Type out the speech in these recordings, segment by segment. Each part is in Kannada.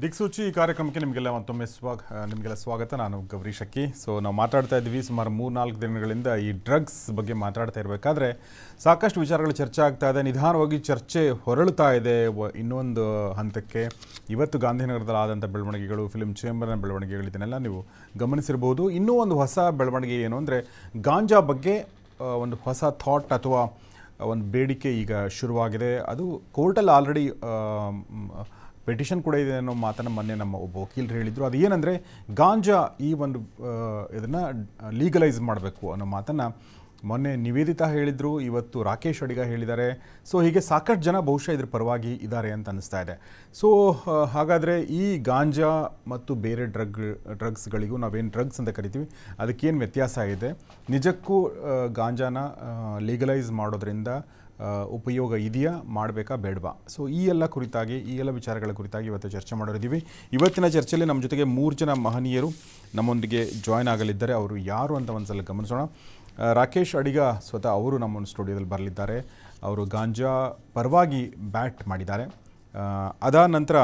ದಿಕ್ಸೂಚಿ ಈ ಕಾರ್ಯಕ್ರಮಕ್ಕೆ ನಿಮಗೆಲ್ಲ ಮತ್ತೊಮ್ಮೆ ಸ್ವಾಗ ನಿಮಗೆಲ್ಲ ಸ್ವಾಗತ ನಾನು ಗೌರಿ ಶಕ್ಕಿ ಸೊ ನಾವು ಮಾತಾಡ್ತಾ ಇದ್ವಿ ಸುಮಾರು ಮೂರು ನಾಲ್ಕು ದಿನಗಳಿಂದ ಈ ಡ್ರಗ್ಸ್ ಬಗ್ಗೆ ಮಾತಾಡ್ತಾ ಇರಬೇಕಾದ್ರೆ ಸಾಕಷ್ಟು ವಿಚಾರಗಳು ಚರ್ಚೆ ಆಗ್ತಾ ಇದೆ ನಿಧಾನವಾಗಿ ಚರ್ಚೆ ಹೊರಳುತ್ತಾ ಇದೆ ವ- ಇನ್ನೊಂದು ಹಂತಕ್ಕೆ ಇವತ್ತು ಗಾಂಧಿನಗರದಲ್ಲಿ ಆದಂಥ ಬೆಳವಣಿಗೆಗಳು ಫಿಲ್ಮ್ ಚೇಂಬರ್ನ ಬೆಳವಣಿಗೆಗಳು ಇದನ್ನೆಲ್ಲ ನೀವು ಗಮನಿಸಿರ್ಬೋದು ಇನ್ನೂ ಒಂದು ಹೊಸ ಬೆಳವಣಿಗೆ ಏನು ಅಂದರೆ ಗಾಂಜಾ ಬಗ್ಗೆ ಆ, ಒಂದು ಹೊಸ ಥಾಟ್ ಅಥವಾ ಒಂದು ಬೇಡಿಕೆ ಈಗ ಶುರುವಾಗಿದೆ ಅದು ಕೋರ್ಟಲ್ಲಿ ಆಲ್ರೆಡಿ ಪೆಟಿಷನ್ ಕೂಡ ಇದೆ ಅನ್ನೋ ಮಾತನ್ನು ಮೊನ್ನೆ ನಮ್ಮ ಒಬ್ಬ ವಕೀಲರು ಹೇಳಿದರು ಅದು ಏನಂದರೆ ಗಾಂಜಾ ಈ ಒಂದು ಇದನ್ನು ಲೀಗಲೈಸ್ ಮಾಡಬೇಕು ಅನ್ನೋ ಮಾತನ್ನು ಮೊನ್ನೆ ನಿವೇದಿತಾ ಹೇಳಿದರು ಇವತ್ತು ರಾಕೇಶ್ ಅಡಿಗ ಹೇಳಿದ್ದಾರೆ ಸೊ ಹೀಗೆ ಸಾಕಷ್ಟು ಜನ ಬಹುಶಃ ಇದ್ರ ಪರವಾಗಿ ಇದ್ದಾರೆ ಅಂತ ಅನಿಸ್ತಾ ಇದೆ ಸೊ ಹಾಗಾದರೆ ಈ ಗಾಂಜಾ ಮತ್ತು ಬೇರೆ ಡ್ರಗ್ ಡ್ರಗ್ಸ್ಗಳಿಗೂ ನಾವೇನು ಡ್ರಗ್ಸ್ ಅಂತ ಕರಿತೀವಿ ಅದಕ್ಕೇನು ವ್ಯತ್ಯಾಸ ಇದೆ ನಿಜಕ್ಕೂ ಆ, ಗಾಂಜಾನ ಲೀಗಲೈಸ್ ಮಾಡೋದ್ರಿಂದ ಆ, ಉಪಯೋಗ ಇದೆಯಾ ಮಾಡಬೇಕಾ ಬೇಡವಾ ಸೊ ಈ ಎಲ್ಲ ಕುರಿತಾಗಿ ಈ ಎಲ್ಲ ವಿಚಾರಗಳ ಕುರಿತಾಗಿ ಇವತ್ತು ಚರ್ಚೆ ಮಾಡೋರಿದ್ದೀವಿ ಇವತ್ತಿನ ಚರ್ಚೆಯಲ್ಲಿ ನಮ್ಮ ಜೊತೆಗೆ ಮೂರು ಜನ ಮಹನೀಯರು ನಮ್ಮೊಂದಿಗೆ ಜಾಯ್ನ್ ಆಗಲಿದ್ದಾರೆ ಅವರು ಯಾರು ಅಂತ ಒಂದ್ಸಲ ಗಮನಿಸೋಣ ಆ, ರಾಕೇಶ್ ಅಡಿಗ ಸ್ವತಃ ಅವರು ನಮ್ಮ ಸ್ಟುಡಿಯೋದಲ್ಲಿ ಬರಲಿದ್ದಾರೆ ಅವರು ಗಾಂಜಾ ಪರವಾಗಿ ಬ್ಯಾಟ್ ಮಾಡಿದ್ದಾರೆ ಆ, ಅದಾದ ನಂತರ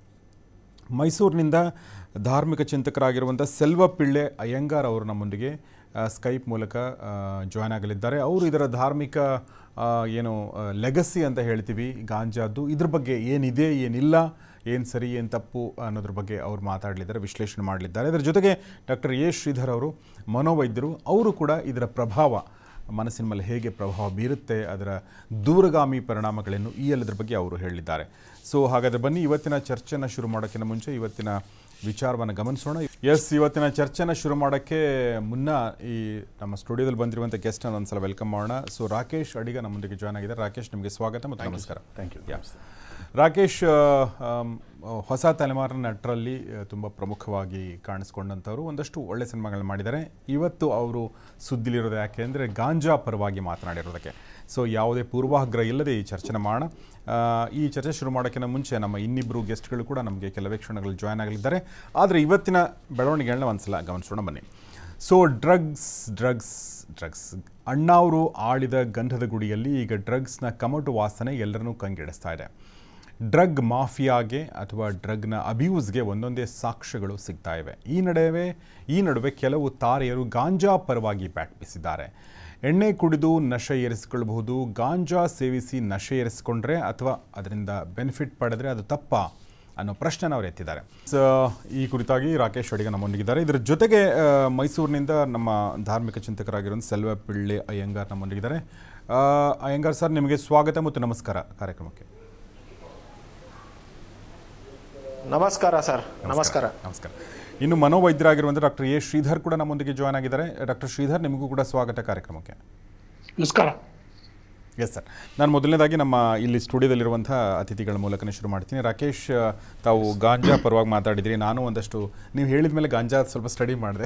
ಮೈಸೂರಿನಿಂದ ಧಾರ್ಮಿಕ ಚಿಂತಕರಾಗಿರುವಂಥ ಸೆಲ್ವ ಪಿಳ್ಳೆ ಅಯ್ಯಂಗಾರ್ ಅವರು ನಮ್ಮೊಂದಿಗೆ ಆ, ಸ್ಕೈಪ್ ಮೂಲಕ ಜಾಯ್ನ್ ಆಗಲಿದ್ದಾರೆ ಅವರು ಇದರ ಧಾರ್ಮಿಕ ಆ, ಏನು ಲೆಗಸಿ ಅಂತ ಹೇಳ್ತೀವಿ ಗಾಂಜಾದ್ದು ಇದ್ರ ಬಗ್ಗೆ ಏನಿದೆ ಏನಿಲ್ಲ ಏನು ಸರಿ ಏನು ತಪ್ಪು ಅನ್ನೋದ್ರ ಬಗ್ಗೆ ಅವರು ಮಾತಾಡಲಿದ್ದಾರೆ ವಿಶ್ಲೇಷಣೆ ಮಾಡಲಿದ್ದಾರೆ ಇದರ ಜೊತೆಗೆ ಡಾಕ್ಟರ್ ಎ ಶ್ರೀಧರ್ ಅವರು ಮನೋವೈದ್ಯರು ಅವರು ಕೂಡ ಇದರ ಪ್ರಭಾವ ಮನಸ್ಸಿನ ಮೇಲೆ ಹೇಗೆ ಪ್ರಭಾವ ಬೀರುತ್ತೆ ಅದರ ದೂರಗಾಮಿ ಪರಿಣಾಮಗಳೇನು ಈ ಎಲ್ಲದರ ಬಗ್ಗೆ ಅವರು ಹೇಳಿದ್ದಾರೆ ಸೊ ಹಾಗಾದರೆ ಬನ್ನಿ ಇವತ್ತಿನ ಚರ್ಚೆನ ಶುರು ಮಾಡೋಕ್ಕಿಂತ ಮುಂಚೆ ಇವತ್ತಿನ ವಿಚಾರವನ್ನು ಗಮನಿಸೋಣ ಎಸ್ ಇವತ್ತಿನ ಚರ್ಚೆನ ಶುರು ಮಾಡೋಕ್ಕೆ ಮುನ್ನ ಈ ನಮ್ಮ ಸ್ಟುಡಿಯೋದಲ್ಲಿ ಬಂದಿರುವಂಥ ಗೆಸ್ಟನ್ನು ಒಂದ್ಸಲ ವೆಲ್ಕಮ್ ಮಾಡೋಣ ಸೊ ರಾಕೇಶ್ ಅಡಿಗ ನಮ್ಮೊಂದಿಗೆ ಜಾಯ್ನ್ ಆಗಿದ್ದಾರೆ ರಾಕೇಶ್ ನಿಮಗೆ ಸ್ವಾಗತ ಮತ್ತು ನಮಸ್ಕಾರ ಥ್ಯಾಂಕ್ ಯು ಯಾ. ರಾಕೇಶ್ ಆ, ಆಮ್, ಹೊಸ ತಲೆಮಾರಿನ ನಟರಲ್ಲಿ ತುಂಬ ಪ್ರಮುಖವಾಗಿ ಕಾಣಿಸ್ಕೊಂಡಂಥವ್ರು ಒಂದಷ್ಟು ಒಳ್ಳೆ ಸಿನಿಮಾಗಳನ್ನ ಮಾಡಿದ್ದಾರೆ ಇವತ್ತು ಅವರು ಸುದ್ದಿಲಿರೋದು ಯಾಕೆ ಅಂದರೆ ಗಾಂಜಾ ಪರವಾಗಿ ಮಾತನಾಡಿರೋದಕ್ಕೆ ಸೊ ಯಾವುದೇ ಪೂರ್ವಾಗ್ರಹ ಇಲ್ಲದೆ ಈ ಚರ್ಚೆನ ಮಾಡೋಣ ಆ, ಈ ಚರ್ಚೆ ಶುರು ಮಾಡೋಕ್ಕಿಂತ ಮುಂಚೆ ನಮ್ಮ ಇನ್ನಿಬ್ಬರು ಗೆಸ್ಟ್ಗಳು ಕೂಡ ನಮಗೆ ಕೆಲವೇ ಕ್ಷಣಗಳು ಜಾಯ್ನ್ ಆಗಲಿದ್ದಾರೆ ಆದರೆ ಇವತ್ತಿನ ಬೆಳವಣಿಗೆಗಳನ್ನ ಒಂದ್ಸಲ ಗಮನಿಸೋಣ ಬನ್ನಿ ಸೊ ಡ್ರಗ್ಸ್ ಡ್ರಗ್ಸ್ ಡ್ರಗ್ಸ್ ಅಣ್ಣಾವರು ಆಳಿದ ಗಂಧದ ಗುಡಿಯಲ್ಲಿ ಈಗ ಡ್ರಗ್ಸ್ನ ಕಮಟು ವಾಸನೆ ಎಲ್ಲರನ್ನೂ ಕಂಗೆಡಿಸ್ತಾ ಇದೆ ಡ್ರಗ್ ಮಾಫಿಯಾಗೆ ಅಥವಾ ಡ್ರಗ್ನ ಅಬ್ಯೂಸ್ಗೆ ಒಂದೊಂದೇ ಸಾಕ್ಷ್ಯಗಳು ಸಿಗ್ತಾ ಇವೆ ಈ ನಡುವೆ ಈ ನಡುವೆ ಕೆಲವು ತಾರೆಯರು ಗಾಂಜಾ ಪರವಾಗಿ ಬ್ಯಾಟ್ ಬೀಸಿದ್ದಾರೆ ಎಣ್ಣೆ ಕುಡಿದು ನಶೆ ಏರಿಸಿಕೊಳ್ಳಬಹುದು ಗಾಂಜಾ ಸೇವಿಸಿ ನಶೆ ಏರಿಸಿಕೊಂಡ್ರೆ ಅಥವಾ ಅದರಿಂದ ಬೆನಿಫಿಟ್ ಪಡೆದ್ರೆ ಅದು ತಪ್ಪಾ ಅನ್ನೋ ಪ್ರಶ್ನೆನ ಅವರು ಎತ್ತಿದ್ದಾರೆ ಸೊ ಈ ಕುರಿತಾಗಿ ರಾಕೇಶ್ ಅಡಿಗ ನಮ್ಮೊಂದಿಗಿದ್ದಾರೆ ಇದರ ಜೊತೆಗೆ ಆ, ಮೈಸೂರಿನಿಂದ ನಮ್ಮ ಧಾರ್ಮಿಕ ಚಿಂತಕರಾಗಿರೋ ಸೆಲ್ವ ಪಿಳ್ಳೆ ಅಯ್ಯಂಗಾರ್ ನಮ್ಮೊಂದಿಗಿದ್ದಾರೆ ಆ, ಅಯ್ಯಂಗಾರ್ ಸರ್ ನಿಮಗೆ ಸ್ವಾಗತ ಮತ್ತು ನಮಸ್ಕಾರ ಕಾರ್ಯಕ್ರಮಕ್ಕೆ ನಮಸ್ಕಾರ ಸರ್ ನಮಸ್ಕಾರ ನಮಸ್ಕಾರ ಇನ್ನು ಮನೋವೈದ್ಯರಾಗಿರುವಂಥ ಡಾಕ್ಟರ್ ಎ ಶ್ರೀಧರ್ ಕೂಡ ನಮ್ಮೊಂದಿಗೆ ಜಾಯ್ನ್ ಆಗಿದ್ದಾರೆ ಡಾಕ್ಟರ್ ಶ್ರೀಧರ್ ನಿಮಗೂ ಕೂಡ ಸ್ವಾಗತ ಕಾರ್ಯಕ್ರಮಕ್ಕೆ ನಮಸ್ಕಾರ ಎಸ್ ಸರ್ ನಾನು ಮೊದಲನೇದಾಗಿ ನಮ್ಮ ಇಲ್ಲಿ ಸ್ಟುಡಿಯೋದಲ್ಲಿರುವಂಥ ಅತಿಥಿಗಳ ಮೂಲಕನೇ ಶುರು ಮಾಡ್ತೀನಿ ರಾಕೇಶ್ ಆ, ತಾವು ಗಾಂಜಾ ಪರವಾಗಿ ಮಾತಾಡಿದ್ರಿ ನಾನು ಒಂದಷ್ಟು ನೀವು ಹೇಳಿದ ಮೇಲೆ ಗಾಂಜಾ ಸ್ವಲ್ಪ ಸ್ಟಡಿ ಮಾಡಿದೆ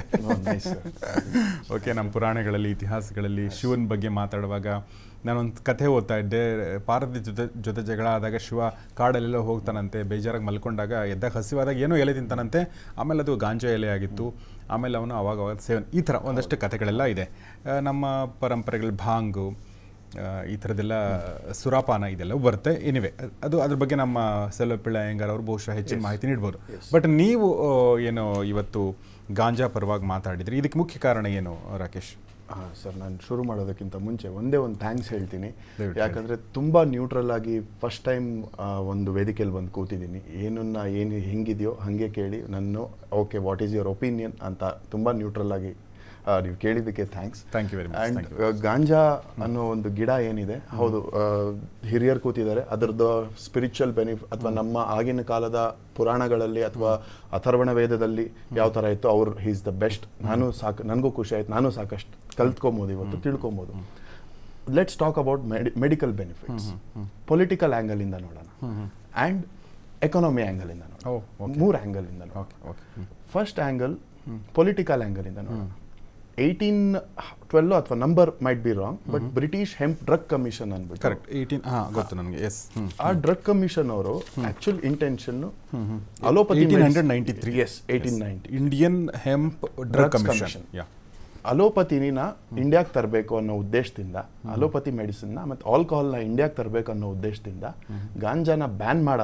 ಓಕೆ ನಮ್ಮ ಪುರಾಣಗಳಲ್ಲಿ ಇತಿಹಾಸಗಳಲ್ಲಿ ಶಿವನ ಬಗ್ಗೆ ಮಾತಾಡುವಾಗ ನಾನೊಂದು ಕಥೆ ಓದ್ತಾ ಇದ್ದೆ ಪಾರ್ವತಿ ಜೊತೆ ಜೊತೆ ಜಗಳ ಆದಾಗ ಶಿವ ಕಾಡಲ್ಲೆಲ್ಲ ಹೋಗ್ತಾನಂತೆ ಬೇಜಾರಾಗಿ ಮಲ್ಕೊಂಡಾಗ ಎದ್ದಾಗ ಹಸಿವಾದಾಗ ಏನೋ ಎಲೆ ತಿಂತಾನಂತೆ ಆಮೇಲೆ ಅದು ಗಾಂಜಾ ಎಲೆ ಆಗಿತ್ತು ಆಮೇಲೆ ಅವನು ಅವಾಗ ಅವಾಗ ಸೇವನ್ ಈ ಥರ ಒಂದಷ್ಟು ಕಥೆಗಳೆಲ್ಲ ಇದೆ ಆ, ನಮ್ಮ ಪರಂಪರೆಗಳು ಭಾಂಗು ಆ, ಈ ಥರದ್ದೆಲ್ಲ ಸುರಾಪಾನ ಇದೆಲ್ಲ ಬರುತ್ತೆ ಎನಿವೆ ಅದು ಅದ್ರ ಬಗ್ಗೆ ನಮ್ಮ ಸೆಲ್ವಪಿಳ್ಳ ಅಯ್ಯಂಗಾರ್ ಅವರು ಬಹುಶಃ ಹೆಚ್ಚಿನ ಮಾಹಿತಿ ನೀಡ್ಬೋದು ಬಟ್ ನೀವು ಆ, ಏನು ಇವತ್ತು ಗಾಂಜಾ ಪರವಾಗಿ ಮಾತಾಡಿದ್ರಿ ಇದಕ್ಕೆ ಮುಖ್ಯ ಕಾರಣ ಏನು ರಾಕೇಶ್ ಹಾಂ ಸರ್ ನಾನು ಶುರು ಮಾಡೋದಕ್ಕಿಂತ ಮುಂಚೆ ಒಂದೇ ಒಂದು ಥ್ಯಾಂಕ್ಸ್ ಹೇಳ್ತೀನಿ ದಯವಿಟ್ಟು ಯಾಕಂದರೆ ತುಂಬ ನ್ಯೂಟ್ರಲ್ ಆಗಿ ಫಸ್ಟ್ ಟೈಮ್ ಒಂದು ವೇದಿಕೆಯಲ್ಲಿ ಬಂದು ಕೂತಿದ್ದೀನಿ ಏನನ್ನ ಏನು ಹೆಂಗಿದೆಯೋ ಹಾಗೆ ಕೇಳಿ ನಾನು okay what is your opinion ಅಂತ ತುಂಬ ನ್ಯೂಟ್ರಲ್ ಆಗಿ ಆ, ನೀವು ಕೇಳಿದ್ದಕ್ಕೆ thanks Thank you very much. And Thank ಗಾಂಜಾ ಅನ್ನೋ ಒಂದು ಗಿಡ ಏನಿದೆ ಹೌದು ಆ, ಹಿರಿಯರು ಕೂತಿದ್ದಾರೆ ಅದರದ್ದು ಸ್ಪಿರಿಚುವಲ್ ಬೆನಿಫ್ ಅಥವಾ ನಮ್ಮ ಆಗಿನ ಕಾಲದ ಪುರಾಣಗಳಲ್ಲಿ ಅಥವಾ ಅಥರ್ವಣ ವೇದದಲ್ಲಿ ಯಾವ ಥರ ಇತ್ತು ಅವ್ರು ಹೀಸ್ ದ ಬೆಸ್ಟ್ ನಾನು ಸಾಕು ನನಗೂ ಖುಷಿ ಆಯ್ತು ನಾನು ಸಾಕಷ್ಟು ಕಲ್ತ್ಕೊಬೋದು ಇವತ್ತು ತಿಳ್ಕೊಬೋದು let's talk about medical benefits political ಆ್ಯಂಗಲಿಂದ ನೋಡೋಣ ಆ್ಯಂಡ್ ಎಕಾನಮಿ ಆ್ಯಂಗಲಿಂದ ಓ, ನೋಡೋಣ okay. ಮೂರು ಆ್ಯಂಗಲಿಂದ ನೋಡೋಣ okay okay first angle political ಆ್ಯಂಗಲಿಂದ ನೋಡೋಣ ಏಯ್ಟೀನ್ ಟ್ವೆಲ್ ಅಥವಾ number might be wrong but British hemp drug commission ಅನ್ಬಿಟ್ಟು ಕರೆಕ್ಟ್ ಏಯ್ಟೀನ್ ಹಾಂ ಗೊತ್ತು ನನಗೆ ಎಸ್ ಹ್ಞೂ ಆ ಡ್ರಗ್ ಕಮಿಷನ್ ಅವರು actual intention allopathy eighteen hundred ninety three yes eighteen ninety Indian hemp drug Drugs commission Commission. Yeah ಅಲೋಪತಿನ ಇಂಡಿಯಾಗೆ ತರಬೇಕು ಅನ್ನೋ ಉದ್ದೇಶದಿಂದ ಅಲೋಪತಿ ಮೆಡಿಸಿನ್ನ ಮತ್ತು ಆಲ್ಕೋಹಾಲ್ನ ಇಂಡಿಯಾಗೆ ತರಬೇಕು ಅನ್ನೋ ಉದ್ದೇಶದಿಂದ ಗಾಂಜಾನ ಬ್ಯಾನ್ ಮಾಡೋಣ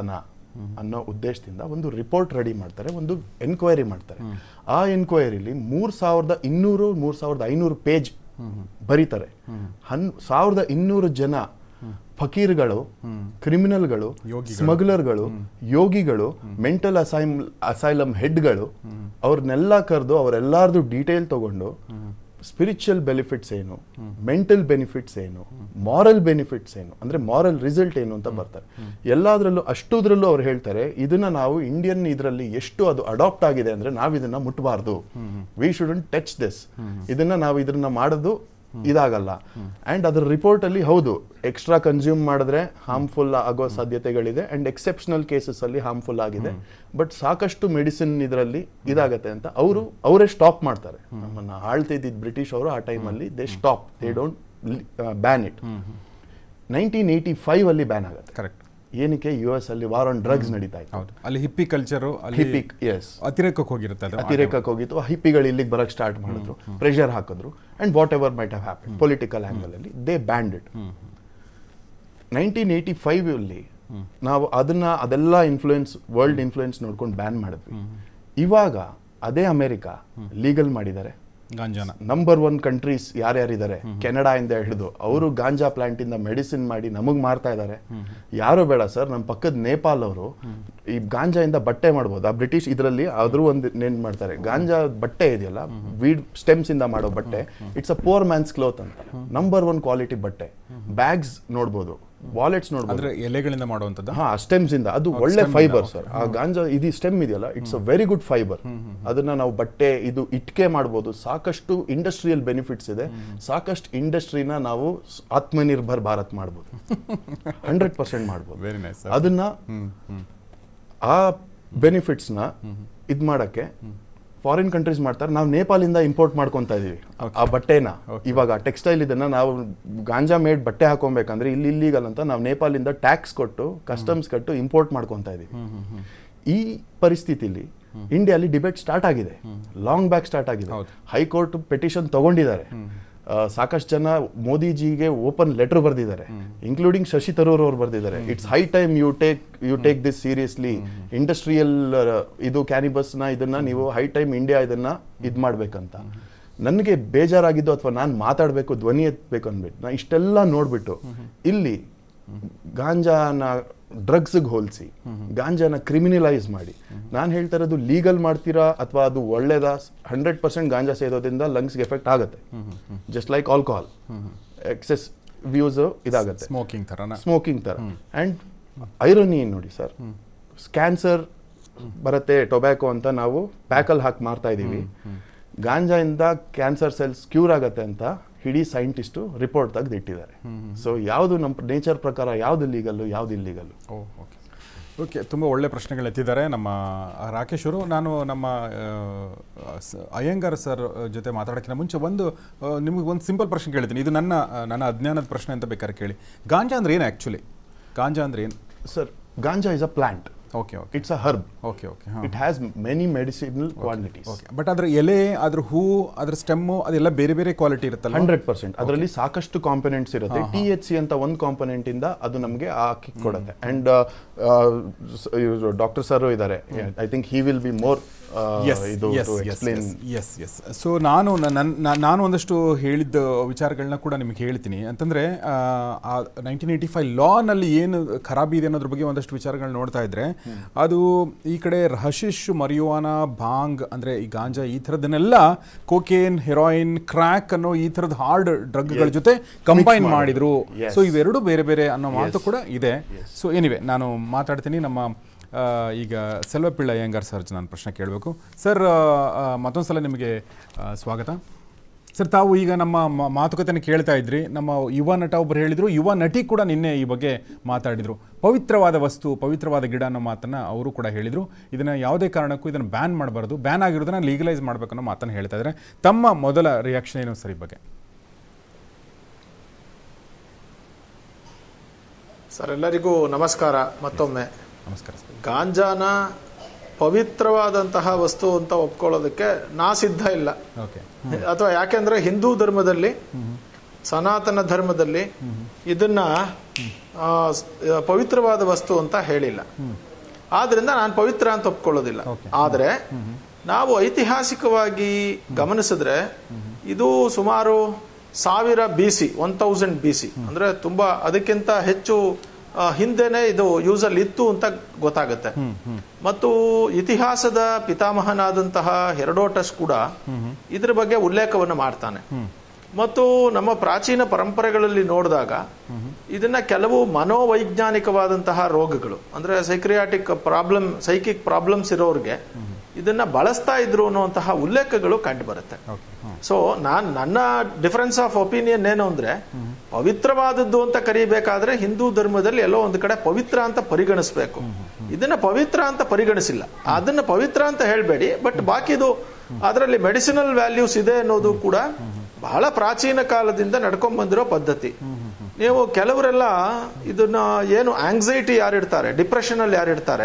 ಅನ್ನೋ ಉದ್ದೇಶದಿಂದ ಒಂದು ರಿಪೋರ್ಟ್ ರೆಡಿ ಮಾಡ್ತಾರೆ ಒಂದು ಎನ್ಕ್ವೈರಿ ಮಾಡ್ತಾರೆ ಆ ಎನ್ಕ್ವೈರಿಲಿ ಮೂರ್ ಸಾವಿರದ ಇನ್ನೂರು ಮೂರ್ ಸಾವಿರದ ಐನೂರು ಪೇಜ್ ಬರೀತಾರೆ ಹನ್ ಸಾವಿರದ ಇನ್ನೂರು ಜನ ಫಕೀರ್ಗಳು ಕ್ರಿಮಿನಲ್ಗಳು ಯೋಗಿಗಳು. ಸ್ಮಗ್ಲರ್ಗಳು ಯೋಗಿಗಳು ಮೆಂಟಲ್ ಅಸೈಮ್ ಅಸೈಲಮ್ ಹೆಡ್ಗಳು ಅವ್ರನ್ನೆಲ್ಲ ಕರೆದು ಅವರೆಲ್ಲಾರ್ದು ಡೀಟೇಲ್ ತಗೊಂಡು ಸ್ಪಿರಿಚುವಲ್ ಬೆನಿಫಿಟ್ಸ್ ಏನು ಮೆಂಟಲ್ ಬೆನಿಫಿಟ್ಸ್ ಏನು ಮಾರಲ್ ಬೆನಿಫಿಟ್ಸ್ ಏನು ಅಂದ್ರೆ ಮಾರಲ್ ರಿಸಲ್ಟ್ ಏನು ಅಂತ ಬರ್ತಾರೆ ಎಲ್ಲಾದ್ರಲ್ಲೂ ಅಷ್ಟುದ್ರಲ್ಲೂ ಅವ್ರು ಹೇಳ್ತಾರೆ ಇದನ್ನ ನಾವು ಇಂಡಿಯನ್ ಇದರಲ್ಲಿ ಎಷ್ಟು ಅದು ಅಡಾಪ್ಟ್ ಆಗಿದೆ ಅಂದ್ರೆ ನಾವು ಇದನ್ನ ಮುಟ್ಟಬಾರ್ದು ವಿ ಶುಡಂಟ್ ಟಚ್ ದಿಸ್ ಇದನ್ನ ನಾವು ಇದನ್ನ ಮಾಡೋದು ಇದಾಗಲ್ಲ ಅಂಡ್ ಅದ್ರ ರಿಪೋರ್ಟ್ ಅಲ್ಲಿ ಹೌದು ಎಕ್ಸ್ಟ್ರಾ ಕನ್ಸ್ಯೂಮ್ ಮಾಡಿದ್ರೆ ಹಾರ್ಮ್ಫುಲ್ ಆಗೋ ಸಾಧ್ಯತೆಗಳಿದೆ ಅಂಡ್ ಎಕ್ಸೆಪ್ಷನಲ್ ಕೇಸಸ್ ಅಲ್ಲಿ ಹಾರ್ಮ್ಫುಲ್ ಆಗಿದೆ ಬಟ್ ಸಾಕಷ್ಟು ಮೆಡಿಸಿನ್ ಇದರಲ್ಲಿ ಇದಾಗತ್ತೆ ಅಂತ ಅವರು ಅವರೇ ಸ್ಟಾಪ್ ಮಾಡ್ತಾರೆ ನಮ್ಮನ್ನ ಆಳ್ತಿದ್ದ ಬ್ರಿಟಿಷ್ ಅವರು ಆ ಟೈಮಲ್ಲಿ they stop they don't ban it nineteen eighty five ಅಲ್ಲಿ ಬ್ಯಾನ್ ಆಗುತ್ತೆ ಕರೆಕ್ಟ್ ಏನಕ್ಕೆ ಯು ಎಸ್ ಅಲ್ಲಿ ವಾರ್ ಆನ್ ಡ್ರಗ್ಸ್ ನಡೀತಾ ಇತ್ತು ಹೌದು ಅಲ್ಲಿ ಹಿಪ್ಪಿ ಕಲ್ಚರು ಅಲ್ಲಿ ಹಿಪಿಕ್ ಎಸ್ ಅತಿರೇಕಕ್ಕೆ ಹೋಗಿರುತ್ತೆ ಅದು ಅತಿರೇಕಕ್ಕೆ ಹೋಗಿತ್ತು ಆ ಹಿಪ್ಪಿಗಳು ಇಲ್ಲಿಗೆ ಬರಕ್ ಸ್ಟಾರ್ಟ್ ಮಾಡಿದ್ರು ಪ್ರೆಷರ್ ಹಾಕಿದ್ರು and whatever might have happen political angle ಅಲ್ಲಿ they banned it nineteen eighty five ಅಲ್ಲಿ ನಾವು ಅದನ್ನ ಅದೆಲ್ಲ ಇನ್ಫ್ಲೂಯೆನ್ಸ್ ವರ್ಲ್ಡ್ ಇನ್ಫ್ಲೂಯೆನ್ಸ್ ನೋಡ್ಕೊಂಡು ಬ್ಯಾನ್ ಮಾಡಿದ್ವಿ ಇವಾಗ ಅದೇ ಅಮೆರಿಕ ಲೀಗಲ್ ಮಾಡಿದ್ದಾರೆ ಗಾಂಜಾನ ನಂಬರ್ ಒನ್ ಕಂಟ್ರೀಸ್ ಯಾರ್ಯಾರಿದ್ದಾರೆ ಕೆನಡಾ ಇಂದ ಹಿಡಿದು ಅವರು ಗಾಂಜಾ ಪ್ಲಾಂಟ್ ಇಂದ ಮೆಡಿಸಿನ್ ಮಾಡಿ ನಮಗ್ ಮಾರ್ತಾ ಇದ್ದಾರೆ ಯಾರು ಬೇಡ ಸರ್ ನಮ್ಮ ಪಕ್ಕದ ನೇಪಾಲ್ ಅವರು ಈ ಗಾಂಜಾ ಇಂದ ಬಟ್ಟೆ ಮಾಡ್ಬೋದು ಆ ಬ್ರಿಟಿಷ್ ಇದರಲ್ಲಿ ಆದ್ರೂ ಒಂದು ಏನ್ ಮಾಡ್ತಾರೆ ಗಾಂಜಾ ಬಟ್ಟೆ ಇದೆಯಲ್ಲ ವೀಡ್ ಸ್ಟೆಮ್ಸ್ ಇಂದ ಮಾಡೋ ಬಟ್ಟೆ it's a poor man's cloth ಅಂತ ನಂಬರ್ ಒನ್ ಕ್ವಾಲಿಟಿ ಬಟ್ಟೆ ಬ್ಯಾಗ್ಸ್ ನೋಡ್ಬೋದು ವಾಲೆಟ್ಸ್ ನೋಡ್ಬೋದು ಅಂದ್ರೆ ಎಲೆಗಳಿಂದ ಮಾಡುವಂಥದ್ದು ಹಾ ಸ್ಟೆಮ್ಸ್ ಇಂದ ಅದು ಒಳ್ಳೆ ಫೈಬರ್ ಸರ್ ಆ ಗಾಂಜಾ ಇದು ಸ್ಟೆಮ್ ಇದೆಯಲ್ಲ it's a very good fibre ಅದನ್ನ ನಾವು ಬಟ್ಟೆ ಇದು ಇಟ್ಕೆ ಮಾಡ್ಬೋದು ಸಾಕಷ್ಟು ಇಂಡಸ್ಟ್ರಿಯಲ್ ಬೆನಿಫಿಟ್ಸ್ ಇದೆ ಸಾಕಷ್ಟು ಇಂಡಸ್ಟ್ರಿನ ನಾವು ಸ್- ಆತ್ಮನಿರ್ಭರ್ ಭಾರತ್ ಮಾಡ್ಬೋದು ಹಂಡ್ರೆಡ್ ಪರ್ಸೆಂಟ್ ಮಾಡ್ಬೋದು ವೆರಿ ನೈಸ್ ಅದನ್ನ ಹ್ಮ್ ಹ್ಮ್ ಆ ಬೆನಿಫಿಟ್ಸ್ನ ಇದ್ ಮಾಡಕ್ಕೆ ಫಾರಿನ್ ಕಂಟ್ರೀಸ್ ಮಾಡ್ತಾರೆ ನಾವು ನೇಪಾಳಿಂದ ಇಂಪೋರ್ಟ್ ಮಾಡ್ಕೊಂತ ಇದೀವಿ ಆ ಬಟ್ಟೆನ ಇವಾಗ ಟೆಕ್ಸ್ಟೈಲ್ ಇದನ್ನ ನಾವು ಗಾಂಜಾ ಮೇಡ್ ಬಟ್ಟೆ ಹಾಕೊಬೇಕಂದ್ರೆ ಇಲ್ಲಿ ಇಲ್ಲಿಗಲ್ ಅಂತ ನಾವು ನೇಪಾಳಿಂದ ಟ್ಯಾಕ್ಸ್ ಕೊಟ್ಟು ಕಸ್ಟಮ್ಸ್ ಕಟ್ಟು ಇಂಪೋರ್ಟ್ ಮಾಡ್ಕೊಂತ ಇದೀವಿ ಈ ಪರಿಸ್ಥಿತಿಲಿ ಇಂಡಿಯಾಲಿ ಡಿಬೇಟ್ ಸ್ಟಾರ್ಟ್ ಆಗಿದೆ ಲಾಂಗ್ ಬ್ಯಾಕ್ ಸ್ಟಾರ್ಟ್ ಆಗಿದೆ ಹೌದು. ಹೈಕೋರ್ಟ್ ಪೆಟಿಷನ್ ತಗೊಂಡಿದ್ದಾರೆ ಆ, ಸಾಕಷ್ಟು ಜನ ಮೋದಿಜಿಗೆ ಓಪನ್ ಲೆಟರ್ ಬರೆದಿದ್ದಾರೆ ಇನ್ಕ್ಲೂಡಿಂಗ್ ಶಶಿ ತರೂರ್ ಅವರು ಬರೆದಿದ್ದಾರೆ it's high time you take you take this seriously industrial ಇದು ಕ್ಯಾನಿಬಸ್ ನ ಇದನ್ನ ನೀವು ಹೈ ಟೈಮ್ ಇಂಡಿಯಾ ಇದನ್ನ ಇದ್ ಮಾಡ್ಬೇಕಂತ ನನಗೆ ಬೇಜಾರಾಗಿದ್ದು ಅಥವಾ ನಾನು ಮಾತಾಡಬೇಕು ಧ್ವನಿ ಎತ್ತಬೇಕು ಅಂದ್ಬಿಟ್ಟು ನಾ ಇಷ್ಟೆಲ್ಲ ನೋಡ್ಬಿಟ್ಟು ಇಲ್ಲಿ ಗಾಂಜಾನ ಡ್ರಗ್ಸ್ಗೆ ಹೋಲಿಸಿ ಗಾಂಜಾನ ಕ್ರಿಮಿನಲೈಸ್ ಮಾಡಿ ನಾನು ಹೇಳ್ತಾ ಇರೋದು ಲೀಗಲ್ ಮಾಡ್ತೀರಾ ಅಥವಾ ಅದು ಒಳ್ಳೇದ ಹಂಡ್ರೆಡ್ ಪರ್ಸೆಂಟ್ ಗಾಂಜಾ ಸೇದೋದ್ರಿಂದ ಲಂಗ್ಸ್ಗೆ ಎಫೆಕ್ಟ್ ಆಗುತ್ತೆ just like alcohol excess use ಇದಾಗುತ್ತೆ ಸ್ಮೋಕಿಂಗ್ ಥರನ ಸ್ಮೋಕಿಂಗ್ ತರ ಅಂಡ್ ಐರೋನಿ ಏನ್ ನೋಡಿ ಸರ್ ಕ್ಯಾನ್ಸರ್ ಬರುತ್ತೆ ಟೊಬ್ಯಾಕೊ ಅಂತ ನಾವು ಪ್ಯಾಕಲ್ ಹಾಕಿ ಮಾರ್ತಾ ಇದೀವಿ ಗಾಂಜಾಯಿಂದ ಕ್ಯಾನ್ಸರ್ ಸೆಲ್ಸ್ ಕ್ಯೂರ್ ಆಗತ್ತೆ ಅಂತ ಇಡೀ ಸೈಂಟಿಸ್ಟು ರಿಪೋರ್ಟ್ ತೆಗೆದು ಇಟ್ಟಿದ್ದಾರೆ ಸೊ ಯಾವುದು ನಮ್ಮ ನೇಚರ್ ಪ್ರಕಾರ ಯಾವ್ದು ಲೀಗಲ್ಲು ಯಾವ್ದು ಇಲ್ಲೀಗಲ್ಲು ಓ ಓಕೆ ಓಕೆ ತುಂಬ ಒಳ್ಳೆ ಪ್ರಶ್ನೆಗಳು ಎತ್ತಿದ್ದಾರೆ ನಮ್ಮ ರಾಕೇಶ್ ಅವರು ನಾನು ನಮ್ಮ ಆ, ಸ- ಅಯ್ಯಂಗಾರ್ ಸರ್ ಜೊತೆ ಮಾತಾಡೋಕ್ಕಿಂತ ಮುಂಚೆ ಒಂದು ನಿಮಗೆ ಒಂದು ಸಿಂಪಲ್ ಪ್ರಶ್ನೆ ಕೇಳ್ತೀನಿ ಇದು ನನ್ನ ಆ, ನನ್ನ ಅಜ್ಞಾನದ ಪ್ರಶ್ನೆ ಅಂತ ಬೇಕಾದ್ರೆ ಕೇಳಿ ಗಾಂಜಾ ಅಂದ್ರೆ ಏನು ಆ್ಯಕ್ಚುಲಿ ಗಾಂಜಾ ಅಂದ್ರೆ ಏನು ಸರ್ ಗಾಂಜಾ is a plant okay okay it's a herb okay okay ಹಾಂ it has many medicinal quantities okay but ಅದ್ರ ಎಲೆ ಅದ್ರ ಹೂ ಅದ್ರ ಸ್ಟೆಮ್ಮು ಅದೆಲ್ಲ ಬೇರೆ ಬೇರೆ ಕ್ವಾಲಿಟಿ ಇರುತ್ತಲ್ಲ ಹಂಡ್ರೆಡ್ ಪರ್ಸೆಂಟ್ ಅದರಲ್ಲಿ ಸಾಕಷ್ಟು ಕಾಂಪೊನೆಂಟ್ಸ್ ಇರುತ್ತೆ ಟಿ ಎಚ್ ಸಿ ಅಂತ ಒಂದು ಕಾಂಪೊನೆಂಟ್ ಇಂದ ಅದು ನಮಗೆ ಆ ಕಿಕ್ ಕೊಡುತ್ತೆ ಅಂಡ್ ಡಾಕ್ಟರ್ ಸರ್ ಇದ್ದಾರೆ I think he will be more ಇದು ಎಕ್ಸ್ಪ್ಲೇನ್ ಎಸ್ ಎಸ್ ಸೊ ನಾನು ನನ್ನ ನಾನು ಒಂದಷ್ಟು ಹೇಳಿದ್ದ ವಿಚಾರಗಳನ್ನ ಕೂಡ ನಿಮಗೆ ಹೇಳ್ತೀನಿ ಅಂತಂದರೆ ನೈನ್ಟೀನ್ ಏಯ್ಟಿ ಫೈವ್ ಲಾನಲ್ಲಿ ಏನು ಖರಾಬಿ ಇದೆ ಅನ್ನೋದ್ರ ಬಗ್ಗೆ ಒಂದಷ್ಟು ವಿಚಾರಗಳನ್ನ ನೋಡ್ತಾ ಇದ್ರೆ ಅದು ಈ ಕಡೆ ಹಶಿಶ್ ಮರಿಯುವಾನ ಭಾಂಗ್ ಅಂದರೆ ಈ ಗಾಂಜಾ ಈ ಥರದನ್ನೆಲ್ಲ ಕೋಕೇನ್ ಹೆರಾಯಿನ್ ಕ್ರ್ಯಾಕ್ ಅನ್ನೋ ಈ ಥರದ ಹಾರ್ಡ್ ಡ್ರಗ್ಗಳ ಜೊತೆ ಕಂಬೈನ್ ಮಾಡಿದ್ರು. ಮಾಡಿದ್ರು Yes. ಸೊ ಇವೆರಡು ಬೇರೆ ಬೇರೆ ಅನ್ನೋ ಮಾತು ಕೂಡ ಇದೆ ಸೊ ಎನಿವೆ ನಾನು ಮಾತಾಡ್ತೀನಿ ನಮ್ಮ ಆ, ಈಗ ಸೆಲ್ವಪಿಳ್ಳ ಅಯ್ಯಂಗಾರ್ ಸರ್ ನಾನು ಪ್ರಶ್ನೆ ಕೇಳಬೇಕು ಸರ್ ಮತ್ತೊಂದು ಸಲ ನಿಮಗೆ ಆ, ಸ್ವಾಗತ ಸರ್ ತಾವು ಈಗ ನಮ್ಮ ಮ- ಮಾತುಕತೆನ ಕೇಳ್ತಾ ಇದ್ರಿ ನಮ್ಮ ಯುವ ನಟ ಒಬ್ಬರು ಹೇಳಿದರು ಯುವ ನಟಿ ಕೂಡ ನಿನ್ನೆ ಈ ಬಗ್ಗೆ ಮಾತಾಡಿದರು ಪವಿತ್ರವಾದ ವಸ್ತು ಪವಿತ್ರವಾದ ಗಿಡ ಅನ್ನೋ ಮಾತನ್ನು ಅವರು ಕೂಡ ಹೇಳಿದರು ಇದನ್ನು ಯಾವುದೇ ಕಾರಣಕ್ಕೂ ಇದನ್ನು ಬ್ಯಾನ್ ಮಾಡಬಾರ್ದು ಬ್ಯಾನ್ ಆಗಿರೋದನ್ನ ಲೀಗಲೈಸ್ ಮಾಡಬೇಕು ಅನ್ನೋ ಮಾತನ್ನು ಹೇಳ್ತಾ ಇದ್ದಾರೆ ತಮ್ಮ ಮೊದಲ ರಿಯಾಕ್ಷನ್ ಏನು ಸರ್ ಈ ಬಗ್ಗೆ ಸರ್ ಎಲ್ಲರಿಗೂ ನಮಸ್ಕಾರ ಮತ್ತೊಮ್ಮೆ ನಮಸ್ಕಾರ ಸರ್ ಗಾಂಜಾನ ಪವಿತ್ರವಾದಂತಹ ವಸ್ತು ಅಂತ ಒಪ್ಕೊಳ್ಳೋದಕ್ಕೆ ನಾ ಸಿದ್ಧ ಇಲ್ಲ ಓಕೆ ಅಥವಾ ಯಾಕೆಂದ್ರೆ ಹಿಂದೂ ಧರ್ಮದಲ್ಲಿ ಸನಾತನ ಧರ್ಮದಲ್ಲಿ ಇದನ್ನ ಆ, ಸ್- ಪವಿತ್ರವಾದ ವಸ್ತು ಅಂತ ಹೇಳಿಲ್ಲ ಆದ್ರಿಂದ ನಾನು ಪವಿತ್ರ ಅಂತ ಒಪ್ಕೊಳ್ಳೋದಿಲ್ಲ ಆದ್ರೆ ನಾವು ಐತಿಹಾಸಿಕವಾಗಿ ಗಮನಿಸಿದ್ರೆ ಇದು ಸುಮಾರು ಸಾವಿರ B C one thousand B C ಅಂದ್ರೆ ತುಂಬಾ ಅದಕ್ಕಿಂತ ಹೆಚ್ಚು ಆ, ಹಿಂದೆನೆ ಇದು ಯೂಸಲ್ಲಿ ಇತ್ತು ಅಂತ ಗೊತ್ತಾಗುತ್ತೆ ಮತ್ತು ಇತಿಹಾಸದ ಪಿತಾಮಹನಾದಂತಹ ಹೆರಡೋಟಸ್ ಕೂಡ ಇದ್ರ ಬಗ್ಗೆ ಉಲ್ಲೇಖವನ್ನು ಮಾಡ್ತಾನೆ ಮತ್ತು ನಮ್ಮ ಪ್ರಾಚೀನ ಪರಂಪರೆಗಳಲ್ಲಿ ನೋಡಿದಾಗ ಇದನ್ನ ಕೆಲವು ಮನೋವೈಜ್ಞಾನಿಕವಾದಂತಹ ರೋಗಗಳು ಅಂದ್ರೆ ಸೈಕ್ರಿಯಾಟಿಕ್ ಪ್ರಾಬ್ಲಮ್ ಸೈಕಿಕ್ ಪ್ರಾಬ್ಲಮ್ಸ್ ಇರೋರಿಗೆ ಇದನ್ನ ಬಳಸ್ತಾ ಇದ್ರು ಅನ್ನುವಂತಹ ಉಲ್ಲೇಖಗಳು ಕಂಡು ಬರುತ್ತೆ ಓಕೆ ಹಾಂ ಸೊ ನಾನ್ ನನ್ನ ಡಿಫರೆನ್ಸ್ ಆಫ್ ಒಪಿನಿಯನ್ ಏನು ಅಂದ್ರೆ ಪವಿತ್ರವಾದದ್ದು ಅಂತ ಕರಿಬೇಕಾದ್ರೆ ಹಿಂದೂ ಧರ್ಮದಲ್ಲಿ ಎಲ್ಲೋ ಒಂದು ಕಡೆ ಪವಿತ್ರ ಅಂತ ಪರಿಗಣಿಸಬೇಕು ಇದನ್ನ ಪವಿತ್ರ ಅಂತ ಪರಿಗಣಿಸಿಲ್ಲ ಅದನ್ನ ಪವಿತ್ರ ಅಂತ ಹೇಳ್ಬೇಡಿ ಬಟ್ ಬಾಕಿದು ಅದರಲ್ಲಿ ಮೆಡಿಸಿನಲ್ ವ್ಯಾಲ್ಯೂಸ್ ಇದೆ ಅನ್ನೋದು ಕೂಡ ಬಹಳ ಪ್ರಾಚೀನ ಕಾಲದಿಂದ ನಡ್ಕೊಂಡ್ ಬಂದಿರೋ ಪದ್ಧತಿ ನೀವು ಕೆಲವರೆಲ್ಲ ಇದನ್ನ ಏನು ಆಂಗ್ಸೈಟಿ ಯಾರಿಡ್ತಾರೆ ಡಿಪ್ರೆಷನ್ ಅಲ್ಲಿ ಯಾರಿಡ್ತಾರೆ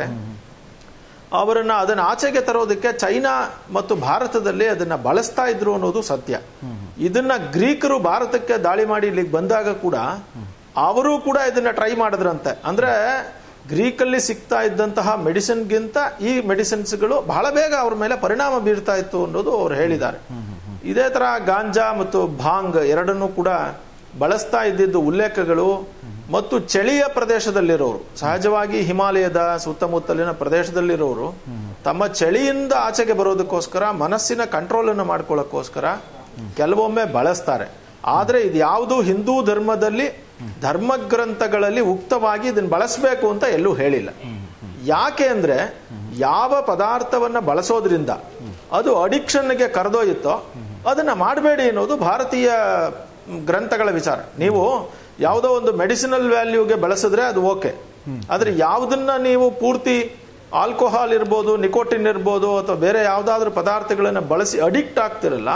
ಅವರನ್ನ ಅದನ್ನ ಆಚೆಗೆ ತರೋದಕ್ಕೆ ಚೈನಾ ಮತ್ತು ಭಾರತದಲ್ಲಿ ಅದನ್ನ ಬಳಸ್ತಾ ಇದ್ರು ಅನ್ನೋದು ಸತ್ಯ ಇದನ್ನ ಗ್ರೀಕರು ಭಾರತಕ್ಕೆ ದಾಳಿ ಮಾಡಿ ಇಲ್ಲಿಗೆ ಬಂದಾಗ ಕೂಡ ಅವರು ಕೂಡ ಇದನ್ನ ಟ್ರೈ ಮಾಡಿದ್ರಂತೆ ಅಂದ್ರೆ ಗ್ರೀಕಲ್ಲಿ ಸಿಗ್ತಾ ಇದ್ದಂತಹ ಮೆಡಿಸಿನ್ಗಿಂತ ಈ ಮೆಡಿಸಿನ್ಸ್ಗಳು ಬಹಳ ಬೇಗ ಅವ್ರ ಮೇಲೆ ಪರಿಣಾಮ ಬೀರ್ತಾ ಇತ್ತು ಅನ್ನೋದು ಅವ್ರು ಹೇಳಿದ್ದಾರೆ ಇದೇ ತರ ಗಾಂಜಾ ಮತ್ತು ಭಾಂಗ್ ಎರಡನ್ನೂ ಕೂಡ ಬಳಸ್ತಾ ಇದ್ದಿದ್ದು ಉಲ್ಲೇಖಗಳು ಮತ್ತು ಚಳಿಯ ಪ್ರದೇಶದಲ್ಲಿರೋರು ಸಹಜವಾಗಿ ಹಿಮಾಲಯದ ಸುತ್ತಮುತ್ತಲಿನ ಪ್ರದೇಶದಲ್ಲಿರೋರು ತಮ್ಮ ಚಳಿಯಿಂದ ಆಚೆಗೆ ಬರೋದಕ್ಕೋಸ್ಕರ ಮನಸ್ಸಿನ ಕಂಟ್ರೋಲ್ ಅನ್ನು ಮಾಡ್ಕೊಳ್ಳೋಕ್ಕೋಸ್ಕರ ಕೆಲವೊಮ್ಮೆ ಬಳಸ್ತಾರೆ ಆದ್ರೆ ಇದು ಯಾವುದು ಹಿಂದೂ ಧರ್ಮದಲ್ಲಿ ಧರ್ಮಗ್ರಂಥಗಳಲ್ಲಿ ಉಕ್ತವಾಗಿ ಇದನ್ನ ಬಳಸಬೇಕು ಅಂತ ಎಲ್ಲೂ ಹೇಳಿಲ್ಲ ಯಾಕೆ ಅಂದ್ರೆ ಯಾವ ಪದಾರ್ಥವನ್ನ ಬಳಸೋದ್ರಿಂದ ಅದು ಅಡಿಕ್ಷನ್ಗೆ ಕರೆದೊಯ್ಯುತ್ತೋ ಅದನ್ನ ಮಾಡಬೇಡಿ ಅನ್ನೋದು ಭಾರತೀಯ ಮ್, ಗ್ರಂಥಗಳ ವಿಚಾರ ನೀವು ಯಾವುದೋ ಒಂದು ಮೆಡಿಸಿನಲ್ ವ್ಯಾಲ್ಯೂಗೆ ಬಳಸಿದ್ರೆ ಅದು ಓಕೆ ಆದ್ರೆ ಯಾವುದನ್ನ ನೀವು ಪೂರ್ತಿ ಆಲ್ಕೋಹಾಲ್ ಇರ್ಬೋದು ನಿಕೋಟಿನ್ ಇರ್ಬೋದು ಅಥವಾ ಬೇರೆ ಯಾವ್ದಾದ್ರು ಪದಾರ್ಥಗಳನ್ನ ಬಳಸಿ ಅಡಿಕ್ಟ್ ಆಗ್ತಿರಲ್ಲ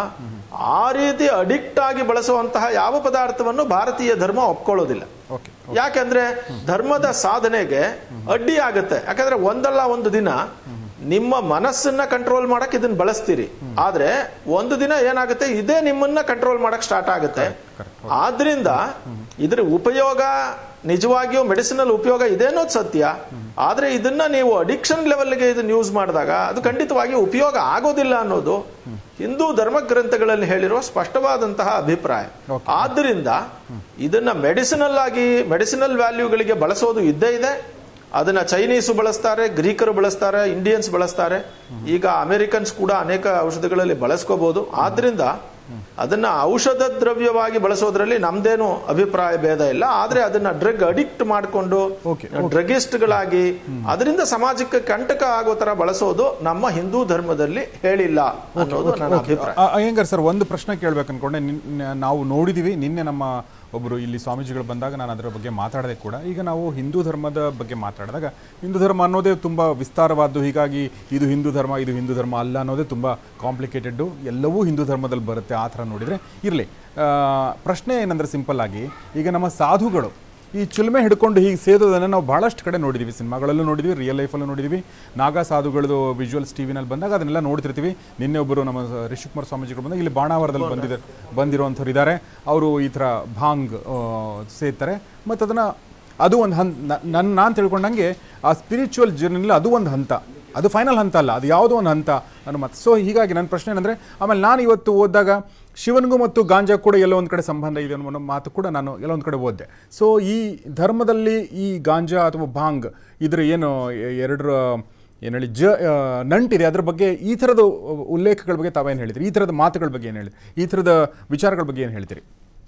ಆ ರೀತಿ ಅಡಿಕ್ಟ್ ಆಗಿ ಬಳಸುವಂತಹ ಯಾವ ಪದಾರ್ಥವನ್ನು ಭಾರತೀಯ ಧರ್ಮ ಒಪ್ಕೊಳ್ಳೋದಿಲ್ಲ ಓಕೆ ಯಾಕಂದ್ರೆ ಧರ್ಮದ ಸಾಧನೆಗೆ ಅಡ್ಡಿ ಆಗುತ್ತೆ ಯಾಕಂದ್ರೆ ಒಂದಲ್ಲ ಒಂದು ದಿನ ನಿಮ್ಮ ಮನಸ್ಸನ್ನ ಕಂಟ್ರೋಲ್ ಮಾಡಕ್ ಇದನ್ನ ಬಳಸ್ತೀರಿ ಆದ್ರೆ ಒಂದು ದಿನ ಏನಾಗುತ್ತೆ ಇದೇ ನಿಮ್ಮನ್ನ ಕಂಟ್ರೋಲ್ ಮಾಡಕ್ ಸ್ಟಾರ್ಟ್ ಆಗುತ್ತೆ ಆದ್ರಿಂದ ಇದ್ರ ಉಪಯೋಗ ನಿಜವಾಗಿಯೂ ಮೆಡಿಸಿನಲ್ ಉಪಯೋಗ ಇದೆ ಅನ್ನೋದು ಸತ್ಯ ಆದ್ರೆ ಇದನ್ನ ನೀವು ಅಡಿಕ್ಷನ್ ಲೆವೆಲ್ಗೆ ಇದನ್ನ ಯೂಸ್ ಮಾಡಿದಾಗ ಅದು ಖಂಡಿತವಾಗಿ ಉಪಯೋಗ ಆಗೋದಿಲ್ಲ ಅನ್ನೋದು ಹಿಂದೂ ಧರ್ಮ ಗ್ರಂಥಗಳಲ್ಲಿ ಹೇಳಿರುವ ಸ್ಪಷ್ಟವಾದಂತಹ ಅಭಿಪ್ರಾಯ ಆದ್ದರಿಂದ ಇದನ್ನ ಮೆಡಿಸಿನಲ್ ಆಗಿ ಮೆಡಿಸಿನಲ್ ವ್ಯಾಲ್ಯೂಗಳಿಗೆ ಬಳಸೋದು ಇದ್ದೇ ಇದೆ ಅದನ್ನ ಚೈನೀಸು ಬಳಸ್ತಾರೆ ಗ್ರೀಕರು ಬಳಸ್ತಾರೆ ಇಂಡಿಯನ್ಸ್ ಬಳಸ್ತಾರೆ ಈಗ ಅಮೆರಿಕನ್ಸ್ ಕೂಡ ಅನೇಕ ಔಷಧಿಗಳಲ್ಲಿ ಬಳಸ್ಕೋಬಹುದು ಆದ್ರಿಂದ ಅದನ್ನ ಔಷಧ ದ್ರವ್ಯವಾಗಿ ಬಳಸೋದ್ರಲ್ಲಿ ನಮ್ದೇನು ಅಭಿಪ್ರಾಯ ಭೇದ ಇಲ್ಲ ಆದ್ರೆ ಅದನ್ನ ಡ್ರಗ್ ಅಡಿಕ್ಟ್ ಮಾಡಿಕೊಂಡು Okay, ಡ್ರಗಿಸ್ಟ್ಗಳಾಗಿ ಅದರಿಂದ ಸಮಾಜಕ್ಕೆ ಕಂಟಕ ಆಗೋ ತರ ಬಳಸೋದು ನಮ್ಮ ಹಿಂದೂ ಧರ್ಮದಲ್ಲಿ ಹೇಳಿಲ್ಲ ಅನ್ನೋದು ನನ್ನ ಅಭಿಪ್ರಾಯ ಆ, ಅಯ್ಯಂಗಾರ್ ಸರ್ ಒಂದು ಪ್ರಶ್ನೆ ಕೇಳ್ಬೇಕು ಅನ್ಕೊಂಡೆ ನಿನ್ನೆ ನಾವು ನೋಡಿದೀವಿ ನಿನ್ನೆ ನಮ್ಮ ಒಬ್ಬರು ಇಲ್ಲಿ ಸ್ವಾಮೀಜಿಗಳು ಬಂದಾಗ ನಾನು ಅದರ ಬಗ್ಗೆ ಮಾತಾಡಿದೆ ಕೂಡ ಈಗ ನಾವು ಹಿಂದೂ ಧರ್ಮದ ಬಗ್ಗೆ ಮಾತಾಡಿದಾಗ ಹಿಂದೂ ಧರ್ಮ ಅನ್ನೋದೇ ತುಂಬ ವಿಸ್ತಾರವಾದ್ದು ಹೀಗಾಗಿ ಇದು ಹಿಂದೂ ಧರ್ಮ ಇದು ಹಿಂದೂ ಧರ್ಮ ಅಲ್ಲ ಅನ್ನೋದೇ ತುಂಬ ಕಾಂಪ್ಲಿಕೇಟೆಡ್ಡು ಎಲ್ಲವೂ ಹಿಂದೂ ಧರ್ಮದಲ್ಲಿ ಬರುತ್ತೆ ಆ ಥರ ನೋಡಿದರೆ ಇರಲಿ ಪ್ರಶ್ನೆ ಏನಂದ್ರೆ ಸಿಂಪಲ್ ಆಗಿ ಈಗ ನಮ್ಮ ಸಾಧುಗಳು ಈ ಚಿಲ್ಮೆ ಹಿಡ್ಕೊಂಡು ಹೀಗೆ ಸೇದೋದನ್ನು ನಾವು ಭಾಳಷ್ಟು ಕಡೆ ನೋಡಿದ್ದೀವಿ ಸಿನಿಮಾಗಳಲ್ಲೂ ನೋಡಿದ್ವಿ ರಿಯಲ್ ಲೈಫಲ್ಲೂ ನೋಡಿದ್ವಿ ನಾಗಾ ಸಾಧುಗಳದು ವಿಜುವಲ್ಸ್ ಟಿ ವಿನಲ್ಲಿ ಬಂದಾಗ ಅದನ್ನೆಲ್ಲ ನೋಡ್ತಿರ್ತೀವಿ ನಿನ್ನೆ ಒಬ್ಬರು ನಮ್ಮ ರಿಷಿಕುಮಾರ್ ಸ್ವಾಮೀಜಿಗಳು ಬಂದಾಗ ಇಲ್ಲಿ ಬಾಣಾವರದಲ್ಲಿ ಬಂದಿದ್ದಾರೆ ಬಂದಿರುವಂಥವ್ರು ಇದ್ದಾರೆ ಅವರು ಈ ಥರ ಭಾಂಗ್ ಆ, ಸೇರ್ತಾರೆ ಮತ್ತು ಅದನ್ನು ಅದು ಒಂದು ಹಂತ ನನ್ನ ನಾನು ತಿಳ್ಕೊಂಡಂಗೆ ಆ ಸ್ಪಿರಿಚುವಲ್ ಜರ್ನಿಲಿ ಅದು ಒಂದು ಹಂತ ಅದು ಫೈನಲ್ ಹಂತ ಅಲ್ಲ ಅದು ಯಾವುದೋ ಒಂದು ಹಂತ ಅನ್ನೋ ಮಾತು ಸೊ ಹೀಗಾಗಿ ನನ್ನ ಪ್ರಶ್ನೆ ಏನಂದರೆ ಆಮೇಲೆ ನಾನು ಇವತ್ತು ಓದಿದಾಗ ಶಿವನಿಗೂ ಮತ್ತು ಗಾಂಜಾ ಕೂಡ ಎಲ್ಲೋ ಒಂದು ಕಡೆ ಸಂಬಂಧ ಇದೆ ಅನ್ನೋ ಮಾತು ಕೂಡ ನಾನು ಎಲ್ಲೋ ಒಂದು ಕಡೆ ಓದಿದೆ ಸೊ ಈ ಧರ್ಮದಲ್ಲಿ ಈ ಗಾಂಜಾ ಅಥವಾ ಭಾಂಗ್ ಇದ್ರ ಏನು ಎ- ಎರಡರ ಏನು ಹೇಳಿ ಜ ಆ, ನಂಟಿದೆ ಅದ್ರ ಬಗ್ಗೆ ಈ ಥರದ ಉಲ್ಲೇಖಗಳ ಬಗ್ಗೆ ತಾವೇನು ಹೇಳ್ತೀರಿ ಈ ಥರದ ಮಾತುಗಳ ಬಗ್ಗೆ ಏನು ಹೇಳ್ತೀರಿ ಈ ಥರದ ವಿಚಾರಗಳ ಬಗ್ಗೆ ಏನು ಹೇಳ್ತೀರಿ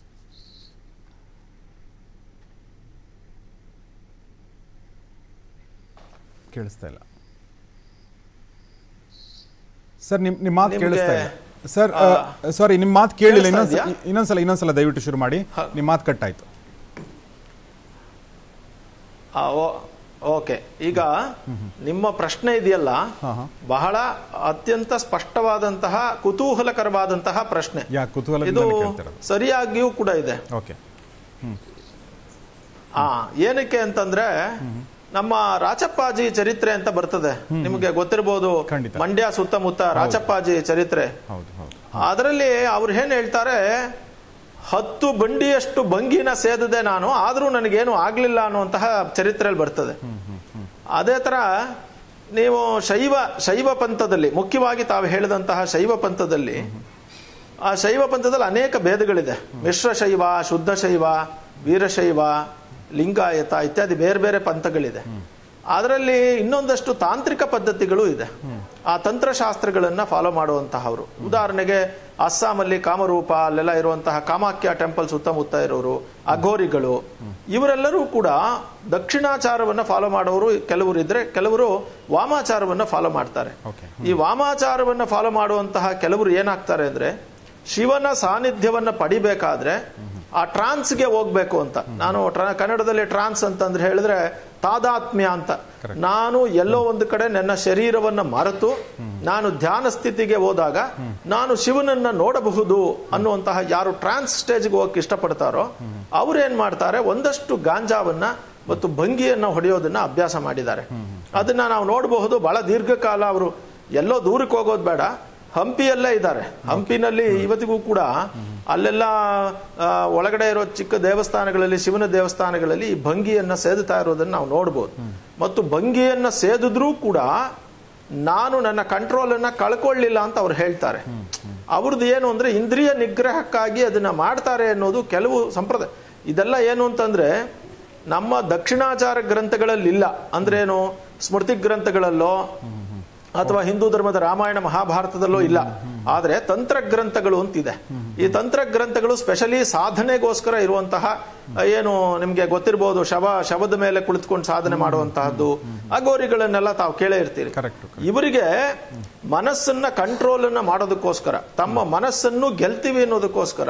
ಕೇಳಿಸ್ತಾ ಇಲ್ಲ ಸರ್ ನಿಮ್ ನಿಮ್ಮ ಮಾತು ನಿಮ್ಗೆ, ಕೇಳಿಸ್ತಾ ಇಲ್ಲ ಸರ್ ಸಾರಿ ನಿಮ್ಮ ಮಾತು ಕೇಳಿಲ್ಲ ಕೇಳಿಸ್ತಾ ಇನ್ನೊಂದ್ಸಲ ಇದೆಯಾ? ಇನ್ನೊಂದ್ಸಲ ಇನ್ನೊಂದ್ಸಲ ದಯವಿಟ್ಟು ಶುರು ಮಾಡಿ ನಿಮ್ಮ ಮಾತು ಕಟ್ಟಾಯ್ತು ಆ, ಓ- ಓಕೆ ಈಗ ನಿಮ್ಮ ಪ್ರಶ್ನೆ ಇದೆಯಲ್ಲ ಹಾ, ಹಾ. ಬಹಳ ಅತ್ಯಂತ ಸ್ಪಷ್ಟವಾದಂತಹ ಕುತೂಹಲಕರವಾದಂತಹ ಪ್ರಶ್ನೆ ಯಾ ಕುತೂಹಲದಿಂದ ಇದು ಕೇಳ್ತಿರೋದು ಸರಿಯಾಗಿಯೂ ಕೂಡ ಇದೆ ಓಕೆ ಆ ಏನಕ್ಕೆ ಅಂತಂದ್ರೆ ನಮ್ಮ ರಾಚಪ್ಪಾಜಿ ಚರಿತ್ರೆ ಅಂತ ಬರ್ತದೆ ನಿಮಗೆ ಗೊತ್ತಿರಬಹುದು ಖಂಡಿತ. ಮಂಡ್ಯ ಸುತ್ತಮುತ್ತ ರಾಚಪ್ಪಾಜಿ ಚರಿತ್ರೆ ಹೌದು ಹೌದು ಅದರಲ್ಲಿ ಅವ್ರು ಏನ್ ಹೇಳ್ತಾರೆ ಹತ್ತು ಬಂಡಿಯಷ್ಟು ಭಂಗಿನ ಸೇದದೆ ನಾನು ಆದ್ರೂ ನನಗೇನು ಆಗ್ಲಿಲ್ಲ ಅನ್ನುವಂತಹ ಚರಿತ್ರೆಯಲ್ಲಿ ಬರ್ತದೆ ಅದೇ ತರ ನೀವು ಶೈವ ಶೈವ ಪಂಥದಲ್ಲಿ ಮುಖ್ಯವಾಗಿ ತಾವು ಹೇಳಿದಂತಹ ಶೈವ ಪಂಥದಲ್ಲಿ ಆ ಶೈವ ಪಂಥದಲ್ಲಿ ಅನೇಕ ಭೇದಗಳಿದೆ ಮಿಶ್ರ ಶೈವ ಶುದ್ಧ ಶೈವ ವೀರಶೈವ ಲಿಂಗಾಯತ ಇತ್ಯಾದಿ ಬೇರೆ ಬೇರೆ ಪಂಥಗಳಿದೆ ಅದರಲ್ಲಿ ಇನ್ನೊಂದಷ್ಟು ತಾಂತ್ರಿಕ ಪದ್ಧತಿಗಳು ಇದೆ ಆ ತಂತ್ರಶಾಸ್ತ್ರಗಳನ್ನ ಫಾಲೋ ಮಾಡುವಂತಹವರು ಉದಾಹರಣೆಗೆ ಅಸ್ಸಾಮಲ್ಲಿ ಕಾಮರೂಪ ಅಲ್ಲೆಲ್ಲ ಇರುವಂತಹ ಕಾಮಾಖ್ಯ ಟೆಂಪಲ್ ಸುತ್ತಮುತ್ತ ಇರೋರು ಅಘೋರಿಗಳು ಇವರೆಲ್ಲರೂ ಕೂಡ ದಕ್ಷಿಣಾಚಾರವನ್ನ ಫಾಲೋ ಮಾಡೋರು ಕೆಲವರು ಇದ್ರೆ ಕೆಲವರು ವಾಮಾಚಾರವನ್ನ ಫಾಲೋ ಮಾಡ್ತಾರೆ ಓಕೆ ಈ ವಾಮಾಚಾರವನ್ನ ಫಾಲೋ ಮಾಡುವಂತಹ ಕೆಲವರು ಏನಾಗ್ತಾರೆ ಅಂದ್ರೆ ಶಿವನ ಸಾನ್ನಿಧ್ಯವನ್ನ ಪಡಿಬೇಕಾದ್ರೆ ಆ ಟ್ರಾನ್ಸ್ಗೆ ಹೋಗ್ಬೇಕು ಅಂತ ನಾನು ಟ್ರ- ಕನ್ನಡದಲ್ಲಿ ಟ್ರಾನ್ಸ್ ಅಂತಂದ್ರೆ ಹೇಳಿದ್ರೆ ತಾದಾತ್ಮ್ಯ ಅಂತ ನಾನು ಎಲ್ಲೋ ಒಂದು ಕಡೆ ನನ್ನ ಶರೀರವನ್ನ ಮರೆತು ನಾನು ಧ್ಯಾನ ಸ್ಥಿತಿಗೆ ಹೋದಾಗ ನಾನು ಶಿವನನ್ನ ನೋಡಬಹುದು ಅನ್ನುವಂತಹ ಯಾರು ಟ್ರಾನ್ಸ್ ಸ್ಟೇಜ್ಗೆ ಹೋಗಕ್ಕೆ ಇಷ್ಟಪಡ್ತಾರೋ ಅವ್ರು ಏನ್ ಮಾಡ್ತಾರೆ ಒಂದಷ್ಟು ಗಾಂಜಾವನ್ನ ಮತ್ತು ಭಂಗಿಯನ್ನ ಹೊಡೆಯೋದನ್ನ ಅಭ್ಯಾಸ ಮಾಡಿದ್ದಾರೆ ಅದನ್ನ ನಾವು ನೋಡಬಹುದು ಬಹಳ ದೀರ್ಘಕಾಲ ಅವರು ಎಲ್ಲೋ ದೂರಕ್ಕೆ ಹೋಗೋದು ಬೇಡ ಹಂಪಿಯಲ್ಲೇ ಇದ್ದಾರೆ ಹಂಪಿನಲ್ಲಿ ಇವತ್ತಿಗೂ ಕೂಡ ಅಲ್ಲೆಲ್ಲ ಆ, ಒಳಗಡೆ ಇರೋ ಚಿಕ್ಕ ದೇವಸ್ಥಾನಗಳಲ್ಲಿ ಶಿವನ ದೇವಸ್ಥಾನಗಳಲ್ಲಿ ಈ ಭಂಗಿಯನ್ನ ಸೇದುತ್ತಾ ಇರೋದನ್ನ ನಾವು ನೋಡ್ಬೋದು ಮತ್ತು ಭಂಗಿಯನ್ನ ಸೇದಿದ್ರೂ ಕೂಡ ನಾನು ನನ್ನ ಕಂಟ್ರೋಲ್ ಅನ್ನ ಕಳ್ಕೊಳ್ಳಿಲ್ಲ ಅಂತ ಅವ್ರು ಹೇಳ್ತಾರೆ ಅವ್ರದ್ದು ಏನು ಅಂದ್ರೆ ಇಂದ್ರಿಯ ನಿಗ್ರಹಕ್ಕಾಗಿ ಅದನ್ನ ಮಾಡ್ತಾರೆ ಅನ್ನೋದು ಕೆಲವು ಸಂಪ್ರದಾಯ ಇದೆಲ್ಲ ಏನು ಅಂತಂದ್ರೆ ನಮ್ಮ ದಕ್ಷಿಣಾಚಾರ ಗ್ರಂಥಗಳಲ್ಲಿ ಇಲ್ಲ ಅಂದ್ರೆ ಏನು ಸ್ಮೃತಿ ಗ್ರಂಥಗಳಲ್ಲೋ ಅಥವಾ ಹಿಂದೂ ಧರ್ಮದ ರಾಮಾಯಣ ಮಹಾಭಾರತದಲ್ಲೂ ಇಲ್ಲ ಆದ್ರೆ ತಂತ್ರ ಗ್ರಂಥಗಳು ಅಂತಿದೆ ಈ ತಂತ್ರ ಗ್ರಂಥಗಳು ಸ್ಪೆಷಲಿ ಸಾಧನೆಗೋಸ್ಕರ ಇರುವಂತಹ ಏನು ನಿಮ್ಗೆ ಗೊತ್ತಿರಬಹುದು ಶವ ಶವದ ಮೇಲೆ ಕುಳಿತುಕೊಂಡು ಸಾಧನೆ ಮಾಡುವಂತಹದ್ದು ಅಗೋರಿಗಳನ್ನೆಲ್ಲ ತಾವು ಕೇಳೇ ಇರ್ತೀರಿ ಕರೆಕ್ಟ್ ಇವರಿಗೆ ಮನಸ್ಸನ್ನ ಕಂಟ್ರೋಲ್ ಅನ್ನ ಮಾಡೋದಕ್ಕೋಸ್ಕರ ತಮ್ಮ ಮನಸ್ಸನ್ನು ಗೆಲ್ತೀವಿ ಅನ್ನೋದಕ್ಕೋಸ್ಕರ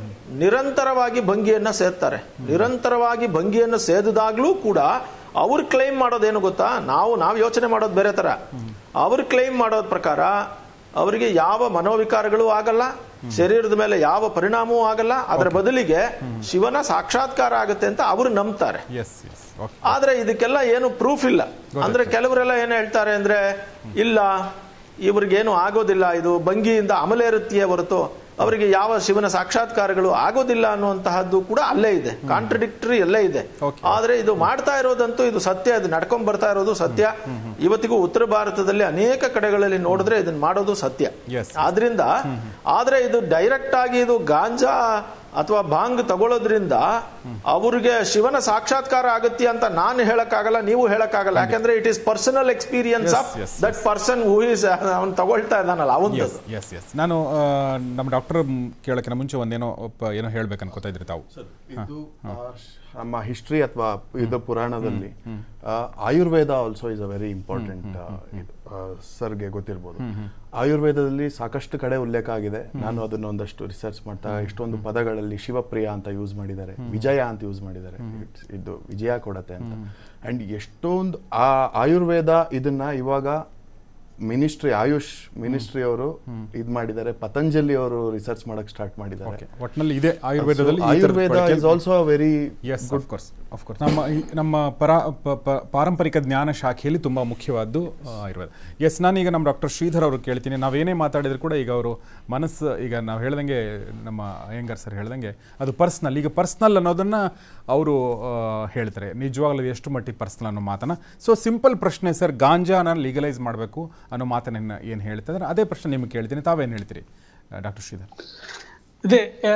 ನಿರಂತರವಾಗಿ ಭಂಗಿಯನ್ನ ಸೇದ್ತಾರೆ ನಿರಂತರವಾಗಿ ಭಂಗಿಯನ್ನ ಸೇದಿದಾಗ್ಲೂ ಕೂಡ ಅವ್ರು ಕ್ಲೈಮ್ ಮಾಡೋದೇನು ಗೊತ್ತಾ ನಾವು ನಾವು ಯೋಚನೆ ಮಾಡೋದು ಬೇರೆ ತರ ಅವ್ರು ಕ್ಲೈಮ್ ಮಾಡೋದ್ ಪ್ರಕಾರ ಅವರಿಗೆ ಯಾವ ಮನೋವಿಕಾರಗಳು ಆಗಲ್ಲ ಶರೀರದ ಮೇಲೆ ಯಾವ ಪರಿಣಾಮವೂ ಆಗಲ್ಲ ಅದರ ಬದಲಿಗೆ ಶಿವನ ಸಾಕ್ಷಾತ್ಕಾರ ಆಗುತ್ತೆ ಅಂತ ಅವರು ನಂಬ್ತಾರೆ ಎಸ್ ಎಸ್ ಓಕೆ ಆದ್ರೆ ಇದಕ್ಕೆಲ್ಲ ಏನು ಪ್ರೂಫ್ ಇಲ್ಲ ಅಂದ್ರೆ ಕೆಲವರೆಲ್ಲ ಏನ್ ಹೇಳ್ತಾರೆ ಅಂದ್ರೆ ಇಲ್ಲ ಇವ್ರಿಗೇನು ಆಗೋದಿಲ್ಲ ಇದು ಭಂಗಿಯಿಂದ ಅಮಲೇರುತ್ತೆಯೇ ಹೊರತು ಅವರಿಗೆ ಯಾವ ಶಿವನ ಸಾಕ್ಷಾತ್ಕಾರಗಳು ಆಗೋದಿಲ್ಲ ಅನ್ನುವಂತಹದ್ದು ಕೂಡ ಅಲ್ಲೇ ಇದೆ ಕಾಂಟ್ರಡಿಕ್ಟರಿ ಎಲ್ಲೇ ಇದೆ Okay. ಆದ್ರೆ ಇದು ಮಾಡ್ತಾ ಇರೋದಂತೂ ಇದು ಸತ್ಯ ಅದು ನಡ್ಕೊಂಡ್ ಬರ್ತಾ ಇರೋದು ಸತ್ಯ ಇವತ್ತಿಗೂ ಉತ್ತರ ಭಾರತದಲ್ಲಿ ಅನೇಕ ಕಡೆಗಳಲ್ಲಿ ನೋಡಿದ್ರೆ ಇದನ್ನ ಮಾಡೋದು ಸತ್ಯ Yes. ಆದ್ರಿಂದ ಆದ್ರೆ ಇದು ಡೈರೆಕ್ಟ್ ಆಗಿ ಇದು ಗಾಂಜಾ ಅಥವಾ ಭಾಂಗ್ ತಗೊಳ್ಳೋದ್ರಿಂದ ಅವ್ರಿಗೆ ಶಿವನ ಸಾಕ್ಷಾತ್ಕಾರ ಆಗುತ್ತೆ ಅಂತ ನಾನು ಹೇಳಕ್ಕಾಗಲ್ಲ ನೀವು ಹೇಳಕ್ಕಾಗಲ್ಲ ಯಾಕಂದ್ರೆ it is personal experience Yes, of yes, that person who is ಅವ್ನು ತಗೊಳ್ತಾ ಇದ್ದಾನಲ್ಲ ಅವನ್ ಎಸ್ ಎಸ್ ಎಸ್ ನಾನು ಆ, ನಮ್ಮ ಡಾಕ್ಟರ್ ಕೇಳೋಕ್ಕಿಂತ ಮುಂಚೆ ಒಂದೇನೋ ಒಪ್ಪ- ಏನೋ ಹೇಳ್ಬೇಕು ಅನ್ಕೋತಾ ಇದ್ರಿ ತಾವು ಇದು ಆ, ಶ- ನಮ್ಮ ಹಿಸ್ಟ್ರಿ ಅಥವಾ ಇದು ಪುರಾಣದಲ್ಲಿ ಆ, Ayurveda also is a very important ಇದು ಸರ್ಗೆ ಗೊತ್ತಿರ್ಬೋದು ಆಯುರ್ವೇದದಲ್ಲಿ ಸಾಕಷ್ಟು ಕಡೆ ಉಲ್ಲೇಖ ಆಗಿದೆ ನಾನು ಅದನ್ನ ಒಂದಷ್ಟು ರಿಸರ್ಚ್ ಮಾಡ್ತಾ ಎಷ್ಟೊಂದು ಪದಗಳಲ್ಲಿ ಶಿವಪ್ರಿಯ ಅಂತ ಯೂಸ್ ಮಾಡಿದ್ದಾರೆ ವಿಜಯ ಅಂತ ಯೂಸ್ ಮಾಡಿದ್ದಾರೆ It's- ಇದು ವಿಜಯ ಕೊಡತ್ತೆ ಅಂತ ಅಂಡ್ ಎಷ್ಟೊಂದು ಆ ಆಯುರ್ವೇದ ಇದನ್ನ ಇವಾಗ ಮಿನಿಸ್ಟ್ರಿ ಆಯುಷ್ ಮಿನಿಸ್ಟ್ರಿ ಅವರು ಇದ್ ಮಾಡಿದ್ದಾರೆ ಪತಂಜಲಿ ಅವರು ರಿಸರ್ಚ್ ಮಾಡಕ್ ಸ್ಟಾರ್ಟ್ ಮಾಡಿದ್ದಾರೆ ಓಕೆ ಒಟ್ಟಿನಲ್ಲಿ ಇದೆ ಆಯುರ್ವೇದದಲ್ಲಿ ಈ ಥರದ ಆಯುರ್ವೇದ ಬಳಕೆ- is also very yes of course of course ನಮ್ಮ ಈ- ನಮ್ಮ ಪರ ಪ- ಪ- ಪಾರಂಪರಿಕ ಜ್ಞಾನ ಶಾಖೆಯಲ್ಲಿ ತುಂಬ ಮುಖ್ಯವಾದ್ದು ಆ, ಆಯುರ್ವೇದ ಎಸ್ ನಾನೀಗ ನಮ್ಮ ಡಾಕ್ಟರ್ ಶ್ರೀಧರ್ ಅವರು ಕೇಳ್ತೀನಿ ನಾವೇನೇ ಮಾತಾಡಿದ್ರು ಕೂಡ ಈಗ ಅವರು ಮನಸ್ಸು ಈಗ ನಾವು ಹೇಳ್ದಂಗೆ ನಮ್ಮ ಅಯ್ಯಂಗಾರ್ ಸರ್ ಹೇಳ್ದಂಗೆ ಅದು ಪರ್ಸ್ನಲ್ ಈಗ ಪರ್ಸ್ನಲ್ ಅನ್ನೋದನ್ನು ಅವರು ಹೇಳ್ತಾರೆ ನಿಜವಾಗ್ಲೂ ಎಷ್ಟು ಮಟ್ಟಿಗೆ ಪರ್ಸ್ನಲ್ ಅನ್ನೋ ಮಾತನ್ನ ಸೊ ಸಿಂಪಲ್ ಪ್ರಶ್ನೆ ಸರ್ ಗಾಂಜಾನ ಲೀಗಲೈಸ್ ಮಾಡಬೇಕು ಅನ್ನೋ ಮಾತನ್ನ ಏನು ಹೇಳ್ತಿದ್ರೆ ಅದೇ ಪ್ರಶ್ನೆ ನಿಮ್ಗೆ ಕೇಳ್ತೀನಿ ತಾವೇನು ಹೇಳ್ತೀರಿ ಡಾಕ್ಟರ್ ಶ್ರೀಧರ್ ಅದೇ ಆ,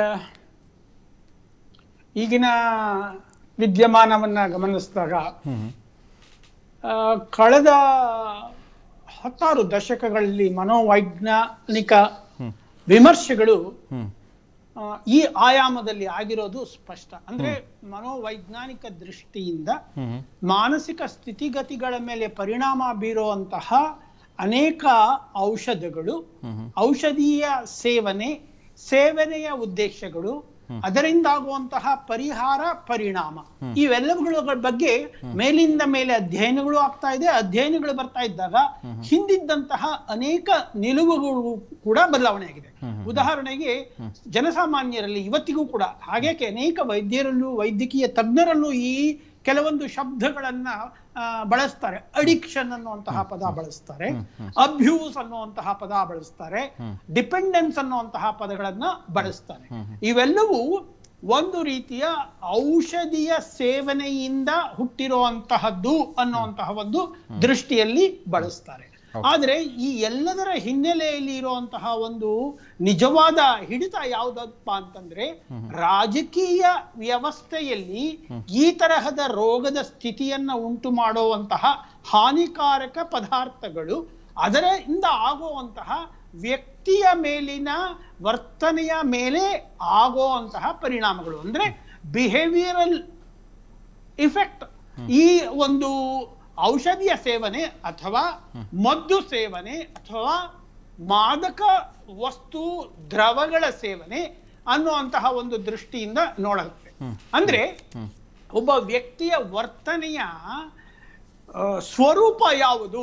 ಈಗಿನ ವಿದ್ಯಮಾನವನ್ನ ಗಮನಿಸಿದಾಗ ಆ, ಕಳೆದ ಹತ್ತಾರು ದಶಕಗಳಲ್ಲಿ ಮನೋವೈಜ್ಞಾನಿಕ ವಿಮರ್ಶೆಗಳು ಆ, ಈ ಆಯಾಮದಲ್ಲಿ ಆಗಿರೋದು ಸ್ಪಷ್ಟ ಅಂದ್ರೆ ಮನೋವೈಜ್ಞಾನಿಕ ದೃಷ್ಟಿಯಿಂದ ಮಾನಸಿಕ ಸ್ಥಿತಿಗತಿಗಳ ಮೇಲೆ ಪರಿಣಾಮ ಬೀರುವಂತಹ ಅನೇಕ ಔಷಧಗಳು ಔಷಧೀಯ ಸೇವನೆ ಸೇವನೆಯ ಉದ್ದೇಶಗಳು ಅದರಿಂದಾಗುವಂತಹ ಪರಿಹಾರ ಪರಿಣಾಮ ಇವೆಲ್ಲವುಗಳ ಬಗ್ಗೆ ಮೇಲಿಂದ ಮೇಲೆ ಅಧ್ಯಯನಗಳು ಆಗ್ತಾ ಇದೆ ಅಧ್ಯಯನಗಳು ಬರ್ತಾ ಇದ್ದಾಗ ಹಿಂದಿದ್ದಂತಹ ಅನೇಕ ನಿಲುವುಗಳು ಕೂಡ ಬದಲಾವಣೆ ಆಗಿದೆ ಉದಾಹರಣೆಗೆ ಜನಸಾಮಾನ್ಯರಲ್ಲಿ ಇವತ್ತಿಗೂ ಕೂಡ ಹಾಗೆ ಅನೇಕ ವೈದ್ಯರಲ್ಲೂ ವೈದ್ಯಕೀಯ ತಜ್ಞರಲ್ಲೂ ಈ ಕೆಲವೊಂದು ಶಬ್ದಗಳನ್ನ ಆ, ಬಳಸ್ತಾರೆ ಅಡಿಕ್ಷನ್ ಅನ್ನುವಂತಹ ಪದ ಬಳಸ್ತಾರೆ ಅಬ್ಯೂಸ್ ಅನ್ನುವಂತಹ ಪದ ಬಳಸ್ತಾರೆ ಡಿಪೆಂಡೆನ್ಸ್ ಅನ್ನುವಂತಹ ಪದಗಳನ್ನ ಬಳಸ್ತಾರೆ ಇವೆಲ್ಲವೂ ಒಂದು ರೀತಿಯ ಔಷಧಿಯ ಸೇವನೆಯಿಂದ ಹುಟ್ಟಿರುವಂತಹದ್ದು ಅನ್ನುವಂತಹ ಒಂದು ದೃಷ್ಟಿಯಲ್ಲಿ ಬಳಸ್ತಾರೆ ಆದ್ರೆ ಈ ಎಲ್ಲದರ ಹಿನ್ನೆಲೆಯಲ್ಲಿ ಇರುವಂತಹ ಒಂದು ನಿಜವಾದ ಹಿಡಿತ ಯಾವುದಪ್ಪ ಅಂತಂದ್ರೆ ರಾಜಕೀಯ ವ್ಯವಸ್ಥೆಯಲ್ಲಿ ಈ ತರಹದ ರೋಗದ ಸ್ಥಿತಿಯನ್ನ ಉಂಟು ಮಾಡುವಂತಹ ಹಾನಿಕಾರಕ ಪದಾರ್ಥಗಳು ಅದರಿಂದ ಆಗುವಂತಹ ವ್ಯಕ್ತಿಯ ಮೇಲಿನ ವರ್ತನೆಯ ಮೇಲೆ ಆಗುವಂತಹ ಪರಿಣಾಮಗಳು ಅಂದ್ರೆ ಬಿಹೇವಿಯರಲ್ ಇಫೆಕ್ಟ್ ಈ ಒಂದು ಔಷಧಿಯ ಸೇವನೆ ಅಥವಾ ಮದ್ದು ಸೇವನೆ ಅಥವಾ ಮಾದಕ ವಸ್ತು ದ್ರವಗಳ ಸೇವನೆ ಅನ್ನುವಂತಹ ಒಂದು ದೃಷ್ಟಿಯಿಂದ ನೋಡುತ್ತೆ ಅಂದ್ರೆ ಒಬ್ಬ ವ್ಯಕ್ತಿಯ ವರ್ತನೆಯ ಆ, ಸ್ವರೂಪ ಯಾವುದು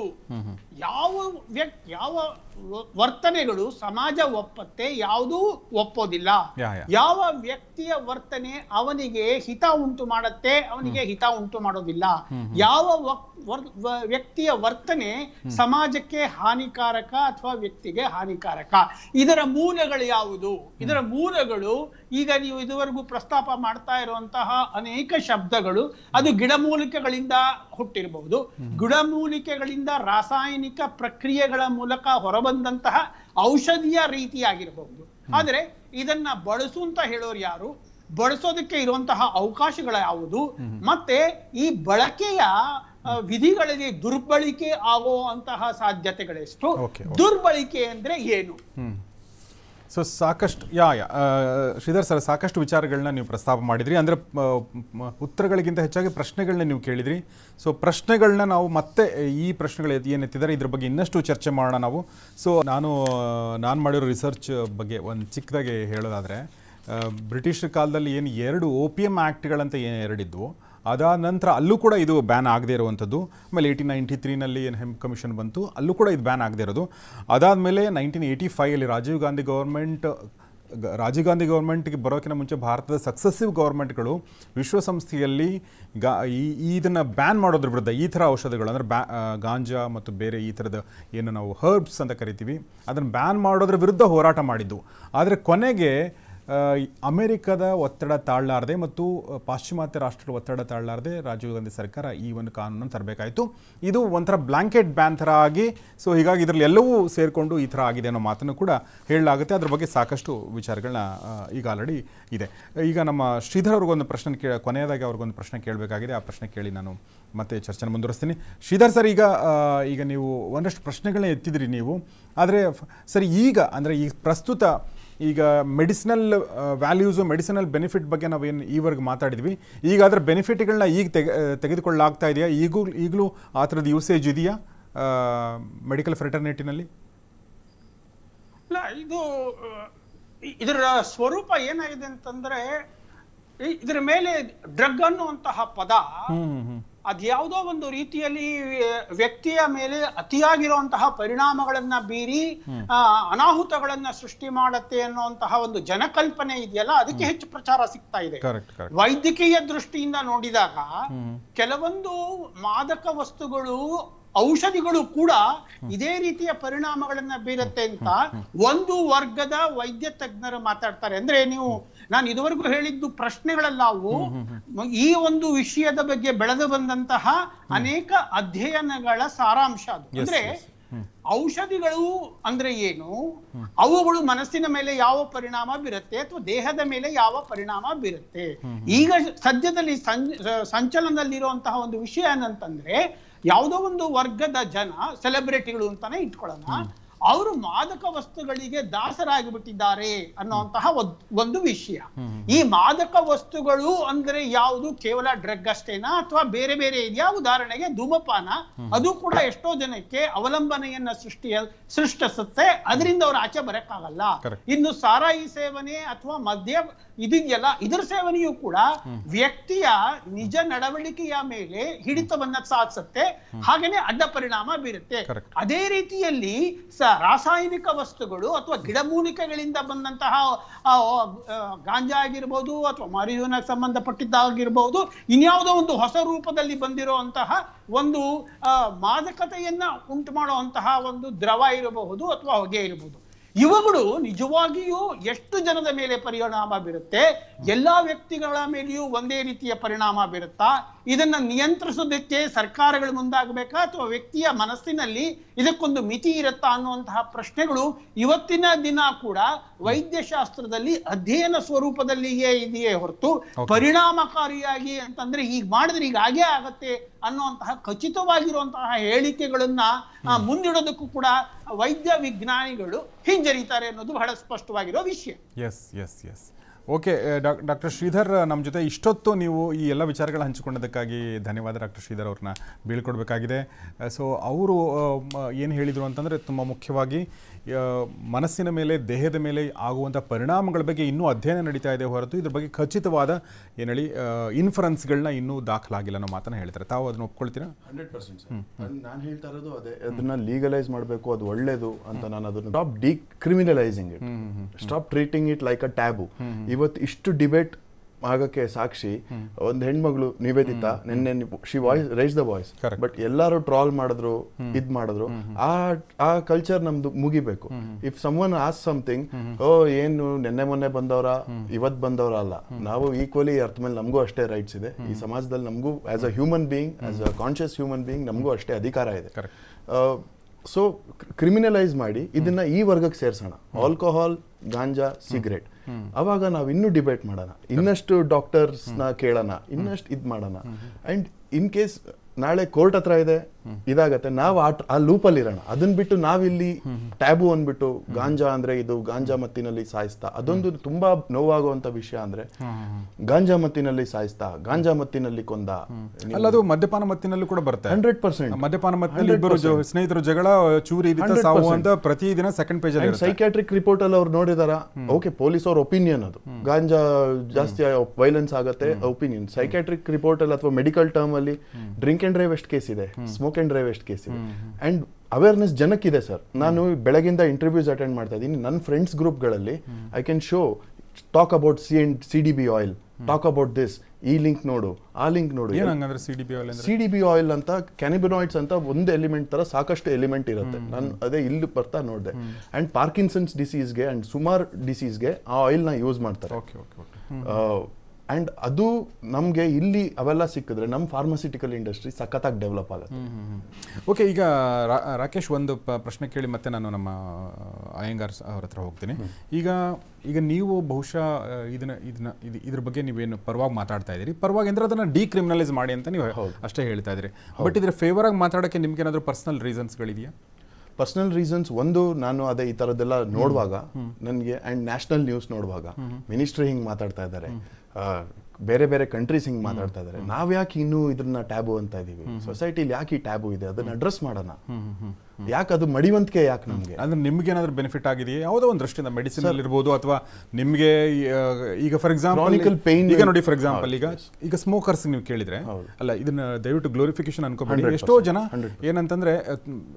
ಯಾವ ವ್ಯಕ್ತಿ ಯಾವ ವ- ವರ್ತನೆಗಳು ಸಮಾಜ ಒಪ್ಪತ್ತೆ ಯಾವುದೂ ಒಪ್ಪೋದಿಲ್ಲ ಯಾ, ಯಾ. ಯಾವ ವ್ಯಕ್ತಿಯ ವರ್ತನೆ ಅವನಿಗೆ ಹಿತ ಉಂಟು ಮಾಡತ್ತೆ ಅವನಿಗೆ ಹಿತ ಉಂಟು ಮಾಡೋದಿಲ್ಲ ಯಾವ ವಕ್- ವರ್- ವ- ವ್ಯಕ್ತಿಯ ವರ್ತನೆ ಸಮಾಜಕ್ಕೆ ಹಾನಿಕಾರಕ ಅಥವಾ ವ್ಯಕ್ತಿಗೆ ಹಾನಿಕಾರಕ ಇದರ ಮೂಲಗಳು ಯಾವುದು ಇದರ ಮೂಲಗಳು ಈಗ ನೀವು ಇದುವರೆಗೂ ಪ್ರಸ್ತಾಪ ಮಾಡ್ತಾ ಇರುವಂತಹ ಅನೇಕ ಶಬ್ದಗಳು ಅದು ಗಿಡಮೂಲಿಕೆಗಳಿಂದ ಹುಟ್ಟಿರಬಹುದು ಗಿಡಮೂಲಿಕೆಗಳಿಂದ ರಾಸಾಯನಿಕ ಪ್ರಕ್ರಿಯೆಗಳ ಮೂಲಕ ಹೊರಬಂದಂತಹ ಔಷಧಿಯ ರೀತಿಯಾಗಿರಬಹುದು ಆದ್ರೆ ಇದನ್ನ ಬಳಸು ಅಂತ ಹೇಳೋರು ಯಾರು ಬಳಸೋದಕ್ಕೆ ಇರುವಂತಹ ಅವಕಾಶಗಳು ಯಾವುದು ಮತ್ತೆ ಈ ಬಳಕೆಯ ಆ, ವಿಧಿಗಳಲ್ಲಿ ದುರ್ಬಳಕೆ ಆಗುವಂತಹ ಸಾಧ್ಯತೆಗಳೆಷ್ಟು Okay, ದುರ್ಬಳಕೆ ಅಂದ್ರೆ ಏನು ಹ್ಮ್ ಸೊ ಸಾಕಷ್ಟು ಯಾ ಯಾ ಆ, ಶ್ರೀಧರ್ ಸರ್ ಸಾಕಷ್ಟು ವಿಚಾರಗಳನ್ನ ನೀವು ಪ್ರಸ್ತಾಪ ಮಾಡಿದ್ರಿ ಅಂದರೆ ಉತ್ತರಗಳಿಗಿಂತ ಹೆಚ್ಚಾಗಿ ಪ್ರಶ್ನೆಗಳನ್ನ ನೀವು ಕೇಳಿದ್ರಿ ಸೊ ಪ್ರಶ್ನೆಗಳನ್ನ ನಾವು ಮತ್ತೆ ಈ ಪ್ರಶ್ನೆಗಳು ಏನು ಎತ್ತಿದ್ದಾರೆ ಇದ್ರ ಬಗ್ಗೆ ಇನ್ನಷ್ಟು ಚರ್ಚೆ ಮಾಡೋಣ ನಾವು ಸೊ ನಾನು ನಾನು ಮಾಡಿರೋ ರಿಸರ್ಚ್ ಬಗ್ಗೆ ಒಂದು ಚಿಕ್ಕದಾಗಿ ಹೇಳೋದಾದರೆ ಬ್ರಿಟಿಷ್ ಕಾಲದಲ್ಲಿ ಏನು ಎರಡು ಓ ಪಿ ಎಮ್ ಆ್ಯಕ್ಟ್ಗಳಂತ ಏನು ಎರಡಿದ್ವು ಅದಾದ ನಂತರ ಅಲ್ಲೂ ಕೂಡ ಇದು ಬ್ಯಾನ್ ಆಗದೇ ಇರುವಂಥದ್ದು ಆಮೇಲೆ ಏಯ್ಟೀನ್ ನೈಂಟಿ ತ್ರೀನಲ್ಲಿ ಏನು ಹೆಮ್ ಕಮಿಷನ್ ಬಂತು ಅಲ್ಲೂ ಕೂಡ ಇದು ಬ್ಯಾನ್ ಆಗದೇ ಇರೋದು ಅದಾದಮೇಲೆ ನೈನ್ಟೀನ್ ಏಯ್ಟಿ ಫೈವಲ್ಲಿ ರಾಜೀವ್ ಗಾಂಧಿ ಗೌರ್ಮೆಂಟ್ ಗ- ರಾಜೀವ್ ಗಾಂಧಿ ಗೌರ್ಮೆಂಟ್ಗೆ ಬರೋಕ್ಕಿಂತ ಮುಂಚೆ ಭಾರತದ ಸಕ್ಸಸ್ಸಿವ್ ಗೌರ್ಮೆಂಟ್ಗಳು ವಿಶ್ವಸಂಸ್ಥೆಯಲ್ಲಿ ಗಾ ಈ ಇದನ್ನು ಬ್ಯಾನ್ ಮಾಡೋದ್ರ ವಿರುದ್ಧ ಈ ಥರ ಔಷಧಿಗಳು ಅಂದರೆ ಬ್ಯಾ ಆ, ಗಾಂಜಾ ಮತ್ತು ಬೇರೆ ಈ ಥರದ ಏನು ನಾವು ಹರ್ಬ್ಸ್ ಅಂತ ಕರಿತೀವಿ ಅದನ್ನು ಬ್ಯಾನ್ ಮಾಡೋದ್ರ ವಿರುದ್ಧ ಹೋರಾಟ ಮಾಡಿದ್ದು ಆದರೆ ಕೊನೆಗೆ ಆ, ಈ ಅಮೆರಿಕದ ಒತ್ತಡ ತಾಳಲಾರದೆ ಮತ್ತು ಆ, ಪಾಶ್ಚಿಮಾತ್ಯ ರಾಷ್ಟ್ರಗಳ ಒತ್ತಡ ತಾಳಲಾರದೆ ರಾಜೀವ್ ಗಾಂಧಿ ಸರ್ಕಾರ ಈ ಒಂದು ಕಾನೂನನ್ನು ತರಬೇಕಾಯಿತು ಇದು ಒಂಥರ ಬ್ಲಾಂಕೆಟ್ ಬ್ಯಾನ್ ಥರ ಆಗಿ ಸೊ ಹೀಗಾಗಿ ಇದರಲ್ಲಿ ಎಲ್ಲವೂ ಸೇರಿಕೊಂಡು ಈ ಥರ ಆಗಿದೆ ಅನ್ನೋ ಮಾತನ್ನು ಕೂಡ ಹೇಳಲಾಗುತ್ತೆ ಅದ್ರ ಬಗ್ಗೆ ಸಾಕಷ್ಟು ವಿಚಾರಗಳನ್ನ ಆ, ಈಗ ಆಲ್ರೆಡಿ ಇದೆ ಈಗ ನಮ್ಮ ಶ್ರೀಧರ್ ಅವ್ರಿಗೊಂದು ಪ್ರಶ್ನೆ ಕೇ ಕೊನೆಯದಾಗಿ ಅವ್ರಿಗೊಂದು ಪ್ರಶ್ನೆ ಕೇಳಬೇಕಾಗಿದೆ ಆ ಪ್ರಶ್ನೆ ಕೇಳಿ ನಾನು ಮತ್ತೆ ಚರ್ಚೆನ ಮುಂದುವರಿಸ್ತೀನಿ ಶ್ರೀಧರ್ ಸರ್ ಈಗ ಆ, ಈಗ ನೀವು ಒಂದಷ್ಟು ಪ್ರಶ್ನೆಗಳನ್ನ ಎತ್ತಿದ್ರಿ ನೀವು ಆದರೆ ಫ- ಸರಿ ಈಗ ಅಂದರೆ ಈ ಪ್ರಸ್ತುತ ಈಗ ಮೆಡಿಸಿನಲ್ ವ್ಯಾಲ್ಯೂಸು ಮೆಡಿಸಿನಲ್ ಬೆನಿಫಿಟ್ ಬಗ್ಗೆ ನಾವೇನು ಈವರೆಗೆ ಮಾತಾಡಿದ್ವಿ ಈಗ ಅದರ ಬೆನಿಫಿಟ್ಗಳನ್ನ ಈಗ ತೆಗೆ ತೆಗೆದುಕೊಳ್ಳಲಾಗ್ತಾ ಇದೆಯಾ ಈಗೂ ಈಗಲೂ ಆ ಥರದ ಯೂಸೇಜ್ ಇದೆಯಾ ಮೆಡಿಕಲ್ ಫ್ರೆಟರ್ನಿಟಿನಲ್ಲಿ ಇಲ್ಲ ಇದು ಆ, ಇ- ಇದರ ಸ್ವರೂಪ ಏನಾಗಿದೆ ಅಂತಂದ್ರೆ ಇ- ಇದರ ಮೇಲೆ ಡ್ರಗ್ ಅನ್ನುವಂತಹ ಪದ ಹ್ಞೂ ಹ್ಞೂ ಅದ್ಯಾವುದೋ ಒಂದು ರೀತಿಯಲ್ಲಿ ಆ, ವ್ಯಕ್ತಿಯ ಮೇಲೆ ಅತಿಯಾಗಿರುವಂತಹ ಪರಿಣಾಮಗಳನ್ನ ಬೀರಿ ಆ, ಅನಾಹುತಗಳನ್ನ ಸೃಷ್ಟಿ ಮಾಡತ್ತೆ ಅನ್ನುವಂತಹ ಒಂದು ಜನಕಲ್ಪನೆ ಇದೆಯಲ್ಲ ಅದಕ್ಕೆ ಹೆಚ್ಚು ಪ್ರಚಾರ ಸಿಗ್ತಾ ಇದೆ ಕರೆಕ್ಟ್ ಕರೆಕ್ಟ್ ವೈದ್ಯಕೀಯ ದೃಷ್ಟಿಯಿಂದ ನೋಡಿದಾಗ ಕೆಲವೊಂದು ಮಾದಕ ವಸ್ತುಗಳು ಔಷಧಿಗಳು ಕೂಡ ಇದೇ ರೀತಿಯ ಪರಿಣಾಮಗಳನ್ನ ಬೀರುತ್ತೆ ಅಂತ ಒಂದು ವರ್ಗದ ವೈದ್ಯ ತಜ್ಞರು ಮಾತಾಡ್ತಾರೆ ಅಂದ್ರೆ ನೀವು ನಾನು ಇದುವರೆಗೂ ಹೇಳಿದ್ದು ಪ್ರಶ್ನೆಗಳಲ್ಲವು ಈ ಒಂದು ವಿಷಯದ ಬಗ್ಗೆ ಬೆಳೆದು ಬಂದಂತಹ ಅನೇಕ ಅಧ್ಯಯನಗಳ ಸಾರಾಂಶ ಅದು Yes, ಅಂದ್ರೆ yes. ಹ್ಮ್. ಔಷಧಿಗಳು ಅಂದ್ರೆ ಏನು ಅವುಗಳು ಮನಸ್ಸಿನ ಮೇಲೆ ಯಾವ ಪರಿಣಾಮ ಬೀರುತ್ತೆ ಅಥವಾ ದೇಹದ ಮೇಲೆ ಯಾವ ಪರಿಣಾಮ ಬೀರುತ್ತೆ ಈಗ ಸದ್ಯದಲ್ಲಿ ಸಂಚ ಸಂಚಲನದಲ್ಲಿರುವಂತಹ ಒಂದು ವಿಷಯ ಏನಂತಂದ್ರೆ ಯಾವುದೋ ಒಂದು ವರ್ಗದ ಜನ ಸೆಲೆಬ್ರಿಟಿಗಳು ಅಂತಾನೆ ಇಟ್ಕೊಳ್ಳೋಣ ಅವರು ಮಾದಕ ವಸ್ತುಗಳಿಗೆ ದಾಸರಾಗಿ ಬಿಟ್ಟಿದ್ದಾರೆ ಅನ್ನುವಂತಹ ಒಂದ್- ಒಂದು ವಿಷಯ ಈ ಮಾದಕ ವಸ್ತುಗಳು ಅಂದ್ರೆ ಯಾವುದು ಕೇವಲ ಡ್ರಗ್ ಅಷ್ಟೇನಾ ಅಥವಾ ಬೇರೆ ಬೇರೆ ಇದೆಯಾ ಉದಾಹರಣೆಗೆ ಧೂಮಪಾನ ಅದು ಕೂಡ ಎಷ್ಟೋ ಜನಕ್ಕೆ ಅವಲಂಬನೆಯನ್ನ ಸೃಷ್ಟಿಯ ಸೃಷ್ಟಿಸುತ್ತೆ ಅದರಿಂದ ಅವ್ರು ಆಚೆ ಬರಕ್ಕಾಗಲ್ಲ Correct. ಇನ್ನು ಸಾರಾಯಿ ಸೇವನೆ ಅಥವಾ ಮದ್ಯ ಇದೆಯಲ್ಲ ಇದರ ಸೇವನೆಯೂ ಕೂಡ ವ್ಯಕ್ತಿಯ ನಿಜ ನಡವಳಿಕೆಯ ಮೇಲೆ ಹಿಡಿತವನ್ನ ಸಾಧಿಸುತ್ತೆ ಹಾಗೇನೆ ಅಡ್ಡ ಪರಿಣಾಮ ಬೀರುತ್ತೆ Correct. ಅದೇ ರೀತಿಯಲ್ಲಿ ಸ ರಾಸಾಯನಿಕ ವಸ್ತುಗಳು ಅಥವಾ ಗಿಡಮೂಲಿಕೆಗಳಿಂದ ಬಂದಂತಹ ಆ, ಆ, ಗಾಂಜಾ ಆಗಿರ್ಬೋದು ಅಥವಾ ಮರಿಯುನ ಸಂಬಂಧಪಟ್ಟಿದ್ದಾಗಿರ್ಬೋದು ಇನ್ಯಾವುದೋ ಒಂದು ಹೊಸ ರೂಪದಲ್ಲಿ ಬಂದಿರುವಂತಹ ಒಂದು ಆ, ಮಾದಕತೆಯನ್ನ ಉಂಟು ಮಾಡುವಂತಹ ಒಂದು ದ್ರವ ಇರಬಹುದು ಅಥವಾ ಹೊಗೆ ಇರಬಹುದು ಇವುಗಳು ನಿಜವಾಗಿಯೂ ಎಷ್ಟು ಜನದ ಮೇಲೆ ಪರಿಣಾಮ ಬೀರುತ್ತೆ ಎಲ್ಲಾ ವ್ಯಕ್ತಿಗಳ ಮೇಲೆಯೂ ಒಂದೇ ರೀತಿಯ ಪರಿಣಾಮ ಬೀರುತ್ತಾ ಇದನ್ನ ನಿಯಂತ್ರಿಸೋದಕ್ಕೆ ಸರ್ಕಾರಗಳು ಮುಂದಾಗಬೇಕಾ ಅಥವಾ ವ್ಯಕ್ತಿಯ ಮನಸ್ಸಿನಲ್ಲಿ ಇದಕ್ಕೊಂದು ಮಿತಿ ಇರುತ್ತಾ ಅನ್ನುವಂತಹ ಪ್ರಶ್ನೆಗಳು ಇವತ್ತಿನ ದಿನ ಕೂಡ ವೈದ್ಯಶಾಸ್ತ್ರದಲ್ಲಿ ಅಧ್ಯಯನ ಸ್ವರೂಪದಲ್ಲಿಯೇ ಇದೆಯೇ ಹೊರತು ಪರಿಣಾಮಕಾರಿಯಾಗಿ ಅಂತಂದ್ರೆ ಈಗ ಮಾಡಿದ್ರೆ ಈಗ ಹಾಗೇ ಆಗತ್ತೆ ಅನ್ನುವಂತಹ ಖಚಿತವಾಗಿರುವಂತಹ ಹೇಳಿಕೆಗಳನ್ನ ಆ, ಮುಂದಿಡೋದಕ್ಕೂ ಕೂಡ ವೈದ್ಯ ವಿಜ್ಞಾನಿಗಳು ಹಿಂಜರಿತಾರೆ ಅನ್ನೋದು ಬಹಳ ಸ್ಪಷ್ಟವಾಗಿರೋ ವಿಷಯ yes yes yes okay doctor Sridhar ನಮ್ಮ ಜೊತೆ ಇಷ್ಟೊತ್ತು ನೀವು ಈ ಎಲ್ಲ ವಿಚಾರಗಳ ಹಂಚಿಕೊಂಡದಕ್ಕಾಗಿ ಧನ್ಯವಾದ ಡಾಕ್ಟರ್ ಶ್ರೀಧರ್ ಅವ್ರನ್ನ ಬೀಳ್ಕೊಡ್ಬೇಕಾಗಿದೆ ಸೊ ಅವರು ಏನು ಹೇಳಿದರು ಅಂತಂದರೆ ತುಂಬ ಮುಖ್ಯವಾಗಿ ಆ, ಮನಸ್ಸಿನ ಮೇಲೆ ದೇಹದ ಮೇಲೆ ಆಗುವಂಥ ಪರಿಣಾಮಗಳ ಬಗ್ಗೆ ಇನ್ನೂ ಅಧ್ಯಯನ ನಡೀತಾ ಇದೆ ಹೊರತು ಇದ್ರ ಬಗ್ಗೆ ಖಚಿತವಾದ ಏನು ಹೇಳಿ ಇನ್ಫರೆನ್ಸ್ಗಳನ್ನ ಇನ್ನೂ ದಾಖಲಾಗಿಲ್ಲ ಅನ್ನೋ ಮಾತನ್ನು ಹೇಳ್ತಾರೆ ತಾವು ಅದನ್ನ ಒಪ್ಕೊಳ್ತೀರಾ ಹಂಡ್ರೆಡ್ ಪರ್ಸೆಂಟ್ ನಾನು ಹೇಳ್ತಾ ಇರೋದು ಅದೇ ಅದನ್ನ ಲೀಗಲೈಸ್ ಮಾಡಬೇಕು ಅದು ಒಳ್ಳೇದು ಅಂತ ನಾನು ಅದನ್ನ stop decriminalising it stop treating it like a taboo ಇವತ್ತು ಇಷ್ಟು ಡಿಬೇಟ್ ಆಗಕ್ಕೆ ಸಾಕ್ಷಿ ಒಂದ್ ಹೆಣ್ಮಗಳು ನಿವೇದಿತಾ ನಿನ್ನೆ she voice raise the voice Correct. But ಎಲ್ಲಾರು ಟ್ರಾಲ್ ಮಾಡಿದ್ರು ಇದ್ ಮಾಡಿದ್ರು ಆ ಆ ಕಲ್ಚರ್ ನಮ್ದು ಮುಗಿಬೇಕು ಇಫ್ ಸಮ್ವನ್ ಆಸ್ ಸಮಥಿಂಗ್ ಓ ಏನು ನಿನ್ನೆ ಮೊನ್ನೆ ಬಂದವರ ಇವತ್ ಬಂದವರ ಅಲ್ಲ ನಾವು ಈಕ್ವಲಿ ಅರ್ಥ ಮೇಲೆ ನಮಗೂ ಅಷ್ಟೇ ರೈಟ್ಸ್ ಇದೆ ಈ ಸಮಾಜದಲ್ಲಿ ನಮಗೂ as a human being as a conscious human being ನಮಗೂ ಅಷ್ಟೇ ಅಧಿಕಾರ ಇದೆ Correct. ಸೊ ಕ್ರಿಮಿನಲೈಸ್ ಮಾಡಿ ಇದನ್ನ ಈ ವರ್ಗಕ್ಕೆ ಸೇರ್ಸೋಣ ಆಲ್ಕೋಹಾಲ್ ಗಾಂಜಾ ಸಿಗರೇಟ್ ಅವಾಗ ನಾವು ಇನ್ನೂ ಡಿಬೇಟ್ ಮಾಡೋಣ ಇನ್ನಷ್ಟು ಡಾಕ್ಟರ್ಸ್ ನ ಕೇಳೋಣ ಇನ್ನಷ್ಟು ಇದ್ ಮಾಡೋಣ ಅಂಡ್ ಇನ್ ಕೇಸ್ ನಾಳೆ ಕೋರ್ಟ್ ಹತ್ರ ಇದೆ ಇದಾಗತ್ತೆ ನಾವು ಆ ಆ ಲೂಪಲ್ಲಿ ಇರೋಣ ಅದನ್ನ ಬಿಟ್ಟು ನಾವಿಲ್ಲಿ ಟ್ಯಾಬು ಅಂದ್ಬಿಟ್ಟು ಗಾಂಜಾ ಅಂದ್ರೆ ಇದು ಗಾಂಜಾ ಮತ್ತಿನಲ್ಲಿ ಸಾಯಿಸ್ತಾ ಅದೊಂದು ತುಂಬಾ ನೋವಾಗುವಂತ ವಿಷಯ ಅಂದ್ರೆ ಗಾಂಜಾ ಮತ್ತಿನಲ್ಲಿ ಸಾಯಿಸ್ತಾ ಗಾಂಜಾ ಮತ್ತಿನಲ್ಲಿ ಕೊಂದ ಅಲ್ಲ ಅದು ಮದ್ಯಪಾನ ಮತ್ತಿನಲ್ಲೂ ಕೂಡ ಬರುತ್ತೆ ಹಂಡ್ರೆಡ್ ಪರ್ಸೆಂಟ್ ಮದ್ಯಪಾನ ಮತ್ತಿನಲ್ಲಿ ಇಬ್ಬರು ಜೊ- ಸ್ನೇಹಿತರು ಜಗಳ ಚೂರಿ ಇದಿತ್ತ ಸಾವು ಅಂತ ಪ್ರತಿದಿನ ಸೆಕೆಂಡ್ ಪೇಜ್ ಅಲ್ಲಿ ಸೈಕ್ಯಾಟ್ರಿಕ್ ರಿಪೋರ್ಟ್ ಅಲ್ಲಿ ಅವ್ರು ನೋಡಿದಾರ ಓಕೆ ಪೊಲೀಸ್ ಅವ್ರ ಒಪಿನಿಯನ್ ಅದು ಗಾಂಜಾ ಜಾಸ್ತಿ ವೈಲೆನ್ಸ್ ಆಗತ್ತೆ ಒಪಿನಿಯನ್ ಸೈಕ್ಯಾಟ್ರಿಕ್ ರಿಪೋರ್ಟ್ ಅಲ್ಲಿ ಅಥವಾ ಮೆಡಿಕಲ್ ಟರ್ಮ್ ಅಲ್ಲಿ ಡ್ರಿಂಕ್ ಅಂಡ್ ಡ್ರೈವ್ ಎಷ್ಟು ಕೇಸ್ ಇದೆ ಸ್ಮೋಕ್ ಅಂಡ್ ಡ್ರೈವ್ ಎಷ್ಟು ಕೇಸ್ ಇದೆ ಅಂಡ್ ಅವೇರ್ನೆಸ್ ಜನಕ್ಕಿದೆ ಸರ್ ನಾನು ಬೆಳಗಿಂದ ಇಂಟರ್ವ್ಯೂಸ್ ಅಟೆಂಡ್ ಮಾಡ್ತಾ ಇದ್ದೀನಿ ನನ್ನ ಫ್ರೆಂಡ್ಸ್ ಗ್ರೂಪ್ಗಳಲ್ಲಿ I can show talk about C and C D B oil talk about this ಈ ಲಿಂಕ್ ನೋಡು ಆ ಲಿಂಕ್ ನೋಡು ಏನ್ ಹಂಗಂದ್ರೆ ಸಿ ಡಿ ಬಿ ಅಂದ್ರೆ ಸಿ ಡಿ ಬಿ ಆಯಿಲ್ ಅಂತ ಕ್ಯಾನಿಬಿನಾಯ್ಡ್ಸ್ ಅಂತ ಒಂದು ಎಲಿಮೆಂಟ್ ತರ ಸಾಕಷ್ಟು ಎಲಿಮೆಂಟ್ ಇರುತ್ತೆ ನಾನು ಅದೇ ಇಲ್ಲಿ ಬರ್ತಾ ನೋಡಿದೆ ಅಂಡ್ ಪಾರ್ಕಿನ್ಸನ್ಸ್ ಡಿಸೀಸ್ಗೆ ಅಂಡ್ ಸುಮಾರು ಡಿಸೀಸ್ಗೆ ಆ ಆಯಿಲ್ ನ ಯೂಸ್ ಮಾಡ್ತಾರೆ ಓಕೆ ಓಕೆ ಓಕೆ ಅಂಡ್ ಅದು ನಮ್ಗೆ ಇಲ್ಲಿ ಅವೆಲ್ಲ ಸಿಕ್ಕಿದ್ರೆ ನಮ್ಮ ಫಾರ್ಮಸ್ಯೂಟಿಕಲ್ ಇಂಡಸ್ಟ್ರಿ ಸಖತ್ತಾಗಿ ಡೆವಲಪ್ ಆಗುತ್ತೆ ಓಕೆ ಈಗ ರಾ- ರಾಕೇಶ್ ಒಂದು ಪ- ಪ್ರಶ್ನೆ ಕೇಳಿ ಮತ್ತೆ ನಾನು ನಮ್ಮ ಅಯ್ಯಂಗಾರ್ ಸ- ಅವ್ರ ಹತ್ರ ಹೋಗ್ತೀನಿ ಈಗ ಈಗ ನೀವು ಬಹುಶಃ ಆ, ಇದನ್ನ ಇದನ್ನ ಇದು ಇದ್ರ ಬಗ್ಗೆ ನೀವೇನು ಪರವಾಗಿ ಮಾತಾಡ್ತಾ ಇದ್ದೀರಿ ಪರವಾಗಿ ಅಂದ್ರೆ ಅದನ್ನ ಡಿಕ್ರಿಮಿನಲೈಸ್ ಮಾಡಿ ಅಂತ ನೀವು ಅಷ್ಟೇ ಹೇಳ್ತಾ ಇದ್ದೀರಿ ಬಟ್ ಇದ್ರ ಫೇವರ್ ಆಗಿ ಮಾತಾಡೋಕ್ಕೆ ನಿಮ್ಗೆ ಏನಾದರೂ ಪರ್ಸನಲ್ ರೀಸನ್ಸ್ಗಳಿದೆಯಾ ಪರ್ಸನಲ್ ರೀಸನ್ಸ್ ಒಂದು ನಾನು ಅದೇ ಈ ತರದ್ದೆಲ್ಲ ನೋಡುವಾಗ ನನಗೆ ಅಂಡ್ ನ್ಯಾಷನಲ್ ನ್ಯೂಸ್ ನೋಡುವಾಗ ಮಿನಿಸ್ಟ್ರಿ ಹಿಂಗ್ ಮಾತಾಡ್ತಾ ಇದ್ದಾರೆ ಆ, ಬೇರೆ ಬೇರೆ ಕಂಟ್ರೀಸ್ ಹಿಂಗ್ ಮಾತಾಡ್ತಾ ಇದ್ದಾರೆ ನಾವ್ ಯಾಕೆ ಇನ್ನೂ ಇದನ್ನ ಟ್ಯಾಬು ಅಂತ ಇದೀವಿ ಸೊಸೈಟಿಲಿ ಯಾಕೆ ಈ ಟ್ಯಾಬು ಇದೆ ಅದನ್ನ ಅಡ್ರೆಸ್ ಮಾಡೋಣ ಯಾಕೆ ಅದು ಮಡಿವಂತಿಕೆ ಯಾಕೆ ನಮ್ಗೆ ಅಂದ್ರೆ ನಿಮ್ಗೆ ಏನಾದರೂ ಬೆನಿಫಿಟ್ ಆಗಿದೆಯಾ ಯಾವುದೋ ಒಂದು ದೃಷ್ಟಿಯಿಂದ ಮೆಡಿಸಿನ್ ಅಲ್ಲಿ ಇರ್ಬೋದು ಅಥವಾ ನಿಮಗೆ ಈಗ ಫಾರ್ ಎಕ್ಸಾಂಪಲ್ Chronic pain ಈಗ ನೋಡಿ ಫಾರ್ ಎಕ್ಸಾಂಪಲ್ ಈಗ ಈಗ ಸ್ಮೋಕರ್ಸ್ ನೀವು ಕೇಳಿದ್ರೆ ಅಲ್ಲ ಇದನ್ನ ದಯವಿಟ್ಟು ಗ್ಲೋರಿಫಿಕೇಶನ್ ಅನ್ಕೋಬೇಡಿ 100%, ಎಷ್ಟೋ ಜನ 100%. ಏನಂತಂದ್ರೆ ಅಹ್,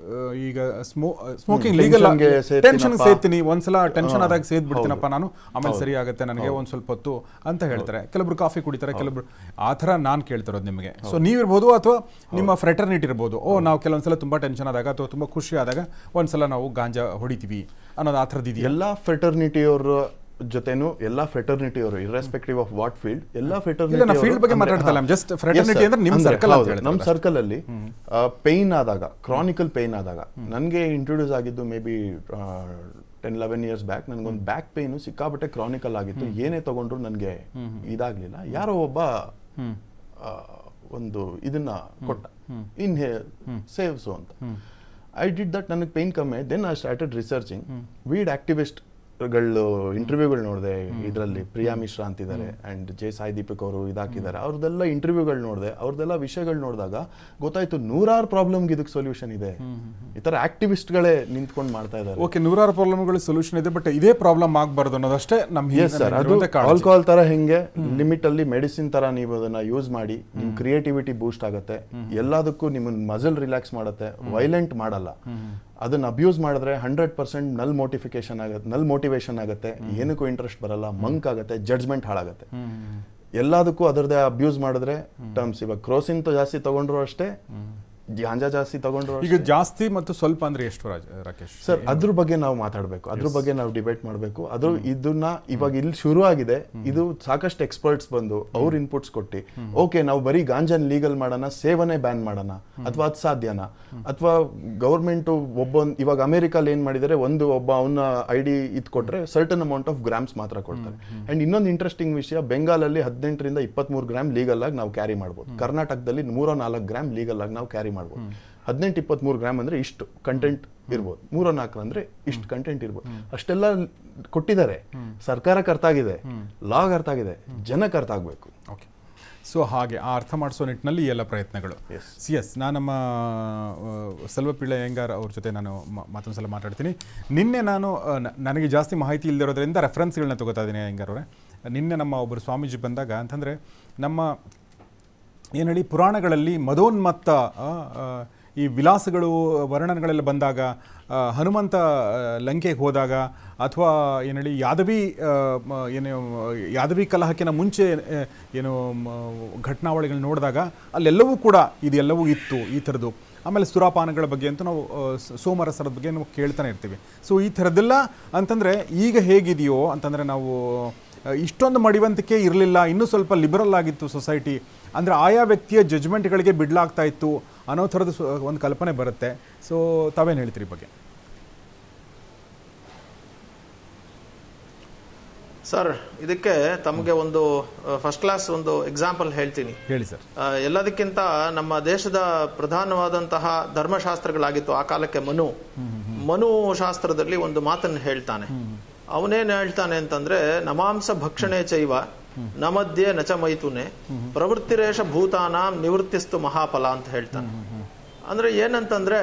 ಈಗ ಸ್ಮೋ ಸ್ಮೋಕಿಂಗ್ ಲೀಗಲ್ Tensionಗೆ ಸೇರ್ತೀನಪ್ಪ. ಟೆನ್ಷನ್ ಸೇರ್ತೀನಿ ಒಂದ್ಸಲ ಟೆನ್ಷನ್ ಆದಾಗ ಸೇದ್ ಬಿಡ್ತೀನಪ್ಪ ನಾನು ಆಮೇಲೆ ಸರಿ ಆಗುತ್ತೆ ನನಗೆ ಒಂದ್ ಸ್ವಲ್ಪ ಹೊತ್ತು ಅಂತ ಹೇಳ್ತಾರೆ ಕೆಲವರು ಕಾಫಿ ಕುಡಿತಾರೆ ಕೆಲವರು ಆ ಥರ ನಾನು ಕೇಳ್ತಿರೋದು ನಿಮಗೆ ಸೊ ನೀವಿರ್ಬೋದು ಅಥವಾ ನಿಮ್ಮ ಫ್ರೆಟರ್ನಿಟಿ ಇರ್ಬೋದು ಓ ನಾವು ಕೆಲವೊಂದ್ಸಲ ತುಂಬಾ ಟೆನ್ಷನ್ ಆದಾಗ ಅಥವಾ ತುಂಬಾ ಖುಷಿ ಆದಾಗ ಒಂದ್ಸಲ ನಾವು ಗಾಂಜಾ ಹೊಡಿತೀವಿ ಅನ್ನೋದು ಆ ಥರದ್ದು ಇದೆಯಾ ಎಲ್ಲಾ ಫ್ರೆಟರ್ನಿಟಿಯವರ ಜೊತೆನು ಎಲ್ಲಾ ಫ್ರೆಟರ್ನಿಟಿ ಅವರು ಇರ್ರೆಸ್ಪೆಕ್ಟಿವ್ ಆಫ್ ವಾಟ್ ಫೀಲ್ಡ್ ಎಲ್ಲಾ ಇಲ್ಲ, ನಾ field ಬಗ್ಗೆ ಮಾತಾಡ್ತಾ ಇಲ್ಲ. just fraternity ಅಂದ್ರೆ ನಿಮ್ circle ಅಂತ ಹೇಳಿದ್ರಲ್ಲ. ನಮ್ಮ ಸರ್ಕಲ್ ಅಲ್ಲಿ ಪೈನ್ ಆದಾಗ ಕ್ರಾನಿಕಲ್ ಪೈನ್ ಆದಾಗ ನನಗೆ ಇಂಟ್ರೊಡ್ಯೂಸ್ ಆಗಿದ್ದು maybe ten eleven years back ನನಗೊಂದು ಬ್ಯಾಕ್ ಪೈನು ಸಿಕ್ಕಾಪಟ್ಟೆ ಕ್ರಾನಿಕಲ್ ಆಗಿತ್ತು ಏನೇ ತಗೊಂಡ್ರು ನನಗೆ ಇದಾಗ್ಲಿಲ್ಲ ಯಾರೋ ಒಬ್ಬ ಆ, ಒಂದು ಇದನ್ನ ಕೊಟ್ಟ ಇನ್ಹೇ ಸೇವ್ಸು ಅಂತ ಐ ಡಿಡ್ ದಟ್ ನನಗೆ ಪೈನ್ ಕಮ್ಮಿ then I started researching weed activist ಗಳು ಇಂಟರ್ವ್ಯೂಗಳು ನೋಡಿದೆ ಇದರಲ್ಲಿ ಪ್ರಿಯಾ ಮಿಶ್ರಾ ಅಂತಿದ್ದಾರೆ ಅಂಡ್ ಜೆ ಸಾಯಿ ದೀಪಕ್ ಅವರು ಇದಾಕಿದ್ದಾರೆ ಅವ್ರದ್ದೆಲ್ಲ ಇಂಟರ್ವ್ಯೂಗಳು ನೋಡಿದೆ ಅವ್ರದ್ದೆಲ್ಲ ವಿಷಯಗಳು ನೋಡಿದಾಗ ಗೊತ್ತಾಯ್ತು ನೂರಾರು ಪ್ರಾಬ್ಲಮ್ಗೆ ಇದಕ್ಕೆ ಸೊಲ್ಯೂಷನ್ ಇದೆ ಈ ತರ ಆಕ್ಟಿವಿಸ್ಟ್ಗಳೇ ನಿಂತ್ಕೊಂಡು ಮಾಡ್ತಾ ಇದ್ದಾರೆ ಓಕೆ ನೂರಾರು ಪ್ರಾಬ್ಲಮ್ಗಳು ಸೊಲ್ಯೂಷನ್ ಇದೆ ಬಟ್ ಇದೇ ಪ್ರಾಬ್ಲಮ್ ಆಗಬಾರ್ದು ಅನ್ನೋದಷ್ಟೇ ನಮ್ಮ ಎಸ್ ಸರ್ ಅದು ಆಲ್ಕೋಹಾಲ್ ತರ ಹೆಂಗೆ ಲಿಮಿಟ್ ಅಲ್ಲಿ ಮೆಡಿಸಿನ್ ತರ ನೀವು ಅದನ್ನ ಯೂಸ್ ಮಾಡಿ ನಿಮ್ ಕ್ರಿಯೇಟಿವಿಟಿ ಬೂಸ್ಟ್ ಆಗುತ್ತೆ ಎಲ್ಲದಕ್ಕೂ ನಿಮ್ಮನ್ನ ಮಸಲ್ ರಿಲ್ಯಾಕ್ಸ್ ಮಾಡುತ್ತೆ ವೈಲೆಂಟ್ ಮಾಡಲ್ಲ ಅದನ್ನ ಅಬ್ಯೂಸ್ ಮಾಡಿದ್ರೆ ಹಂಡ್ರೆಡ್ ಪರ್ಸೆಂಟ್ ನಲ್ ಮೋಟಿಫಿಕೇಶನ್ ಆಗುತ್ತೆ ನಲ್ ಮೋಟಿವೇಶನ್ ಆಗುತ್ತೆ ಏನಕ್ಕೂ ಇಂಟ್ರೆಸ್ಟ್ ಬರಲ್ಲ ಮಂಕ್ ಆಗುತ್ತೆ ಜಡ್ಜ್ಮೆಂಟ್ ಹಾಳಾಗುತ್ತೆ ಎಲ್ಲದಕ್ಕೂ ಅದರದೇ ಅಬ್ಯೂಸ್ ಮಾಡಿದ್ರೆ ಟರ್ಮ್ಸ್ ಇವಾಗ ಕ್ರೋಸಿನ್ ಜಾಸ್ತಿ ತಗೊಂಡ್ರು ಅಷ್ಟೇ ಗಾಂಜಾ ಜಾಸ್ತಿ ತಗೊಂಡ್ರು ಈಗ ಜಾಸ್ತಿ ಮತ್ತು ಸ್ವಲ್ಪ ಅಂದ್ರೆ ಎಷ್ಟು ರಾಜ ರಾಕೇಶ್ ಸರ್ ಅದ್ರ ಬಗ್ಗೆ ನಾವು ಮಾತಾಡಬೇಕು ಅದ್ರ ಬಗ್ಗೆ ನಾವು ಡಿಬೇಟ್ ಮಾಡಬೇಕು ಅದು ಇದನ್ನ ಇವಾಗ ಇಲ್ಲಿ ಶುರು ಆಗಿದೆ ಇದು ಸಾಕಷ್ಟು ಎಕ್ಸ್ಪರ್ಟ್ಸ್ ಬಂದು ಅವ್ರ ಇನ್ಪುಟ್ಸ್ ಕೊಟ್ಟು ಓಕೆ ನಾವು ಬರೀ ಗಾಂಜಾನ್ ಲೀಗಲ್ ಮಾಡೋಣ ಸೇವನೆ ಬ್ಯಾನ್ ಮಾಡೋಣ ಅಥವಾ ಅದು ಸಾಧ್ಯನಾ ಅಥವಾ ಗೌರ್ಮೆಂಟ್ ಒಬ್ಬೊಂದು ಇವಾಗ ಅಮೆರಿಕಲ್ಲಿ ಏನ್ ಮಾಡಿದ್ದಾರೆ ಒಂದು ಒಬ್ಬ ಅವನ ಐ ಡಿ ಇದು ಕೊಟ್ರೆ ಸರ್ಟನ್ ಅಮೌಂಟ್ ಆಫ್ ಗ್ರಾಮ್ಸ್ ಮಾತ್ರ ಕೊಡ್ತಾರೆ ಅಂಡ್ ಇನ್ನೊಂದು ಇಂಟ್ರೆಸ್ಟಿಂಗ್ ವಿಷಯ ಬೆಂಗಾಲಲ್ಲಿ ಹದಿನೆಂಟರಿಂದ ಇಪ್ಪತ್ಮೂರು ಗ್ರಾಮ್ ಲೀಗಲ್ ಆಗಿ ನಾವು ಕ್ಯಾರಿ ಮಾಡ್ಬೋದು ಕರ್ನಾಟಕದಲ್ಲಿ ನೂರ ನಾಲ್ಕು ಗ್ರಾಮ್ ಲೀಗಲ್ ಆಗಿ ನಾವು ಕ್ಯಾರಿ ಮಾಡ್ಬೋದು ಹದಿನೆಂಟು ಇಪ್ಪತ್ಮೂರು ಗ್ರಾಮ್ ಅಂದ್ರೆ ಇಷ್ಟು ಕಂಟೆಂಟ್ ಇರ್ಬೋದು ಮೂರ ನಾಲ್ಕು ಅಂದ್ರೆ ಇಷ್ಟು ಕಂಟೆಂಟ್ ಇರ್ಬೋದು ಅಷ್ಟೆಲ್ಲ ಕೊಟ್ಟಿದ್ದಾರೆ ಸರ್ಕಾರಕ್ಕೆ ಅರ್ಥ ಆಗಿದೆ ಲಾಗ್ ಅರ್ಥ ಆಗಿದೆ ಜನಕ್ಕೆ ಅರ್ಥ ಆಗ್ಬೇಕು ಓಕೆ ಸೊ ಹಾಗೆ ಆ ಅರ್ಥ ಮಾಡಿಸೋ ನಿಟ್ಟಿನಲ್ಲಿ ಈ ಎಲ್ಲ ಪ್ರಯತ್ನಗಳು Yes. ಸಿ ಎಸ್ ನಾನು ನಮ್ಮ ಆ, ಸೆಲ್ವಪಿಳ್ಳೆ ಅಯ್ಯಂಗಾರ್ ಅವ್ರ ಜೊತೆ ನಾನು ಮ- ಮತ್ತೊಂದು ಸಲ ಮಾತಾಡ್ತೀನಿ ನಿನ್ನೆ ನಾನು ಆ, ನ- ನನಗೆ ಜಾಸ್ತಿ ಮಾಹಿತಿ ಇಲ್ಲದಿರೋದ್ರಿಂದ ರೆಫರೆನ್ಸ್ಗಳನ್ನ ತಗೋತಾ ಇದ್ದೀನಿ ಅಯ್ಯಂಗಾರ್ ಅವರೇ ನಿನ್ನೆ ನಮ್ಮ ಒಬ್ಬರು ಸ್ವಾಮೀಜಿ ಬಂದಾಗ ಅಂತಂದರೆ ನಮ್ಮ ಏನು ಹೇಳಿ ಪುರಾಣಗಳಲ್ಲಿ ಮದೋನ್ಮತ್ತ ಆ, ಆ, ಈ ವಿಲಾಸಗಳು ವರ್ಣನೆಗಳೆಲ್ಲ ಬಂದಾಗ ಆ, ಹನುಮಂತ ಆ, ಲಂಕೆಗೆ ಹೋದಾಗ ಅಥವಾ ಏನು ಹೇಳಿ ಯಾದವಿ ಆ, ಮ- ಏನು ಯಾದವಿ ಕಲಹಕ್ಕಿಂತ ಮುಂಚೆ ಆ, ಏನು ಮ- ಘಟನಾವಳಿಗಳು ನೋಡಿದಾಗ ಅಲ್ಲೆಲ್ಲವೂ ಕೂಡ ಇದೆಲ್ಲವೂ ಇತ್ತು ಈ ಥರದ್ದು ಆಮೇಲೆ ಸುರಾಪಾನಗಳ ಬಗ್ಗೆ ಅಂತ ನಾವು ಆ, ಸ- ಸೋಮರಸರದ ಬಗ್ಗೆ ನಾವು ಕೇಳ್ತಾನೆ ಇರ್ತೀವಿ ಸೊ ಈ ಥರದ್ದೆಲ್ಲ ಅಂತಂದರೆ ಈಗ ಹೇಗಿದೆಯೋ ಅಂತಂದರೆ ನಾವು ಆ, ಇಷ್ಟೊಂದು ಮಡಿವಂತಿಕೆ ಇರಲಿಲ್ಲ ಇನ್ನೂ ಸ್ವಲ್ಪ ಲಿಬರಲ್ ಆಗಿತ್ತು ಸೊಸೈಟಿ ಅಂದರೆ ಆಯಾ ವ್ಯಕ್ತಿಯ ಜಜ್ಮೆಂಟ್ಗಳಿಗೆ ಬಿಡ್ಲಾಗ್ತಾ ಇತ್ತು ಅನ್ನೋ ಥರದ ಸು- ಒಂದು ಕಲ್ಪನೆ ಬರುತ್ತೆ ಸೊ ತಾವೇನು ಹೇಳ್ತೀರಿ ಈ ಬಗ್ಗೆ ಸರ್ ಇದಕ್ಕೆ ತಮಗೆ ಒಂದು ಫಸ್ಟ್ ಕ್ಲಾಸ್ ಒಂದು ಎಕ್ಸಾಂಪಲ್ ಹೇಳ್ತೀನಿ ಹೇಳಿ ಸರ್ ಆ, ಎಲ್ಲದಕ್ಕಿಂತ ನಮ್ಮ ದೇಶದ ಪ್ರಧಾನವಾದಂತಹ ಧರ್ಮಶಾಸ್ತ್ರಗಳಾಗಿತ್ತು ಆ ಕಾಲಕ್ಕೆ ಮನು ಮನು ಶಾಸ್ತ್ರದಲ್ಲಿ ಒಂದು ಮಾತನ್ನು ಹೇಳ್ತಾನೆ ಅವನೇನ್ ಹೇಳ್ತಾನೆ ಅಂತಂದ್ರೆ ನಮಾಂಸ ಭಕ್ಷಣೆ ಚೈವ ನ ಮಧ್ಯೆ ನಚ ಮೈಥುನೆ ಪ್ರವೃತ್ತಿರೇಶ ಭೂತಾನಾಂ ನಿವೃತ್ತಿಸ್ತು ಮಹಾಫಲ ಅಂತ ಹೇಳ್ತಾನೆ ಅಂದ್ರೆ ಏನಂತಂದ್ರೆ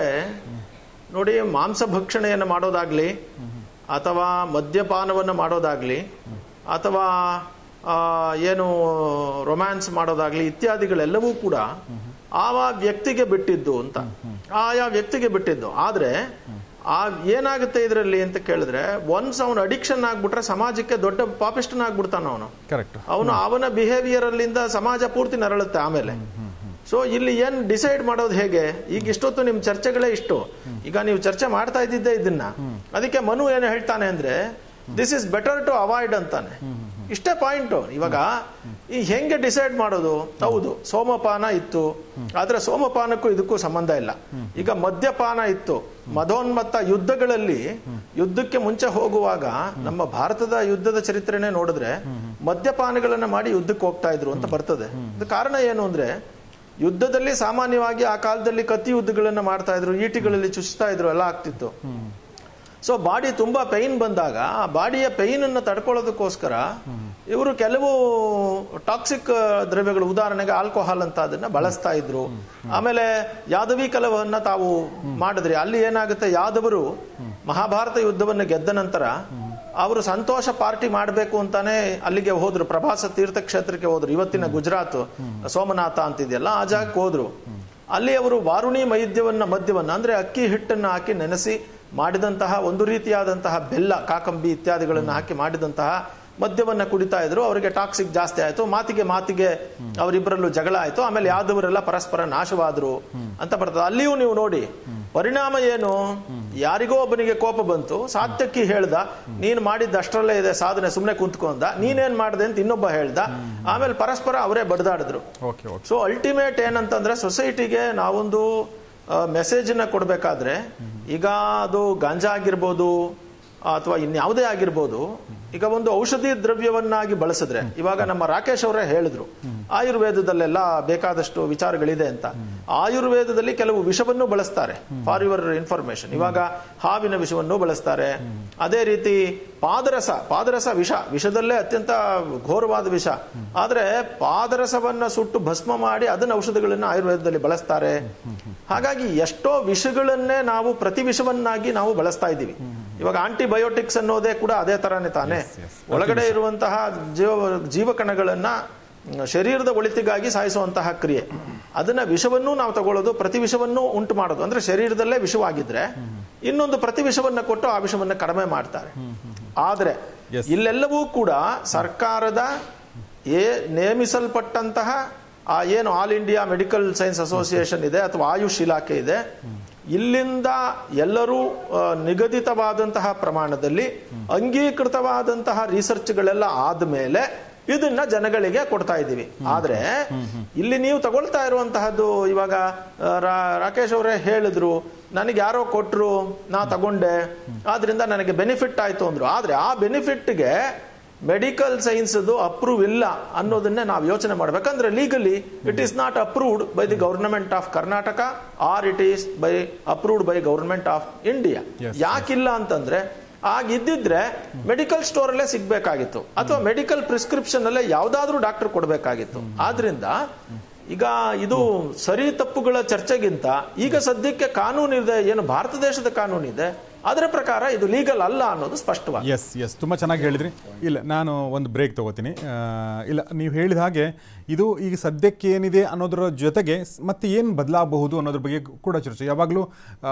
ನೋಡಿ ಮಾಂಸ ಭಕ್ಷಣೆಯನ್ನು ಮಾಡೋದಾಗ್ಲಿ ಅಥವಾ ಮದ್ಯಪಾನವನ್ನು ಮಾಡೋದಾಗ್ಲಿ ಅಥವಾ ಆ, ಏನು ರೊಮ್ಯಾನ್ಸ್ ಮಾಡೋದಾಗ್ಲಿ ಇತ್ಯಾದಿಗಳೆಲ್ಲವೂ ಕೂಡ ಆವ ವ್ಯಕ್ತಿಗೆ ಬಿಟ್ಟಿದ್ದು ಅಂತ ಆಯಾ ವ್ಯಕ್ತಿಗೆ ಬಿಟ್ಟಿದ್ದು ಆದ್ರೆ ಆ ಏನಾಗುತ್ತೆ ಇದರಲ್ಲಿ ಅಂತ ಕೇಳಿದ್ರೆ ಒನ್ಸ್ ಅವನು ಅಡಿಕ್ಷನ್ ಆಗ್ಬಿಟ್ರೆ ಸಮಾಜಕ್ಕೆ ದೊಡ್ಡ ಪಾಪಿಸ್ಟನಾಗ್ಬಿಡ್ತಾನ ಅವನು ಕರೆಕ್ಟ್ ಅವನು ಅವನ ಬಿಹೇವಿಯರ್ ಅಲ್ಲಿಂದ ಸಮಾಜ ಪೂರ್ತಿ ನರಳುತ್ತೆ ಆಮೇಲೆ ಸೊ ಇಲ್ಲಿ ಏನ್ ಡಿಸೈಡ್ ಮಾಡೋದು ಹೇಗೆ ಈಗ ಇಷ್ಟೊತ್ತು ನಿಮ್ ಚರ್ಚೆಗಳೇ ಇಷ್ಟು ಈಗ ನೀವು ಚರ್ಚೆ ಮಾಡ್ತಾ ಇದ್ದಿದ್ದೆ ಇದನ್ನ ಅದಕ್ಕೆ ಮನು ಏನು ಹೇಳ್ತಾನೆ ಅಂದ್ರೆ this is better to avoid ಅಂತಾನೆ ಇಷ್ಟೇ ಪಾಯಿಂಟ್ ಇವಾಗ ಈ ಹೆಂಗೆ ಡಿಸೈಡ್ ಮಾಡೋದು ಹೌದು ಸೋಮಪಾನ ಇತ್ತು ಆದ್ರೆ ಸೋಮಪಾನಕ್ಕೂ ಇದಕ್ಕೂ ಸಂಬಂಧ ಇಲ್ಲ ಈಗ ಮದ್ಯಪಾನ ಇತ್ತು ಮದೋನ್ಮತ್ತ ಯುದ್ಧಗಳಲ್ಲಿ ಯುದ್ಧಕ್ಕೆ ಮುಂಚೆ ಹೋಗುವಾಗ ನಮ್ಮ ಭಾರತದ ಯುದ್ಧದ ಚರಿತ್ರೆನೇ ನೋಡಿದ್ರೆ ಮದ್ಯಪಾನಗಳನ್ನ ಮಾಡಿ ಯುದ್ಧಕ್ಕೆ ಹೋಗ್ತಾ ಇದ್ರು ಅಂತ ಬರ್ತದೆ ಇದು ಕಾರಣ ಏನು ಅಂದ್ರೆ ಯುದ್ಧದಲ್ಲಿ ಸಾಮಾನ್ಯವಾಗಿ ಆ ಕಾಲದಲ್ಲಿ ಕತ್ತಿ ಯುದ್ಧಗಳನ್ನ ಮಾಡ್ತಾ ಇದ್ರು ಈಟಿಗಳಲ್ಲಿ ಚುಚ್ತಾ ಇದ್ರು ಎಲ್ಲ ಆಗ್ತಿತ್ತು ಸೊ ಬಾಡಿ ತುಂಬಾ ಪೈನ್ ಬಂದಾಗ ಆ ಬಾಡಿಯ ಪೈನ್ ಅನ್ನು ತಡ್ಕೊಳ್ಳೋದಕ್ಕೋಸ್ಕರ ಇವರು ಕೆಲವು ಟಾಕ್ಸಿಕ್ ದ್ರವ್ಯಗಳು ಉದಾಹರಣೆಗೆ ಆಲ್ಕೋಹಾಲ್ ಅಂತ ಅದನ್ನ ಬಳಸ್ತಾ ಇದ್ರು ಆಮೇಲೆ ಯಾದವಿ ಕಲವನ್ನ ತಾವು ಮಾಡಿದ್ರಿ ಅಲ್ಲಿ ಏನಾಗುತ್ತೆ ಯಾದವರು ಮಹಾಭಾರತ ಯುದ್ಧವನ್ನು ಗೆದ್ದ ನಂತರ ಅವರು ಸಂತೋಷ ಪಾರ್ಟಿ ಮಾಡಬೇಕು ಅಂತಾನೆ ಅಲ್ಲಿಗೆ ಹೋದ್ರು ಪ್ರಭಾಸ ತೀರ್ಥಕ್ಷೇತ್ರಕ್ಕೆ ಹೋದ್ರು ಇವತ್ತಿನ ಗುಜರಾತ್ ಸೋಮನಾಥ ಅಂತಿದೆಯಲ್ಲ ಆ ಜಾಗಕ್ಕೆ ಹೋದ್ರು ಅಲ್ಲಿ ಅವರು ವಾರುಣಿ ಮೈದ್ಯವನ್ನ ಮದ್ಯವನ್ನ ಅಂದ್ರೆ ಅಕ್ಕಿ ಹಿಟ್ಟನ್ನು ಹಾಕಿ ನೆನೆಸಿ ಮಾಡಿದಂತಹ ಒಂದು ರೀತಿಯಾದಂತಹ ಬೆಲ್ಲ ಕಾಕಂಬಿ ಇತ್ಯಾದಿಗಳನ್ನು ಹಾಕಿ ಮಾಡಿದಂತಹ ಮದ್ಯವನ್ನ ಕುಡಿತಾ ಇದ್ರು ಅವರಿಗೆ ಟಾಕ್ಸಿಕ್ ಜಾಸ್ತಿ ಆಯ್ತು ಮಾತಿಗೆ ಮಾತಿಗೆ ಅವರಿಬ್ಬರಲ್ಲೂ ಜಗಳ ಆಯ್ತು ಆಮೇಲೆ ಯಾದವರೆಲ್ಲ ಪರಸ್ಪರ ನಾಶವಾದ್ರು ಅಂತ ಬರ್ತದೆ ಅಲ್ಲಿಯೂ ನೀವು ನೋಡಿ ಪರಿಣಾಮ ಏನು ಯಾರಿಗೋ ಒಬ್ಬನಿಗೆ ಕೋಪ ಬಂತು ಸಾತ್ಯಕ್ಕಿ ಹೇಳ್ದ ನೀನ್ ಮಾಡಿದ್ದ ಅಷ್ಟರಲ್ಲೇ ಇದೆ ಸಾಧನೆ ಸುಮ್ಮನೆ ಕುಂತ್ಕೊಂಡ ನೀನೇನ್ ಮಾಡಿದೆ ಅಂತ ಇನ್ನೊಬ್ಬ ಹೇಳ್ದ ಆಮೇಲೆ ಪರಸ್ಪರ ಅವರೇ ಬಡ್ದಾಡಿದ್ರು ಓಕೆ ಓಕೆ ಸೊ ಅಲ್ಟಿಮೇಟ್ ಏನಂತಂದ್ರೆ ಸೊಸೈಟಿಗೆ ನಾವೊಂದು ಮೆಸೇಜ್ ನ ಕೊಡ್ಬೇಕಾದ್ರೆ ಈಗ ಅದು ಗಾಂಜಾ ಆಗಿರ್ಬೋದು ಅಥವಾ ಇನ್ಯಾವುದೇ ಆಗಿರ್ಬೋದು ಈಗ ಒಂದು ಔಷಧಿ ದ್ರವ್ಯವನ್ನಾಗಿ ಬಳಸಿದ್ರೆ ಇವಾಗ ನಮ್ಮ ರಾಕೇಶ್ ಅವರೇ ಹೇಳಿದ್ರು ಆಯುರ್ವೇದದಲ್ಲೆಲ್ಲ ಬೇಕಾದಷ್ಟು ವಿಚಾರಗಳಿದೆ ಅಂತ ಆಯುರ್ವೇದದಲ್ಲಿ ಕೆಲವು ವಿಷವನ್ನು ಬಳಸ್ತಾರೆ ಫಾರ್ ಯುವರ್ ಇನ್ಫಾರ್ಮೇಶನ್ ಇವಾಗ ಹಾವಿನ ವಿಷವನ್ನು ಬಳಸ್ತಾರೆ ಅದೇ ರೀತಿ ಪಾದರಸ ಪಾದರಸ ವಿಷ ವಿಷದಲ್ಲೇ ಅತ್ಯಂತ ಘೋರವಾದ ವಿಷ ಆದ್ರೆ ಪಾದರಸವನ್ನ ಸುಟ್ಟು ಭಸ್ಮ ಮಾಡಿ ಅದನ್ನ ಔಷಧಿಗಳನ್ನ ಆಯುರ್ವೇದದಲ್ಲಿ ಬಳಸ್ತಾರೆ ಹಾಗಾಗಿ ಎಷ್ಟೋ ವಿಷಗಳನ್ನೇ ನಾವು ಪ್ರತಿ ವಿಷವನ್ನಾಗಿ ನಾವು ಬಳಸ್ತಾ ಇದ್ದೀವಿ ಇವಾಗ ಆಂಟಿಬಯೋಟಿಕ್ಸ್ ಅನ್ನೋದೇ ಕೂಡ ಅದೇ ತರಾನೇ ತಾನೆ ಒಳಗಡೆ ಇರುವಂತಹ ಜೀವ ಜೀವಕಣಗಳನ್ನ ಶರೀರದ ಒಳಿತಿಗಾಗಿ ಸಾಯಿಸುವಂತಹ ಕ್ರಿಯೆ ಅದನ್ನ ವಿಷವನ್ನೂ ನಾವು ತಗೊಳ್ಳೋದು ಪ್ರತಿ ವಿಷವನ್ನೂ ಉಂಟು ಮಾಡೋದು ಅಂದ್ರೆ ಶರೀರದಲ್ಲೇ ವಿಷವಾಗಿದ್ರೆ ಇನ್ನೊಂದು ಪ್ರತಿ ವಿಷವನ್ನ ಕೊಟ್ಟು ಆ ವಿಷವನ್ನ ಕಡಿಮೆ ಮಾಡ್ತಾರೆ ಆದ್ರೆ Yes. ಇಲ್ಲೆಲ್ಲವೂ ಕೂಡ ಸರ್ಕಾರದ ಏ ನೇಮಿಸಲ್ಪಟ್ಟಂತಹ ಆ ಏನು all India medical science association ಇದೆ ಅಥವಾ ಆಯುಷ್ ಇಲಾಖೆ ಇದೆ ಇಲ್ಲಿಂದ ಎಲ್ಲರೂ ಆ, ನಿಗದಿತವಾದಂತಹ ಪ್ರಮಾಣದಲ್ಲಿ ಅಂಗೀಕೃತವಾದಂತಹ ರಿಸರ್ಚ್ಗಳೆಲ್ಲ ಆದ್ಮೇಲೆ ಇದನ್ನ ಜನಗಳಿಗೆ ಕೊಡ್ತಾ ಇದ್ದೀವಿ ಆದ್ರೆ ಇಲ್ಲಿ ನೀವು ತಗೊಳ್ತಾ ಇರುವಂತಹದ್ದು ಇವಾಗ ಆ, ರಾ- ರಾಕೇಶ್ ಅವರೇ ಹೇಳಿದ್ರು ನನಗೆ ಯಾರೋ ಕೊಟ್ರು ನಾ ತಗೊಂಡೆ ಆದ್ರಿಂದ ನನಗೆ ಬೆನಿಫಿಟ್ ಆಯ್ತು ಅಂದ್ರು ಆದ್ರೆ ಆ ಬೆನಿಫಿಟ್ಗೆ ಮೆಡಿಕಲ್ ಸೈನ್ಸ್ ಅಪ್ರೂವ್ ಇಲ್ಲ ಅನ್ನೋದನ್ನೇ ನಾವು ಯೋಚನೆ ಮಾಡ್ಬೇಕಂದ್ರೆ legally it is not approved by the government of Karnataka or it is by approved by government of India Yes, ಯಾಕಿಲ್ಲ ಅಂತಂದ್ರೆ ಆಗಿದ್ದಿದ್ರೆ ಮೆಡಿಕಲ್ ಸ್ಟೋರ್ ಅಲ್ಲೇ ಸಿಗ್ಬೇಕಾಗಿತ್ತು ಅಥವಾ ಮೆಡಿಕಲ್ ಪ್ರಿಸ್ಕ್ರಿಪ್ಷನ್ ಅಲ್ಲೇ ಯಾವ್ದಾದ್ರೂ ಡಾಕ್ಟರ್ ಕೊಡ್ಬೇಕಾಗಿತ್ತು ಆದ್ರಿಂದ ಈಗ ಇದು ಸರಿ ತಪ್ಪುಗಳ ಚರ್ಚೆಗಿಂತ ಈಗ ಸದ್ಯಕ್ಕೆ ಕಾನೂನಿದೆ ಏನು ಭಾರತ ದೇಶದ ಕಾನೂನಿದೆ ಅದರ ಪ್ರಕಾರ ಇದು ಲೀಗಲ್ ಅಲ್ಲ ಅನ್ನೋದು ಸ್ಪಷ್ಟವಾಗಿದೆ ಎಸ್ ಎಸ್ ತುಂಬ ಚೆನ್ನಾಗಿ ಹೇಳಿದ್ರಿ ಇಲ್ಲ ನಾನು ಒಂದು ಬ್ರೇಕ್ ತಗೋತೀನಿ ಆ, ಇಲ್ಲ ನೀವು ಹೇಳಿದ ಹಾಗೆ ಇದು ಈಗ ಸದ್ಯಕ್ಕೆ ಏನಿದೆ ಅನ್ನೋದರ ಜೊತೆಗೆ ಸ್- ಮತ್ತೆ ಏನು ಬದಲಾಗಬಹುದು ಅನ್ನೋದ್ರ ಬಗ್ಗೆ ಕೂಡ ಚರ್ಚೆ ಯಾವಾಗಲೂ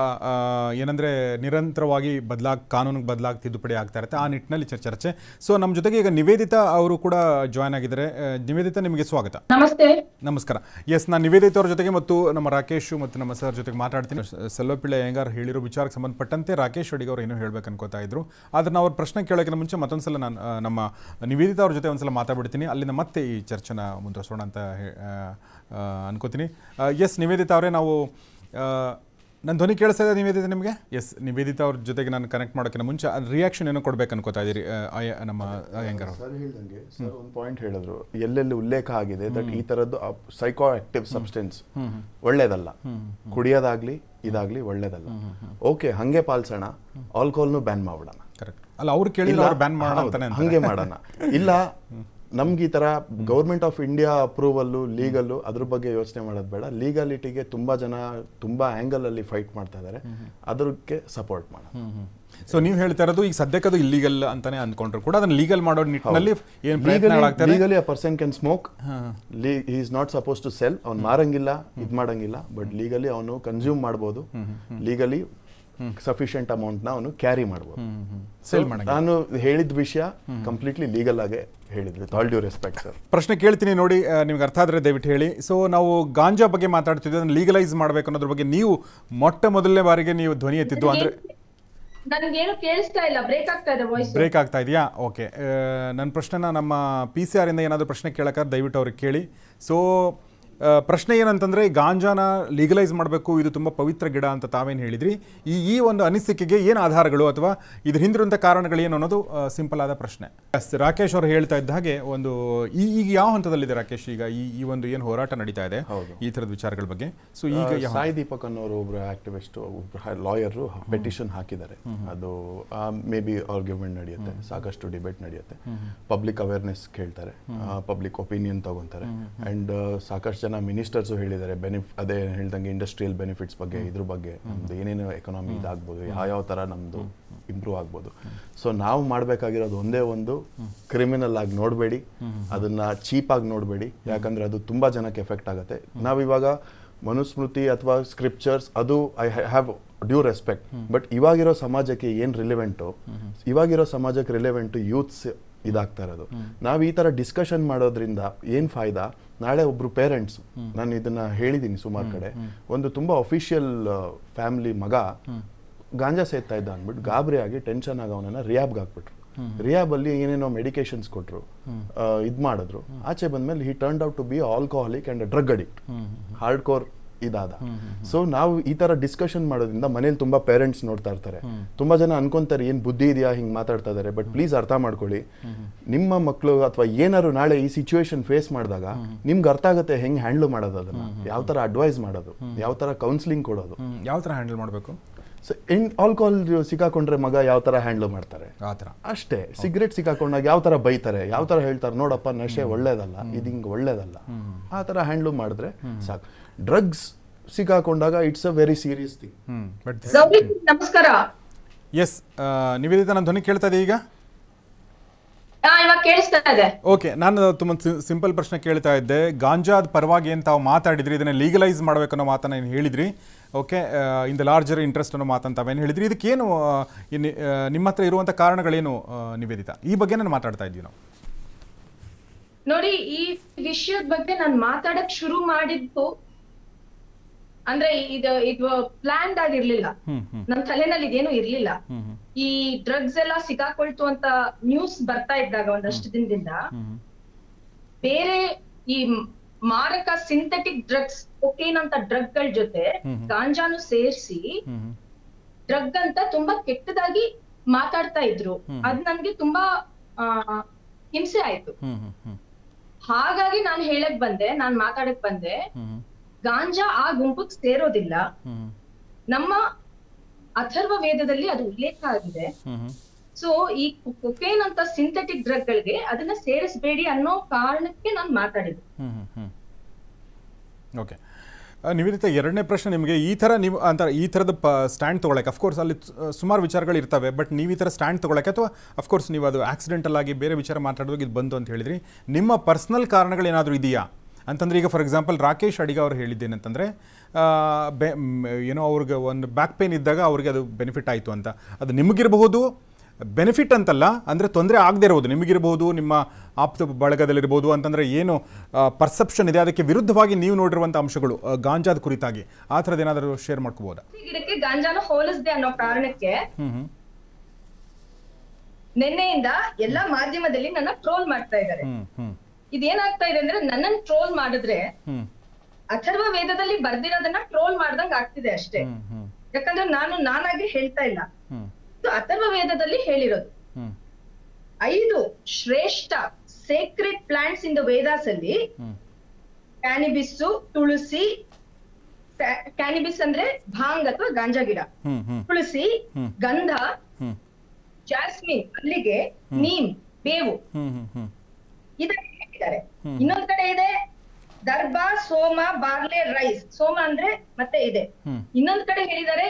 ಏನಂದರೆ ನಿರಂತರವಾಗಿ ಬದಲಾಗ ಕಾನೂನಿಗೆ ಬದಲಾಗ ತಿದ್ದುಪಡಿ ಆಗ್ತಾ ಇರುತ್ತೆ ಆ ನಿಟ್ಟಿನಲ್ಲಿ ಚರ್- ಚರ್ಚೆ ಸೊ ನಮ್ಮ ಜೊತೆಗೆ ಈಗ ನಿವೇದಿತಾ ಅವರು ಕೂಡ ಜಾಯ್ನ್ ಆಗಿದ್ದಾರೆ ಆ, ನಿವೇದಿತಾ ನಿಮಗೆ ಸ್ವಾಗತ ನಮಸ್ತೆ ನಮಸ್ಕಾರ ಎಸ್ ನಾನು ನಿವೇದಿತ ಅವ್ರ ಜೊತೆಗೆ ಮತ್ತು ನಮ್ಮ ರಾಕೇಶ್ ಮತ್ತು ನಮ್ಮ ಸರ್ ಜೊತೆಗೆ ಮಾತಾಡ್ತೀನಿ ಸ- ಸೆಲ್ವಪಿಳ್ಳೆ ಅಯ್ಯಂಗಾರ್ ಹೇಳಿರೋ ವಿಚಾರಕ್ಕೆ ಸಂಬಂಧಪಟ್ಟಂತೆ ರಾಕೇಶ್ ಅಡಿಗೆ ಅವ್ರು ಏನೋ ಹೇಳ್ಬೇಕು ಅನ್ಕೋತಾ ಇದ್ರು ಆದ್ರೆ ನಾವು ಅವ್ರ ಪ್ರಶ್ನೆ ಕೇಳೋಕ್ಕಿಂತ ಮುಂಚೆ ಮತ್ತೊಂದ್ಸಲ ನಾನು ಆ, ನಮ್ಮ ನಿವೇದಿತ ಅವ್ರ ಜೊತೆ ಒಂದ್ಸಲ ಮಾತಾಡ್ಬಿಡ್ತೀನಿ ಅಲ್ಲಿಂದ ಮತ್ತೆ ಈ ಚರ್ಚೆನ ಮುಂದುವರ್ಸೋಣ ಅಂತ ಹೇ- ಆ, ಆ, ಅನ್ಕೋತೀನಿ ಎಸ್ ನಿವೇದಿತ ಅವರೇ ನಾವು ಆ, ನನ್ನ ಧ್ವನಿ ಕೇಳಿಸ್ತಾ ಇದೆ ನಿವೇದಿತ ನಿಮಗೆ ಎಸ್ ನಿವೇದಿತ ಅವ್ರ ಜೊತೆಗೆ ನಾನು ಕನೆಕ್ಟ್ ಮಾಡೋಕ್ಕಿಂತ ಮುಂಚೆ ರಿಯಾಕ್ಷನ್ ಏನೋ ಕೊಡ್ಬೇಕು ಅನ್ಕೋತಾ ಇದ್ದೀರಿ ಆ, ಅಯ್ಯ- ನಮ್ಮ ಅಯ್ಯಂಗಾರ್ ಅವರು ಸರ್ ಹೇಳ್ದಂಗೆ ಸರ್ ಒಂದು ಪಾಯಿಂಟ್ ಹೇಳಿದ್ರು ಎಲ್ಲೆಲ್ಲಿ ಉಲ್ಲೇಖ ಆಗಿದೆ ದಟ್ ಈ ತರದ್ದು ಸೈಕೋ ಆಕ್ಟಿವ್ ಸಬ್ಸ್ಟೆನ್ಸ್ ಒಳ್ಳೇದಲ್ಲ ಕುಡಿಯೋದಾಗ್ಲಿ ಇದಾಗ್ಲಿ ಒಳ್ಳೇದಲ್ಲ ಓಕೆ ಹಂಗೆ ಪಾಲ್ಸೋಣ ಆಲ್ಕೋಹಾಲ್ನು ಬ್ಯಾನ್ ಮಾಡ್ಬಿಡೋಣ ಕರೆಕ್ಟ್ ಅಲ್ಲ ಅವ್ರು ಕೇಳಿಲ್ಲ ಅವ್ರು ಬ್ಯಾನ್ ಮಾಡೋಣ ಹೌದು, ಅಂತಾನೆ ಅಂತಾರೆ. ಹಂಗೆ ಮಾಡೋಣ ಇಲ್ಲ ನಮ್ಗೆ ಈ ತರ government of India approval legal ಅದ್ರ ಬಗ್ಗೆ ಯೋಚನೆ ಮಾಡೋದು ಬೇಡ ಲೀಗಾಲಿಟಿಗೆ ತುಂಬಾ ಜನ ತುಂಬಾ ಆಂಗಲ್ ಅಲ್ಲಿ ಫೈಟ್ ಮಾಡ್ತಾ ಇದ್ದಾರೆ ಅದಕ್ಕೆ ಸಪೋರ್ಟ್ ಮಾಡೋಣ ಸೊ ನೀವು ಹೇಳ್ತಾ ಇರೋದು ಈಗ ಸದ್ಯಕ್ಕೆ ಅದು ಇಲ್ಲಿಗಲ್ ಅಂತಾನೆ ಅನ್ಕೊಂಡ್ರು ಕೂಡ ಅದನ್ನ ಲೀಗಲ್ ಮಾಡೋ ನಿಟ್ಟಿನಲ್ಲಿ ಏನು ಪ್ರಯತ್ನಗಳಾಗ್ತಾರೆ legally a person can smoke is not suppose to sell ಅವ್ನು ಮಾರಂಗಿಲ್ಲ ಇದ್ ಮಾಡಂಗಿಲ್ಲ ಬಟ್ ಲೀಗಲಿ ಅವನು ಕನ್ಸ್ಯೂಮ್ ಮಾಡ್ಬೋದು ಲೀಗಲಿ ಸಫಿಷಿಯಂಟ್ ಅಮೌಂಟ್ ನ ಅವನು ಕ್ಯಾರಿ ಮಾಡ್ಬೋದು Sell So, ಮಾಡಂಗಿಲ್ಲ. ನಾನು ಹೇಳಿದ ವಿಷಯ ಕಂಪ್ಲೀಟ್ಲಿ ಲೀಗಲ್ ಆಗಿ ಹೇಳಿದ್ವಿ ಆಲ್ ಡ್ಯೂ ರೆಸ್ಪೆಕ್ಟ್ ಸರ್ ಪ್ರಶ್ನೆ ಕೇಳ್ತೀನಿ ನೋಡಿ ಆ, ನಿಮ್ಗೆ ಅರ್ಥ ಆದ್ರೆ ದಯವಿಟ್ಟು ಹೇಳಿ ಸೊ ನಾವು ಗಾಂಜಾ ಬಗ್ಗೆ ಮಾತಾಡ್ತಿದ್ವಿ ಅದನ್ನ ಲೀಗಲೈಸ್ ಮಾಡ್ಬೇಕು ಅನ್ನೋದ್ರ ಬಗ್ಗೆ ನೀವು ಮೊಟ್ಟ ಮೊದಲನೇ ಬಾರಿಗೆ ನೀವು ಧ್ವನಿ ಎತ್ತಿದ್ದು ಅಂದ್ರೆ ನನ್ಗೇನು ಕೇಳಿಸ್ತಾ ಇಲ್ಲ ಬ್ರೇಕ್ ಆಗ್ತಾ ಇದೆ ವಾಯ್ಸ್ ಬ್ರೇಕ್ ಆಗ್ತಾ ಇದೆಯಾ ಓಕೆ ನನ್ನ ಪ್ರಶ್ನೆನ ನಮ್ಮ ಪಿ ಸಿ ಆರಿಂದ ಏನಾದರೂ ಪ್ರಶ್ನೆ ಕೇಳಕ್ಕಾದ್ರೆ ದಯವಿಟ್ಟು ಅವ್ರಿಗೆ ಕೇಳಿ ಸೊ ಪ್ರಶ್ನೆ ಏನಂತಂದ್ರೆ ಈ ಗಾಂಜಾನ ಲೀಗಲೈಸ್ ಮಾಡಬೇಕು ಇದು ತುಂಬ ಪವಿತ್ರ ಗಿಡ ಅಂತ ತಾವೇನು ಹೇಳಿದ್ರಿ ಈ ಈ ಒಂದು ಅನಿಸಿಕೆಗೆ ಏನು ಆಧಾರಗಳು ಅಥವಾ ಇದ್ರ ಹಿಂದಿರುವಂಥ ಕಾರಣಗಳೇನು ಅನ್ನೋದು ಸಿಂಪಲ್ ಆದ ಪ್ರಶ್ನೆ ಎಸ್ ರಾಕೇಶ್ ಅವರು ಹೇಳ್ತಾ ಇದ್ದ ಹಾಗೆ ಒಂದು ಈ ಈಗ ಯಾವ ಹಂತದಲ್ಲಿದೆ ರಾಕೇಶ್ ಈಗ ಈ ಈ ಒಂದು ಏನು ಹೋರಾಟ ನಡೀತಾ ಇದೆ ಹೌದು. ಈ ಥರದ ವಿಚಾರಗಳ ಬಗ್ಗೆ ಸೊ ಈಗ ಯಾವ ಸಾಯಿ ದೀಪಕ್ ಅನ್ನೋರು ಒಬ್ರು ಆಕ್ಟಿವಿಸ್ಟ್ ಲಾಯರ್ ಪೆಟಿಷನ್ ಹಾಕಿದ್ದಾರೆ ಅದು ಮೇ ಬಿ ಆರ್ಗ್ಯುಮೆಂಟ್ ನಡೆಯುತ್ತೆ ಸಾಕಷ್ಟು ಡಿಬೇಟ್ ನಡೆಯುತ್ತೆ ಪಬ್ಲಿಕ್ ಅವೇರ್ನೆಸ್ ಕೇಳ್ತಾರೆ ಪಬ್ಲಿಕ್ ಒಪಿನಿಯನ್ ತಗೊಂತಾರೆ ಅಂಡ್ ಸಾಕಷ್ಟು ಜನ ಮಿನಿಸ್ಟರ್ಸು ಹೇಳಿದ್ದಾರೆ ಬೆನಿಫ್ ಅದೇ ಹೇಳ್ದಂಗೆ ಇಂಡಸ್ಟ್ರಿಯಲ್ ಬೆನಿಫಿಟ್ಸ್ ಬಗ್ಗೆ ಇದ್ರ ಬಗ್ಗೆ ನಮ್ದು ಏನೇನು ಎಕನಾಮಿ ಇದಾಗ್ಬೋದು ಯಾವ ತರ ನಮ್ದು ಇಂಪ್ರೂವ್ ಆಗ್ಬೋದು ಸೊ ನಾವು ಮಾಡಬೇಕಾಗಿರೋದು ಒಂದೇ ಒಂದು ಕ್ರಿಮಿನಲ್ ಆಗಿ ನೋಡಬೇಡಿ ಅದನ್ನ ಚೀಪ್ ಆಗಿ ನೋಡಬೇಡಿ ಯಾಕಂದ್ರೆ ಅದು ತುಂಬಾ ಜನಕ್ಕೆ ಎಫೆಕ್ಟ್ ಆಗುತ್ತೆ ನಾವಿವಾಗ ಮನುಸ್ಮೃತಿ ಅಥವಾ ಸ್ಕ್ರಿಪ್ಚರ್ಸ್ ಅದು I have due respect but ಇವಾಗಿರೋ ಸಮಾಜಕ್ಕೆ ಏನ್ ರಿಲೆವೆಂಟು ಇವಾಗಿರೋ ಸಮಾಜಕ್ಕೆ ರಿಲೆವೆಂಟು ಯೂತ್ಸ್ ಇದಾಗ್ತಾ ಇರೋದು ನಾವು ಈ ತರ ಡಿಸ್ಕಷನ್ ಮಾಡೋದ್ರಿಂದ ಏನ್ ಫಾಯ್ದಾ ನಾಳೆ ಒಬ್ರು ಪೇರೆಂಟ್ಸ್ ನಾನು ಇದನ್ನ ಹೇಳಿದ್ದೀನಿ ಸುಮಾರು ಕಡೆ ಒಂದು ತುಂಬಾ ಅಫಿಷಿಯಲ್ ಫ್ಯಾಮಿಲಿ ಮಗ ಗಾಂಜಾ ಸೇತಾ ಇದ್ದ ಅಂದ್ಬಿಟ್ಟು ಗಾಬರಿ ಆಗಿ ಟೆನ್ಷನ್ ಆಗಿ ಅವನನ್ನ ರಿಯಾಬ್ಗೆ ಹಾಕ್ಬಿಟ್ರು ರಿಯಾಬ್ ಅಲ್ಲಿ ಏನೇನೋ ಮೆಡಿಕೇಶನ್ಸ್ ಕೊಟ್ರು ಆ, ಇದ್ ಮಾಡಿದ್ರು ಆಚೆ ಬಂದ್ಮೇಲೆ he turn out to be alcoholic and drug addict hard core ಇದಾದ ಸೊ ನಾವು ಈ ತರ ಡಿಸ್ಕಷನ್ ಮಾಡೋದ್ರಿಂದ ಮನೇಲಿ ತುಂಬಾ ಪೇರೆಂಟ್ಸ್ ನೋಡ್ತಾ ಇರ್ತಾರೆ ತುಂಬಾ ಜನ ಅನ್ಕೊಂತಾರೆ ಏನ್ ಬುದ್ಧಿ ಇದೆಯಾ ಹಿಂಗ್ ಮಾತಾಡ್ತಾ ಇದಾರೆ ಬಟ್ ಪ್ಲೀಸ್ ಅರ್ಥ ಮಾಡ್ಕೊಳ್ಳಿ ನಿಮ್ಮ ಮಕ್ಕಳು ಅಥವಾ ಏನಾದ್ರು ನಾಳೆ ಈ ಸಿಚುವೇಶನ್ ಫೇಸ್ ಮಾಡಿದಾಗ ನಿಮ್ಗೆ ಅರ್ಥ ಆಗುತ್ತೆ ಹೆಂಗ್ ಹ್ಯಾಂಡಲ್ ಮಾಡೋದು ಅದನ್ನ ಯಾವ ತರ ಅಡ್ವೈಸ್ ಮಾಡೋದು ಯಾವ ತರ ಕೌನ್ಸಿಲಿಂಗ್ ಕೊಡೋದು ಯಾವ ಥರ ಹ್ಯಾಂಡಲ್ ಮಾಡಬೇಕು ಸೊ ಇನ್ ಆಲ್ಕೋಹಾಲ್ ಸಿಕ್ಕಾಕೊಂಡ್ರೆ ಮಗ ಯಾವ ತರ ಹ್ಯಾಂಡಲ್ ಮಾಡ್ತಾರೆ ಆ ಥರ ಅಷ್ಟೇ ಸಿಗರೆಟ್ ಸಿಕ್ಕಾಕೊಂಡಾಗ ಯಾವ ತರ ಬೈತಾರೆ ಯಾವ ತರ ಹೇಳ್ತಾರೆ ನೋಡಪ್ಪ ನಶೆ ಒಳ್ಳೇದಲ್ಲ ಇದು ಹಿಂಗ್ ಒಳ್ಳೇದಲ್ಲ ಆ ತರ ಹ್ಯಾಂಡಲ್ ಮಾಡಿದ್ರೆ ಸಾಕು ಡ್ರಗ್ಸ್ ಸಿಕ್ಕಾಕೊಂಡಾಗ it's a very serious thing ಹ್ಞೂ ಬಟ್ ಗೌರಿ ನಮಸ್ಕಾರ ಎಸ್ ನಿವೇದಿತ ನನ್ನ ಧ್ವನಿ ಕೇಳ್ತಾ ಇದೆ ಈಗ ಹಾ ಇವಾಗ ಕೇಳಿಸ್ತಾ ಇದೆ ಓಕೆ ನಾನು ತುಂಬ ಸಿಂಪಲ್ ಪ್ರಶ್ನೆ ಕೇಳ್ತಾ ಇದ್ದೆ ಗಾಂಜಾದ ಪರವಾಗಿ ಏನು ತಾವು ಮಾತಾಡಿದ್ರಿ ಇದನ್ನ ಲೀಗಲೈಸ್ ಮಾಡಬೇಕು ಅನ್ನೋ ಮಾತನ್ನ ಏನು ಹೇಳಿದ್ರಿ okay in the larger interest ಅನ್ನೋ ಮಾತಂತ ತಾವೇನು ಹೇಳಿದ್ರಿ ಇದಕ್ಕೇನು ಆ, ಇನ್ನು, ಆ, ನಿಮ್ಮ ಹತ್ರ ಇರುವಂಥ ಕಾರಣಗಳೇನು ಆ, ನಿವೇದಿತ ಈ ಬಗ್ಗೆ ನಾನು ಮಾತಾಡ್ತಾ ಇದ್ವಿ ನಾವು ನೋಡಿ ಈ ವಿಷಯದ ಬಗ್ಗೆ ನಾನ್ ಮಾತಾಡಕ್ ಶುರು ಮಾಡಿದ್ದು ಅಂದ್ರೆ ಇದು ಇದು ಪ್ಲಾನ್ಡ್ ಆಗಿರ್ಲಿಲ್ಲ ಹ್ಮ್ ಹ್ಮ್ ನನ್ ತಲೆನಲ್ಲಿ ಇದೇನು ಇರ್ಲಿಲ್ಲ ಹ್ಮ್ ಹ್ಮ್ ಈ ಡ್ರಗ್ಸ್ ಎಲ್ಲ ಸಿಗಾಕೊಳ್ತು ಅಂತ ನ್ಯೂಸ್ ಬರ್ತಾ ಇದ್ದಾಗ ಒಂದಷ್ಟು ದಿನದಿಂದ ಹ್ಮ್ ಬೇರೆ ಈ ಮಾರಕ ಸಿಂಥೆಟಿಕ್ ಡ್ರಗ್ಸ್ ಕೊಕೇನ್ ಅಂತ ಡ್ರಗ್ ಗಳ ಜೊತೆ ಹ್ಮ್. ಗಾಂಜಾನು ಸೇರಿಸಿ ಹ್ಮ್ ಹ್ಮ್ ಡ್ರಗ್ ಅಂತ ತುಂಬಾ ಕೆಟ್ಟದಾಗಿ ಮಾತಾಡ್ತಾ ಇದ್ರು ಹ್ಮ್. ಅದ್ ನನ್ಗೆ ತುಂಬಾ ಆ, ಹಿಂಸೆ ಆಯ್ತು ಹ್ಮ್ ಹ್ಮ್ ಹ್ಮ್ ಹಾಗಾಗಿ ನಾನ್ ಹೇಳಕ್ ಬಂದೆ ನಾನ್ ಮಾತಾಡಕ್ ಬಂದೆ ಹ್ಮ್ ಗಾಂಜಾ ಆ ಗುಂಪಿಗೆ ಸೇರೋದಿಲ್ಲ ಹ್ಮ್ ನಮ್ಮ ಅಥರ್ವ ವೇದದಲ್ಲಿ ಅದು ಉಲ್ಲೇಖ ಆಗಿದೆ ಹ್ಮ್ ಹ್ಮ್ ಸೊ ಈ ಕೊಕೇನ್ ಅಂತ ಸಿಂಥೆಟಿಕ್ ಡ್ರಗ್ ಗಳಿಗೆ ಅದನ್ನ ಸೇರಿಸಬೇಡಿ ಅನ್ನೋ ಕಾರಣಕ್ಕೆ ನಾನ್ ಮಾತಾಡಿದ್ದು ಹ್ಮ್ ಹ್ಮ್ ಹ್ಮ್ ಓಕೆ ನಿವೇದಿತ ಎರಡನೇ ಪ್ರಶ್ನೆ ನಿಮಗೆ ಈ ಥರ ನೀವು ಅಂತ ಈ ಥರದ ಪ ಸ್ಟ್ಯಾಂಡ್ ತೊಗೊಳಕ್ಕೆ ಅಫ್ಕೋರ್ಸ್ ಅಲ್ಲಿ ಸ- ಸುಮಾರು ವಿಚಾರಗಳು ಇರ್ತವೆ ಬಟ್ ನೀವು ಈ ಥರ ಸ್ಟ್ಯಾಂಡ್ ತೊಗೊಳಕ್ಕೆ ಅಥವಾ ಅಫ್ಕೋರ್ಸ್ ನೀವು ಅದು ಆಕ್ಸಿಡೆಂಟಲ್ ಆಗಿ ಬೇರೆ ವಿಚಾರ ಮಾತಾಡೋದು ಇದು ಬಂತು ಅಂತ ಹೇಳಿದ್ರಿ ನಿಮ್ಮ ಪರ್ಸ್ನಲ್ ಕಾರಣಗಳೇನಾದರೂ ಇದೆಯಾ ಅಂತಂದ್ರೆ ಈಗ ಫಾರ್ ಎಕ್ಸಾಂಪಲ್ ರಾಕೇಶ್ ಅಡಿಗ ಅವರು ಹೇಳಿದ್ದೇನಂತಂದರೆ ಬೆ ಮ್, ಏನೋ ಅವ್ರಿಗೆ ಒಂದು ಬ್ಯಾಕ್ ಪೇನ್ ಇದ್ದಾಗ ಅವ್ರಿಗೆ ಅದು ಬೆನಿಫಿಟ್ ಆಯಿತು ಅಂತ ಅದು ನಿಮಗಿರಬಹುದು ಬೆನಿಫಿಟ್ ಅಂತಲ್ಲ ಅಂದರೆ ತೊಂದರೆ ಆಗದೆ ಇರೋದು ನಿಮಗಿರ್ಬೋದು ನಿಮ್ಮ ಆಪ್ತ ಬಳಗದಲ್ಲಿರ್ಬೋದು ಅಂತಂದರೆ ಏನು ಪರ್ಸೆಪ್ಷನ್ ಇದೆ ಅದಕ್ಕೆ ವಿರುದ್ಧವಾಗಿ ನೀವು ನೋಡಿರುವಂಥ ಅಂಶಗಳು ಆ, ಗಾಂಜಾದ ಕುರಿತಾಗಿ ಆ ಥರದ್ದು ಏನಾದರೂ ಶೇರ್ ಮಾಡ್ಕೋಬೋದಾ ಈ ಗಿಡಕ್ಕೆ ಗಾಂಜಾನ ಹೋಲಿಸ್ದೆ ಅನ್ನೋ ಕಾರಣಕ್ಕೆ ಹ್ಞೂ ಹ್ಞೂ ನಿನ್ನೆಯಿಂದ ಎಲ್ಲಾ ಮಾಧ್ಯಮದಲ್ಲಿ ನನ್ನ ಟ್ರೋಲ್ ಮಾಡ್ತಾ ಇದ್ದಾರೆ ಹ್ಞೂ ಹ್ಞೂ ಇದೇನಾಗ್ತಾ ಇದೆ ಅಂದ್ರೆ ನನ್ನನ್ ಟ್ರೋಲ್ ಮಾಡಿದ್ರೆ ಹ್ಞೂ ಅಥರ್ವ ವೇದದಲ್ಲಿ ಬರ್ದಿರೋದನ್ನ ಟ್ರೋಲ್ ಮಾಡ್ದಂಗ್ ಆಗ್ತಿದೆ ಅಷ್ಟೇ ಹ್ಞೂ ಹ್ಞೂ ಯಾಕಂದ್ರೆ ನಾನು ನಾನಾಗಿ ಹೇಳ್ತಾ ಇಲ್ಲ ಹ್ಞೂ ಇದು ಅಥರ್ವ ವೇದದಲ್ಲಿ ಹೇಳಿರೋದು ಹ್ಞೂ ಐದು ಶ್ರೇಷ್ಠ sacred plants in the Vedas ಅಲ್ಲಿ ಹ್ಞೂ ಕ್ಯಾನಿಬಿಸ್ಸು ತುಳಸಿ ಕ್ಯಾನಿಬಿಸ್ ಅಂದ್ರೆ ಭಾಂಗ್ ಅಥವಾ ಗಾಂಜಾ ಗಿಡ ಹ್ಞೂ ಹ್ಞೂ ತುಳಸಿ ಹ್ಮ್. ಗಂಧ ಹ್ಞೂ ಜಾಸ್ಮಿನ್ ಮಲ್ಲಿಗೆ ನೀಮ್ ಬೇವು ಹ್ಞೂ ಹ್ಞೂ ಹ್ಞೂ ಇದನ್ನ ಹೇಳಿದ್ದಾರೆ ಹ್ಮ್. ಇನ್ನೊಂದ್ ಕಡೆ ಇದೆ ದರ್ಬ ಸೋಮ ಬಾರ್ಲೆ ರೈಸ್ ಸೋಮ ಅಂದ್ರೆ ಮತ್ತೆ ಇದೆ ಹ್ಮ್. ಇನ್ನೊಂದ್ ಕಡೆ ಹೇಳಿದ್ದಾರೆ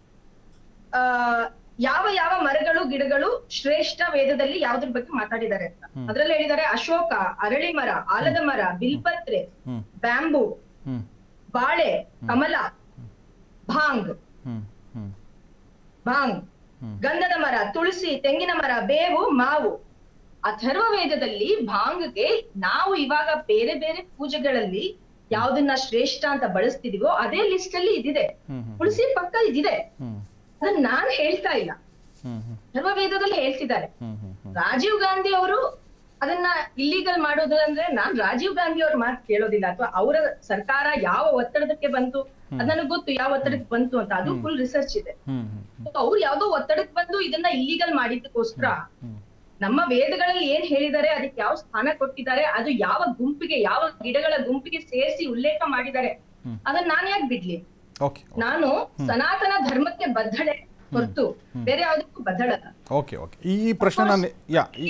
ಆ ಯಾವ ಯಾವ ಮರಗಳು ಗಿಡಗಳು ಶ್ರೇಷ್ಠ ವೇದದಲ್ಲಿ ಯಾವ್ದ್ರ ಬಗ್ಗೆ ಮಾತಾಡಿದ್ದಾರೆ ಅಂತ ಅದ್ರಲ್ಲಿ ಹೇಳಿದ್ದಾರೆ ಅಶೋಕ ಅರಳಿ ಮರ ಆಲದ ಮರ ಬಿಲ್ಪತ್ರೆ ಹ್ಞೂ ಬ್ಯಾಂಬು ಹ್ಞೂ ಬಾಳೆ ಕಮಲ ಭಾಂಗ್ ಹ್ಞೂ ಹ್ಞೂ ಭಾಂಗ್ ಹ್ಮ್. ಗಂಧದ ಮರ ತುಳಸಿ ತೆಂಗಿನ ಮರ ಬೇವು ಮಾವು ಅಥರ್ವ ವೇದದಲ್ಲಿ ಭಾಂಗ್ಗೆ ನಾವು ಇವಾಗ ಬೇರೆ ಬೇರೆ ಪೂಜೆಗಳಲ್ಲಿ ಯಾವ್ದನ್ನ ಶ್ರೇಷ್ಠ ಅಂತ ಬಳಸ್ತಿದೀವೋ ಅದೇ ಲಿಸ್ಟ್ ಅಲ್ಲಿ ಇದಿದೆ ಹ್ಮ್, ಹ್ಮ್. ತುಳಸಿ ಪಕ್ಕ ಇದಿದೆ ಹ್ಞೂ ಅದನ್ನ ನಾನ್ ಹೇಳ್ತಾ ಇಲ್ಲ ಹ್ಞೂ ಹ್ಞೂ ಅಥರ್ವ ವೇದದಲ್ಲಿ ಹೇಳ್ತಿದ್ದಾರೆ ಹ್ಞೂ ಹ್ಞೂ ಹ್ಞೂ ರಾಜೀವ್ ಗಾಂಧಿ ಅವರು ಅದನ್ನ ಇಲ್ಲಿಗಲ್ ಮಾಡೋದು ಅಂದ್ರೆ ನಾನ್ ರಾಜೀವ್ ಗಾಂಧಿ ಅವ್ರ ಮಾತು ಕೇಳೋದಿಲ್ಲ ಅಥವಾ ಅವರ ಸರ್ಕಾರ ಯಾವ ಒತ್ತಡಕ್ಕೆ ಬಂತು ಅದ್ ನನಗ್ ಗೊತ್ತು ಯಾವ ಒತ್ತಡಕ್ಕೆ ಬಂತು ಅಂತ ಅದು ಫುಲ್ ರಿಸರ್ಚ್ ಇದೆ ಹ್ಞೂ ಹ್ಞೂ ಅವ್ರು ಯಾವ್ದೋ ಒತ್ತಡಕ್ಕೆ ಬಂದು ಇದನ್ನ ಇಲ್ಲಿಗಲ್ ಮಾಡಿದ್ದಕ್ಕೋಸ್ಕರ ನಮ್ಮ ವೇದಗಳಲ್ಲಿ ಏನ್ ಹೇಳಿದ್ದಾರೆ ಅದಕ್ಕೆ ಯಾವ ಸ್ಥಾನ ಕೊಟ್ಟಿದ್ದಾರೆ ಅದು ಯಾವ ಗುಂಪಿಗೆ ಯಾವ ಗಿಡಗಳ ಗುಂಪಿಗೆ ಸೇರಿಸಿ ಉಲ್ಲೇಖ ಮಾಡಿದ್ದಾರೆ ಅದನ್ನ ನಾನ್ ಯಾಕೆ ಬಿಡ್ಲಿ ಓಕೆ ನಾನು ಸನಾತನ ಧರ್ಮಕ್ಕೆ ಬದ್ಧಳೆ ಹೊರತು ಬೇರೆ ಯಾವ್ದಕ್ಕೂ ಬದ್ಧಳಲ್ಲ ಓಕೆ ಓಕೆ ಈ ಈ ಪ್ರಶ್ನೆ ನಾನು ಯಾ ಈ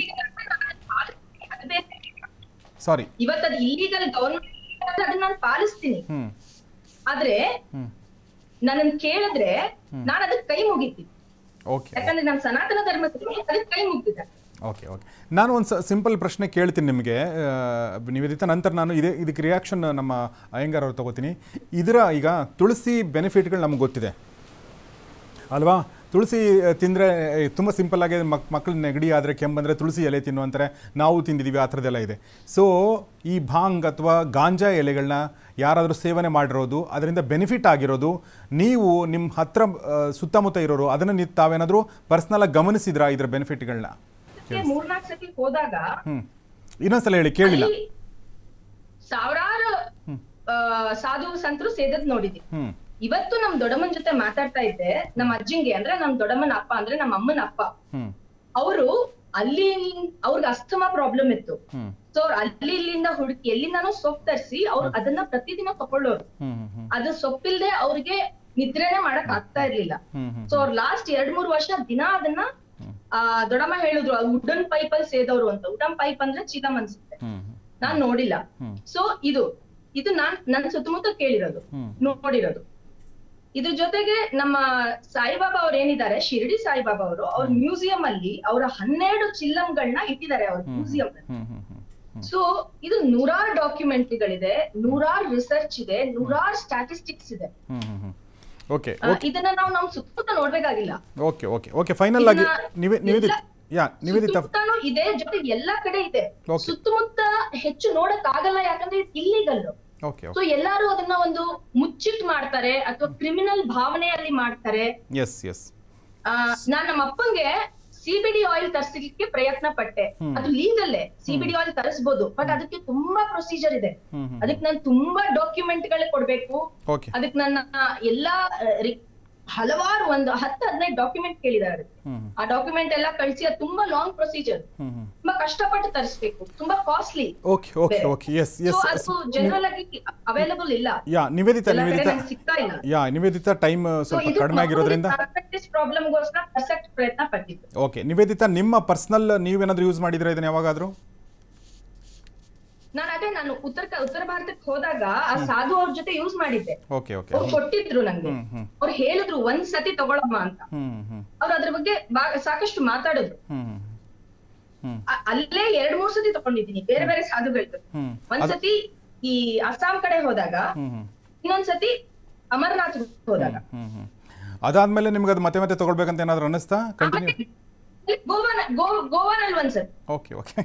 ಅದು ಬೇರೆ. ಸಾರಿ ಇವತ್ತದು ಇಲ್ಲಿಗಲ್ ಗವರ್ಮೆಂಟ್ ಅದನ್ನ ನಾನು ಪಾಲಿಸ್ತೀನಿ ಹ್ಞೂ ಆದ್ರೆ ಹ್ಞೂ ನನ್ನನ್ ಕೇಳಿದ್ರೆ ನಾನು ಅದಕ್ಕೆ ಕೈ ಮುಗಿತೀನಿ ಓಕೆ ಯಾಕಂದ್ರೆ ನಾನು ಸನಾತನ ಧರ್ಮಕ್ಕೆ ಅದಕ್ಕೆ ಕೈ ಮುಗಿದ್ದೆ ಓಕೆ ಓಕೆ ನಾನು ಒಂದು ಸಿಂಪಲ್ ಪ್ರಶ್ನೆ ಕೇಳ್ತೀನಿ ನಿಮಗೆ ಆ, ನಿವೇದಿತ ನಂತರ ನಾನು ಇದೇ ಇದಕ್ಕೆ ರಿಯಾಕ್ಷನ್ ನಮ್ಮ ಅಯ್ಯಂಗಾರ್ ಅವ್ರು ತಗೋತೀನಿ ಇದರ ಈಗ ತುಳಸಿ ಬೆನಿಫಿಟ್ಗಳು ನಮ್ಗೆ ಗೊತ್ತಿದೆ ಅಲ್ವಾ ತುಳಸಿ ತಿಂದರೆ ತುಂಬ ಸಿಂಪಲ್ ಆಗಿ ಮಕ್ ಮಕ್ಕಳು ನೆಗಡಿ ಆದರೆ ಕೆಮ್ಮಂದರೆ ತುಳಸಿ ಎಲೆ ತಿನ್ನು ಅಂತಾರೆ ನಾವು ತಿಂದಿದ್ದೀವಿ ಆ ಥರದ್ದೆಲ್ಲ ಇದೆ ಸೊ ಈ ಭಾಂಗ್ ಅಥವಾ ಗಾಂಜಾ ಎಲೆಗಳನ್ನ ಯಾರಾದರೂ ಸೇವನೆ ಮಾಡಿರೋದು ಅದರಿಂದ ಬೆನಿಫಿಟ್ ಆಗಿರೋದು ನೀವು ನಿಮ್ಮ ಹತ್ರ ಆ, ಸುತ್ತಮುತ್ತ ಇರೋರು ಅದನ್ನು ನೀವು ತಾವೇನಾದರೂ ಪರ್ಸ್ನಲಾಗಿ ಗಮನಿಸಿದ್ರಾ ಇದರ ಬೆನಿಫಿಟ್ಗಳನ್ನ ಮೂರ್ನಾಲ್ಕು ಸತಿ ಹೋದಾಗ ಹ್ಞೂ ಇನ್ನೊಂದ್ಸಲ ಹೇಳಿ ಕೇಳಿಲ್ಲ ಅಲ್ಲಿ ಸಾವಿರಾರು ಆ, ಸಾಧು ಸಂತರು ಸೇದದ್ ನೋಡಿದ್ವಿ ಹ್ಞೂ ಇವತ್ತು ನಮ್ ದೊಡ್ಡಮ್ಮನ್ ಜೊತೆ ಮಾತಾಡ್ತಾ ಇದ್ದೆ ನಮ್ಮ ಅಜ್ಜಿಂಗೆ ಅಂದ್ರೆ ನಮ್ ದೊಡ್ಡಮ್ಮನ ಅಪ್ಪ ಅಂದ್ರೆ ನಮ್ಮ ಅಮ್ಮನ ಅಪ್ಪ ಹ್ಞೂ ಅವರು ಅಲ್ಲಿ ಅವ್ರಿಗೆ ಅಸ್ತಮಾ ಪ್ರಾಬ್ಲಮ್ ಇತ್ತು ಹ್ಞೂ ಸೊ ಅವ್ರು ಅಲ್ಲಿ ಇಲ್ಲಿಂದ ಹುಡುಕಿ ಎಲ್ಲಿಂದಾನೋ ಸೊಪ್ಪು ತರಿಸಿ ಅವ್ರು ಅದನ್ನ ಪ್ರತಿದಿನ ತಕೊಳ್ಳೋರು ಹ್ಞೂ ಹ್ಞೂ ಅದು ಸೊಪ್ಪಿಲ್ದೆ ಅವ್ರಿಗೆ ನಿದ್ರೆನೆ ಮಾಡಕ್ ಆಗ್ತಾ ಇರ್ಲಿಲ್ಲ ಹ್ಞೂ ಹ್ಞೂ ಸೊ ಅವ್ರು ಲಾಸ್ಟ್ ಎರಡ್ ಮೂರ್ ವರ್ಷ ದಿನ ಅದನ್ನ ಆ ದೊಡ್ಡಮ್ಮ ಹೇಳಿದ್ರು ವುಡನ್ ಪೈಪ್ ಅಲ್ಲಿ ಸೇದವ್ರು ಅಂತ ವುಡನ್ ಪೈಪ್ ಅಂದ್ರೆ ಚಿಲಮ್ ಅನ್ಸುತ್ತೆ ಹ್ಞೂ ನಾನ್ ನೋಡಿಲ್ಲ ಹ್ಮ್. ಸೊ ಇದು ಇದು ನಾನ್ ನನ್ ಸುತ್ತಮುತ್ತ ಕೇಳಿರೋದು ಹ್ಮ್. ನೋಡಿರೋದು ಇದ್ರ ಜೊತೆಗೆ ನಮ್ಮ ಸಾಯಿಬಾಬಾ ಅವ್ರು ಏನಿದ್ದಾರೆ ಶಿರಡಿ ಸಾಯಿಬಾಬಾ ಅವರು ಅವ್ರ ಮ್ಯೂಸಿಯಂ ಅಲ್ಲಿ ಅವರ ಹನ್ನೆರಡು ಚಿಲ್ಲಂಗಳನ್ನ ಇಟ್ಟಿದ್ದಾರೆ ಅವ್ರ ಮ್ಯೂಸಿಯಂ ಹ್ಞೂ ಹ್ಞೂ ಹ್ಞೂ ಸೊ ಇದು ನೂರಾರು ಡಾಕ್ಯುಮೆಂಟ್ರಿಗಳಿದೆ ನೂರಾರು ರಿಸರ್ಚ್ ಇದೆ ನೂರಾರು ಸ್ಟಾಟಿಸ್ಟಿಕ್ಸ್ ಇದೆ ಹ್ಞೂ ಹ್ಞೂ ಹ್ಞೂ ಓಕೆ ಆ, ಇದನ್ನ ನಾವು ನಮ್ ಸುತ್ತಮುತ್ತ ನೋಡ್ಬೇಕಾಗಿಲ್ಲ ಓಕೆ ಓಕೆ ಓಕೆ ಫೈನಲ್ ಆಗಿ ಇದನ್ನ ನೀವೇ ನೀವೇ ಎಲ್ಲ- ಯಾ ನಿವೇದಿತಾ ಸುತ್ತಮುತ್ತನೂ ಇದೆ ಜೊತೆಗೆ ಎಲ್ಲಾ ಕಡೆ ಇದೆ Okay. ಸುತ್ತಮುತ್ತ ಹೆಚ್ಚು ನೋಡಕ್ ಆಗಲ್ಲ ಯಾಕಂದ್ರೆ ಇಲ್ಲಿಗಲ್ ಓಕೆ ಸೊ ಎಲ್ಲಾರು ಅದನ್ನ ಒಂದು ಮುಚ್ಚಿಟ್ ಮಾಡ್ತಾರೆ ಅಥವಾ ಕ್ರಿಮಿನಲ್ ಭಾವನೆಯಲ್ಲಿ ಮಾಡ್ತಾರೆ ಎಸ್ ಎಸ್ ಆ, ನಾನ್ ನಮ್ಮ ಅಪ್ಪಂಗೆ ಸಿಬಿಡಿ ಆಯಿಲ್ ತರಿಸಲಿಕ್ಕೆ ಪ್ರಯತ್ನ ಪಟ್ಟೆ ಅದು ಲೀಗಲ್ಲೇ ಸಿಬಿಡಿ ಆಯಿಲ್ ತರಿಸ್ಬೋದು ಬಟ್ ಅದಕ್ಕೆ ತುಂಬಾ ಪ್ರೊಸೀಜರ್ ಇದೆ ಹ್ಮ್ ಹ್ಮ್ ಅದಕ್ಕೆ ನಾನು ತುಂಬಾ ಡಾಕ್ಯುಮೆಂಟ್ ಗಳು ಕೊಡ್ಬೇಕು ಓಕೆ ಅದಕ್ಕೆ ನನ್ನ ಎಲ್ಲಾ ಆ, ರಿ- ಹಲವಾರು ಒಂದು ಹತ್ತು ಹದಿನೈದು ಡಾಕ್ಯುಮೆಂಟ್ ಕೇಳಿದ್ದಾರೆ ಅದಕ್ಕೆ ಹ್ಮ್ ಆ ಡಾಕ್ಯುಮೆಂಟ್ ಎಲ್ಲ ಕಳಿಸಿ ಅದು ತುಂಬಾ ಲಾಂಗ್ ಪ್ರೊಸೀಜರ್ ಹ್ಮ್ ಹ್ಮ್ ತುಂಬಾ ಕಷ್ಟಪಟ್ಟು ತರಿಸ್ಬೇಕು ತುಂಬಾ costly okay okay okay yes yes ಅದು ಜನರಲ್ ಆಗಿ ಅವೈಲಬಲ್ ಇಲ್ಲ ಯಾ ನಿವೇದಿತಾ ಎಲ್ಲ ಕಡೆ ನಿವೇದಿತಾ ನಂಗೆ ಸಿಗ್ತಾ ಇಲ್ಲ ಯಾ ನಿವೇದಿತಾ ಟೈಮ್ ಸೊ ಸ್ವಲ್ಪ ಇದು ಕಡಿಮೆ ಆಗಿರೋದ್ರಿಂದ ಪ್ರಾಬ್ಲಮ್ಗೋಸ್ಕರ ತರ್ಸಕ್ ಪ್ರಯತ್ನ ಪಟ್ಟಿದ್ದು ಓಕೆ ನಿವೇದಿತಾ ನಿಮ್ಮ ಪರ್ಸನಲ್ ನೀವೇನಾದ್ರೂ ಯೂಸ್ ಮಾಡಿದ್ರೆ ಇದನ್ನ ಯಾವಾಗಾದ್ರೂ ನಾನು ಅದೇ ನಾನು ಉತ್ತರ ಕ- ಉತ್ತರ ಭಾರತಕ್ಕೆ ಹೋದಾಗ ಆ ಸಾಧು ಅವ್ರ ಜೊತೆ ಯೂಸ್ ಮಾಡಿದ್ದೆ ಓಕೆ ಓಕೆ ಅವ್ರು ಕೊಟ್ಟಿದ್ರು ನಂಗೆ ಹ್ಮ್ ಹ್ಮ್ ಅವ್ರು ಹೇಳಿದ್ರು ಒಂದ್ ಸತಿ ತಗೊಳಮ್ಮ ಅಂತ ಹ್ಮ್ ಹ್ಮ್ ಅವ್ರು ಅದ್ರ ಬಗ್ಗೆ ಬಾ- ಸಾಕಷ್ಟು ಮಾತಾಡಿದ್ರು ಹ್ಮ್ ಹ್ಮ್ ಅ- ಅಲ್ಲೇ ಎರಡ್ ಮೂರ್ ಸತಿ ತಗೊಂಡಿದ್ದೀನಿ ಬೇರೆ ಬೇರೆ ಸಾಧುಗಳು ಹ್ಮ್ ಒಂದ್ ಸತಿ ಈ ಅಸ್ಸಾಂ ಕಡೆ ಹೋದಾಗ ಹ್ಮ್ ಹ್ಮ್ ಇನ್ನೊಂದ್ ಸತಿ ಅಮರ್ನಾಥ್ ಹೋದಾಗ ಹ್ಮ್ ಹ್ಮ್ ಅದಾದ್ಮೇಲೆ ನಿಮ್ಗೆ ಅದು ಮತ್ತೆ ಮತ್ತೆ ತಗೊಳ್ಬೇಕಂತ ಏನಾದ್ರು ಅನ್ನಿಸ್ತಾ ಕಂಟಿನ್ಯೂ ಆಮೇಲೆ ಗೋವಾನ ಗೋ- ಗೋವಾನಲ್ಲಿ ಒಂದ್ ಸತಿ okay okay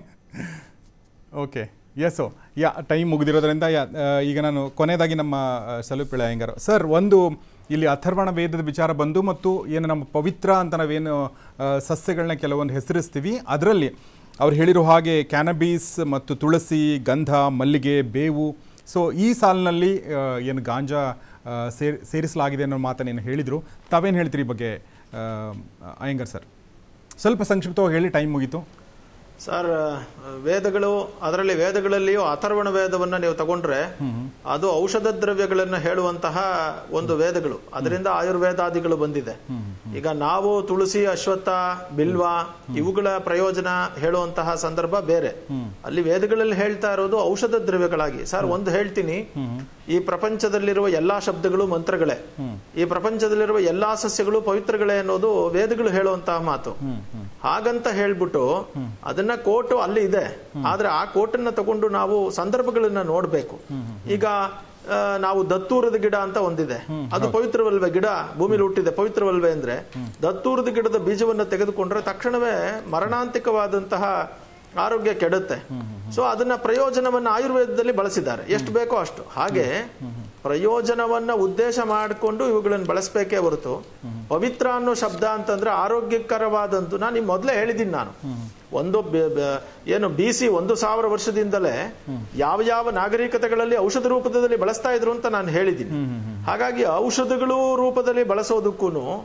okay yes yeah time ಮುಗಿದಿರೋದ್ರಿಂದ ಯಾ ಆ, ಈಗ ನಾನು ಕೊನೆಯದಾಗಿ ನಮ್ಮ ಆ, ಸಲುಪಿಳ ಅಯ್ಯಂಗಾರ್ ಸರ್ ಒಂದು ಇಲ್ಲಿ ಅಥರ್ವಣ ವೇದದ ವಿಚಾರ ಬಂದು ಮತ್ತು ಏನು ನಮ್ಮ ಪವಿತ್ರ ಅಂತ ನಾವೇನು ಆ, ಸಸ್ಯಗಳನ್ನ ಕೆಲವೊಂದು ಹೆಸರಿಸ್ತೀವಿ ಅದರಲ್ಲಿ ಅವ್ರು ಹೇಳಿರೋ ಹಾಗೆ ಕ್ಯಾನಬೀಸ್ ಮತ್ತು ತುಳಸಿ ಗಂಧ ಮಲ್ಲಿಗೆ ಬೇವು ಸೊ ಈ ಸಾಲಿನಲ್ಲಿ ಆ, ಏನು ಗಾಂಜಾ ಆ, ಸೇರ್ ಸೇರಿಸಲಾಗಿದೆ ಅನ್ನೋ ಮಾತನ್ನೇನು ಹೇಳಿದರು ತಾವೇನು ಹೇಳ್ತೀರಿ ಈ ಬಗ್ಗೆ ಆ, ಅಯ್ಯಂಗಾರ್ ಸರ್ ಸ್ವಲ್ಪ ಸಂಕ್ಷಿಪ್ತವಾಗಿ ಹೇಳಿ ಟೈಮ್ ಮುಗೀತು ಸರ್ ವೇದಗಳು ಅದರಲ್ಲಿ ವೇದಗಳಲ್ಲಿಯೂ ಅಥರ್ವಣ ವೇದವನ್ನ ನೀವು ತಗೊಂಡ್ರೆ ಅದು ಔಷಧ ದ್ರವ್ಯಗಳನ್ನು ಹೇಳುವಂತಹ ಒಂದು ವೇದಗಳು ಅದರಿಂದ ಆಯುರ್ವೇದಾದಿಗಳು ಬಂದಿದೆ ಈಗ ನಾವು ತುಳಸಿ ಅಶ್ವತ್ಥ ಬಿಲ್ವ ಇವುಗಳ ಪ್ರಯೋಜನ ಹೇಳುವಂತಹ ಸಂದರ್ಭ ಬೇರೆ ಅಲ್ಲಿ ವೇದಗಳಲ್ಲಿ ಹೇಳ್ತಾ ಇರೋದು ಔಷಧ ದ್ರವ್ಯಗಳಾಗಿ ಸರ್ ಒಂದು ಹೇಳ್ತೀನಿ ಈ ಪ್ರಪಂಚದಲ್ಲಿರುವ ಎಲ್ಲಾ ಶಬ್ದಗಳು ಮಂತ್ರಗಳೇ ಈ ಪ್ರಪಂಚದಲ್ಲಿರುವ ಎಲ್ಲಾ ಸಸ್ಯಗಳು ಪವಿತ್ರಗಳೇ ಅನ್ನೋದು ವೇದಗಳು ಹೇಳುವಂತಹ ಮಾತು ಹಾಗಂತ ಹೇಳ್ಬಿಟ್ಟು ಅದನ್ನ ಕೋಟು ಅಲ್ಲಿ ಇದೆ ಆದ್ರೆ ಆ ಕೋಟನ್ನ ತಗೊಂಡು ನಾವು ಸಂದರ್ಭಗಳನ್ನ ನೋಡ್ಬೇಕು ಈಗ ಆ, ನಾವು ದತ್ತೂರದ ಗಿಡ ಅಂತ ಒಂದಿದೆ ಅದು ಪವಿತ್ರವಲ್ವೇ ಗಿಡ ಭೂಮಿಲಿ ಹುಟ್ಟಿದೆ ಪವಿತ್ರವಲ್ವೇ ಅಂದ್ರೆ ದತ್ತೂರದ ಗಿಡದ ಬೀಜವನ್ನ ತೆಗೆದುಕೊಂಡ್ರೆ ತಕ್ಷಣವೇ ಮರಣಾಂತಿಕವಾದಂತಹ ಆರೋಗ್ಯ ಕೆಡುತ್ತೆ ಸೊ ಅದನ್ನ ಪ್ರಯೋಜನವನ್ನ ಆಯುರ್ವೇದದಲ್ಲಿ ಬಳಸಿದ್ದಾರೆ ಎಷ್ಟು ಬೇಕೋ ಅಷ್ಟು ಹಾಗೆ ಪ್ರಯೋಜನವನ್ನ ಉದ್ದೇಶ ಮಾಡಿಕೊಂಡು ಇವುಗಳನ್ನು ಬಳಸಬೇಕೇ ಹೊರತು ಪವಿತ್ರ ಅನ್ನೋ ಶಬ್ದ ಅಂತಂದ್ರೆ ಆರೋಗ್ಯಕರವಾದಂತು ನಾನು ನಿಮ್ ಮೊದಲೇ ಹೇಳಿದ್ದೀನಿ ನಾನು ಒಂದು ಬೆ- ಬೆ- ಏನು ಬಿ ಸಿ ಒಂದು ಸಾವಿರ ವರ್ಷದಿಂದಲೇ ಯಾವ ಯಾವ ನಾಗರಿಕತೆಗಳಲ್ಲಿ ಔಷಧ ರೂಪದಲ್ಲಿ ಬಳಸ್ತಾ ಇದ್ರು ಅಂತ ನಾನು ಹೇಳಿದ್ದೀನಿ ಹಾಗಾಗಿ ಔಷಧಗಳು ರೂಪದಲ್ಲಿ ಬಳಸೋದಕ್ಕೂ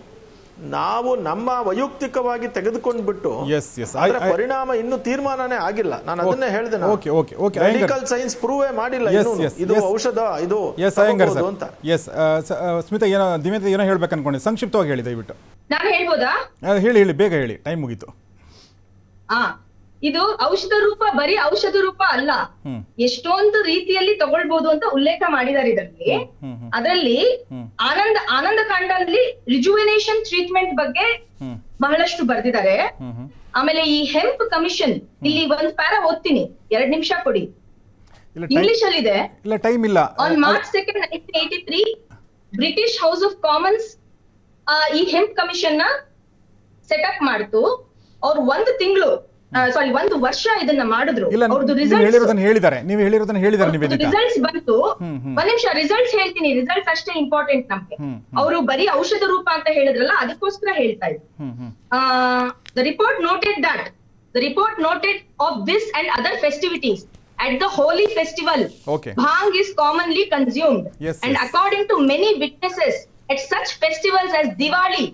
ನಾವು ನಮ್ಮ ವೈಯಕ್ತಿಕವಾಗಿ ತೆಗೆದುಕೊಂಡ್ಬಿಟ್ಟು Yes, yes. I- ಅದರ I- ಪರಿಣಾಮ ಇನ್ನು ತೀರ್ಮಾನನೇ ಆಗಿಲ್ಲ ನಾನು ಅದನ್ನೇ ಹೇಳಿದೆ Okay, okay, okay. Iyengar. Medical science ಪ್ರೂವೇ ಮಾಡಿಲ್ಲ Yes, ಇನ್ನೂನು. yes, ಇದು yes. ಔಷಧ ಇದು ಎಸ್ ಅಯ್ಯಂಗಾರ್ ತಗೋಬಹುದು ಸರ್ ಅಂತ ಎಸ್ ಸ್ಮಿತಾ ಏನೋ ದಿಮೇತ ಏನೋ ಹೇಳ್ಬೇಕು ಅನ್ಕೊಂಡೆ ಸಂಕ್ಷಿಪ್ತವಾಗಿ ಹೇಳಿ ದಯವಿಟ್ಟು ನಾನು ಹೇಳ್ಬೋದಾ ಆ, ಹೇಳಿ ಹೇಳಿ ಬೇಗ ಹೇಳಿ ಟೈಮ್ ಮುಗೀತು ಆ ಇದು ಔಷಧ ರೂಪ ಬರೀ ಔಷಧ ರೂಪ ಅಲ್ಲ ಹ್ಮ್. ಎಷ್ಟೊಂದು ರೀತಿಯಲ್ಲಿ ತಗೊಳ್ಬಹುದು ಅಂತ ಉಲ್ಲೇಖ ಮಾಡಿದ್ದಾರೆ ಇದರಲ್ಲಿ ಹ್ಮ್, ಹ್ಮ್. ಅದರಲ್ಲಿ ಆನಂದ ಆನಂದ ಕಾಂಡಲ್ಲಿ ರಿಜುವಿನೇಷನ್ ಟ್ರೀಟ್ಮೆಂಟ್ ಬಗ್ಗೆ ಹ್ಮ್ ಬಹಳಷ್ಟು ಬರ್ದಿದ್ದಾರೆ ಹ್ಮ್ ಹ್ಮ್ ಆಮೇಲೆ ಈ ಹೆಂಪ್ ಕಮಿಷನ್ ಇಲ್ಲಿ ಒಂದ್ ಪ್ಯಾರ ಓದ್ತೀನಿ ಎರಡ್ ನಿಮಿಷ ಕೊಡಿ ಇಲ್ಲ ಟೈಮ್ ಇಂಗ್ಲಿಷ್ ಅಲ್ಲಿ ಇದೆ ಇಲ್ಲ ಟೈಮ್ ಇಲ್ಲ on March second nineteen eighty three British House of Commons ಈ ಹೆಂಪ್ ಕಮಿಷನ್ ನ ಸೆಟಪ್ ಮಾಡ್ತು ಅವ್ರು ಒಂದು ತಿಂಗಳು ಸಾರಿ ಒಂದು ವರ್ಷ ಇದನ್ನ ಮಾಡಿದ್ರು ಇಲ್ಲ ಅವ್ರದ್ದು ನೀವು ರಿಸಲ್ಟ್ಸ್ ಹೇಳಿರೋದನ್ನ ಹೇಳಿದ್ದಾರೆ ನೀವು ಹೇಳಿರೋದನ್ನ ಹೇಳಿದ್ದಾರೆ ನಿವೇದಿತಾ ರಿಸಲ್ಟ್ಸ್ ಬಂತು ಹ್ಮ್, ಹ್ಮ್. ಒಂದ್ ನಿಮಿಷ ರಿಸಲ್ಟ್ಸ್ ಹೇಳ್ತೀನಿ ರಿಸಲ್ಟ್ಸ್ ಅಷ್ಟೇ ಇಂಪಾರ್ಟೆಂಟ್ ನಮ್ಗೆ ಹ್ಮ್, ಅವರು ಬರೀ ಔಷಧ ರೂಪ ಅಂತ ಹೇಳಿದ್ರಲ್ಲ ಅದಕ್ಕೋಸ್ಕರ ಹೇಳ್ತಾ ಇದ್ರು ಹ್ಮ್ ಹ್ಮ್ Uh, the report noted that the report noted of this and other festivities at the holy festival Okay. bhang is commonly consumed Yes, and yes. according to many witnesses at such festivals as diwali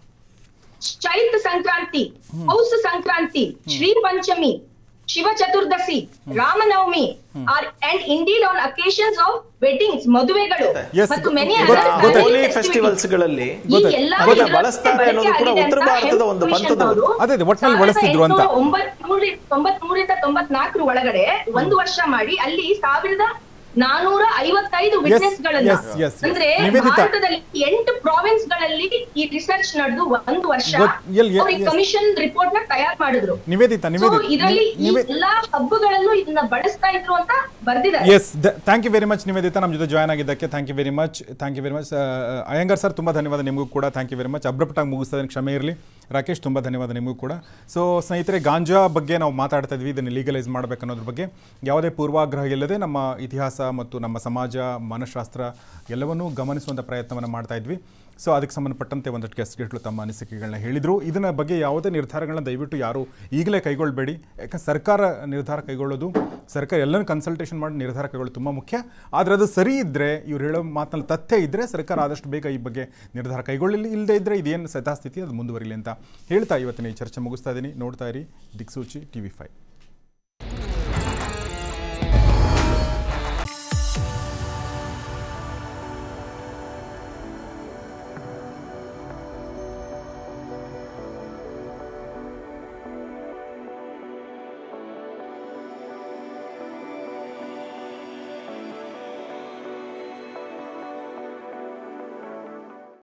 Chait Sankranti Paush Sankranti Shri Panchami Shiva Chaturdashi Ramnavami are and indeed on occasions of weddings ಮದುವೆಗಳು Yes, ಮತ್ತು ಮೆನಿ ಗೊತ್ತಾಯ್ತು, ಗೊತ್ತಾಯ್ತು. ಹೋಲಿ ಫೆಸ್ಟಿವಲ್ಸ್ ಗಳಲ್ಲಿ ಈ ಎಲ್ಲಾ ಅದನ್ನ ಇದರಲ್ಲಿ ಬಳಸ್ತಾರೆ ಅನ್ನೋದು ಕೂಡ ಬಳಕೆ ಉತ್ತರ ಆಗಿದೆ ಭಾರತದ ಅಂತ ಒಂದು ಹೆಲ್ತ್ ಪಂಥದವರು. ಕಮಿಷನ್ ಅದೇ, ಅದೇ, ಒಟ್ನಲ್ಲಿ ಬಳಸ್ತಿದ್ರು ಅಂತ. ತೊಂಬತ್ಮೂರಿಂದ ತೊಂಬತ್ನಾಲ್ಕರ ಒಳಗಡೆ ಒಂದು ವರ್ಷ ಮಾಡಿ ಅಲ್ಲಿ ಸಾವಿರದ ನಾನೂರ ಐವತ್ತೈದು ವಿಟ್ನೆಸ್ ಗಳನ್ನ yes, yes, yes. ಅಂದ್ರೆ ನಿವೇದಿತಾ. ಭಾರತದಲ್ಲಿ ಎಂಟು ಪ್ರಾವಿನ್ಸ್ ಗಳಲ್ಲಿ ಈ ರಿಸರ್ಚ್ ನಡೆದು ಒಂದು ವರ್ಷ ಗೊತ್- ಎಲ್- ಎಲ್- yes. ಕಮಿಷನ್ ರಿಪೋರ್ಟ್ ನ ತಯಾರು ಮಾಡಿದ್ರು ನಿವೇದಿತಾ ಸೊ ನಿವೇದಿತಾ ಇದರಲ್ಲಿ ಈ ನಿವೇ ಎಲ್ಲಾ ಹಬ್ಬಗಳಲ್ಲೂ ಇದನ್ನ ಬಳಸ್ತಾ ಇದ್ರು ಅಂತ ಬರ್ದಿದ್ದಾರೆ yes thank you very much Nivedita ನಮ್ಮ ಜೊತೆ ಜಾಯ್ನ್ ಆಗಿದ್ದಕ್ಕೆ thank you very much thank you very much Iyengar sir ತುಂಬ ಧನ್ಯವಾದ ನಿಮಗೂ ಕೂಡ ಥ್ಯಾಂಕ್ ಯು ವೆರಿ ಮಚ್ ಅಬ್ರಪ್ಟಾಗಿ ಮುಗಿಸ್ತದೆ ಕ್ಷಮೆ ಇರಲಿ ರಾಕೇಶ್ ತುಂಬ ಧನ್ಯವಾದ ನಿಮಗೂ ಕೂಡ ಸೊ ಸ್ನೇಹಿತರೆ ಗಾಂಜಾ ಬಗ್ಗೆ ನಾವು ಮಾತಾಡ್ತಾ ಇದ್ವಿ ಇದನ್ನು ಲೀಗಲೈಸ್ ಮಾಡಬೇಕು ಅನ್ನೋದ್ರ ಬಗ್ಗೆ ಯಾವುದೇ ಪೂರ್ವಾಗ್ರಹ ಇಲ್ಲದೆ ನಮ್ಮ ಇತಿಹಾಸ ಮತ್ತು ನಮ್ಮ ಸಮಾಜ ಮನಃಶಾಸ್ತ್ರ ಎಲ್ಲವನ್ನೂ ಗಮನಿಸುವಂಥ ಪ್ರಯತ್ನವನ್ನು ಮಾಡ್ತಾ ಇದ್ವಿ ಸೊ ಅದಕ್ಕೆ ಸಂಬಂಧಪಟ್ಟಂತೆ ಒಂದಷ್ಟು ಗೆಸ್ಟ್ಗಳು ತಮ್ಮ ಅನಿಸಿಕೆಗಳನ್ನ ಹೇಳಿದರು ಇದನ್ನ ಬಗ್ಗೆ ಯಾವುದೇ ನಿರ್ಧಾರಗಳನ್ನ ದಯವಿಟ್ಟು ಯಾರು ಈಗಲೇ ಕೈಗೊಳ್ಳಬೇಡಿ ಯಾಕಂದ್ರೆ ಸರ್ಕಾರ ನಿರ್ಧಾರ ಕೈಗೊಳ್ಳೋದು ಸರ್ಕಾರ ಎಲ್ಲನೂ ಕನ್ಸಲ್ಟೇಷನ್ ಮಾಡಿ ನಿರ್ಧಾರ ಕೈಗೊಳ್ಳೋದು ತುಂಬ ಮುಖ್ಯ ಆದರೆ ಅದು ಸರಿ ಇದ್ದರೆ ಇವ್ರು ಹೇಳೋ ಮಾತಿನಲ್ಲಿ ತಥ್ಯ ಇದ್ದರೆ ಸರ್ಕಾರ ಆದಷ್ಟು ಬೇಗ ಈ ಬಗ್ಗೆ ನಿರ್ಧಾರ ಕೈಗೊಳ್ಳಲಿ ಇಲ್ಲದೇ ಇದ್ದರೆ ಇದೇನು ಸದಾಸ್ಥಿತಿ ಅದು ಮುಂದುವರಿಲಿ ಅಂತ ಹೇಳ್ತಾ ಇವತ್ತಿನ ಈ ಚರ್ಚೆ ಮುಗಿಸ್ತಾ ಇದ್ದೀನಿ ನೋಡ್ತಾ ಇರಿ ದಿಕ್ಸೂಚಿ ಟಿ ವಿ ಫೈವ್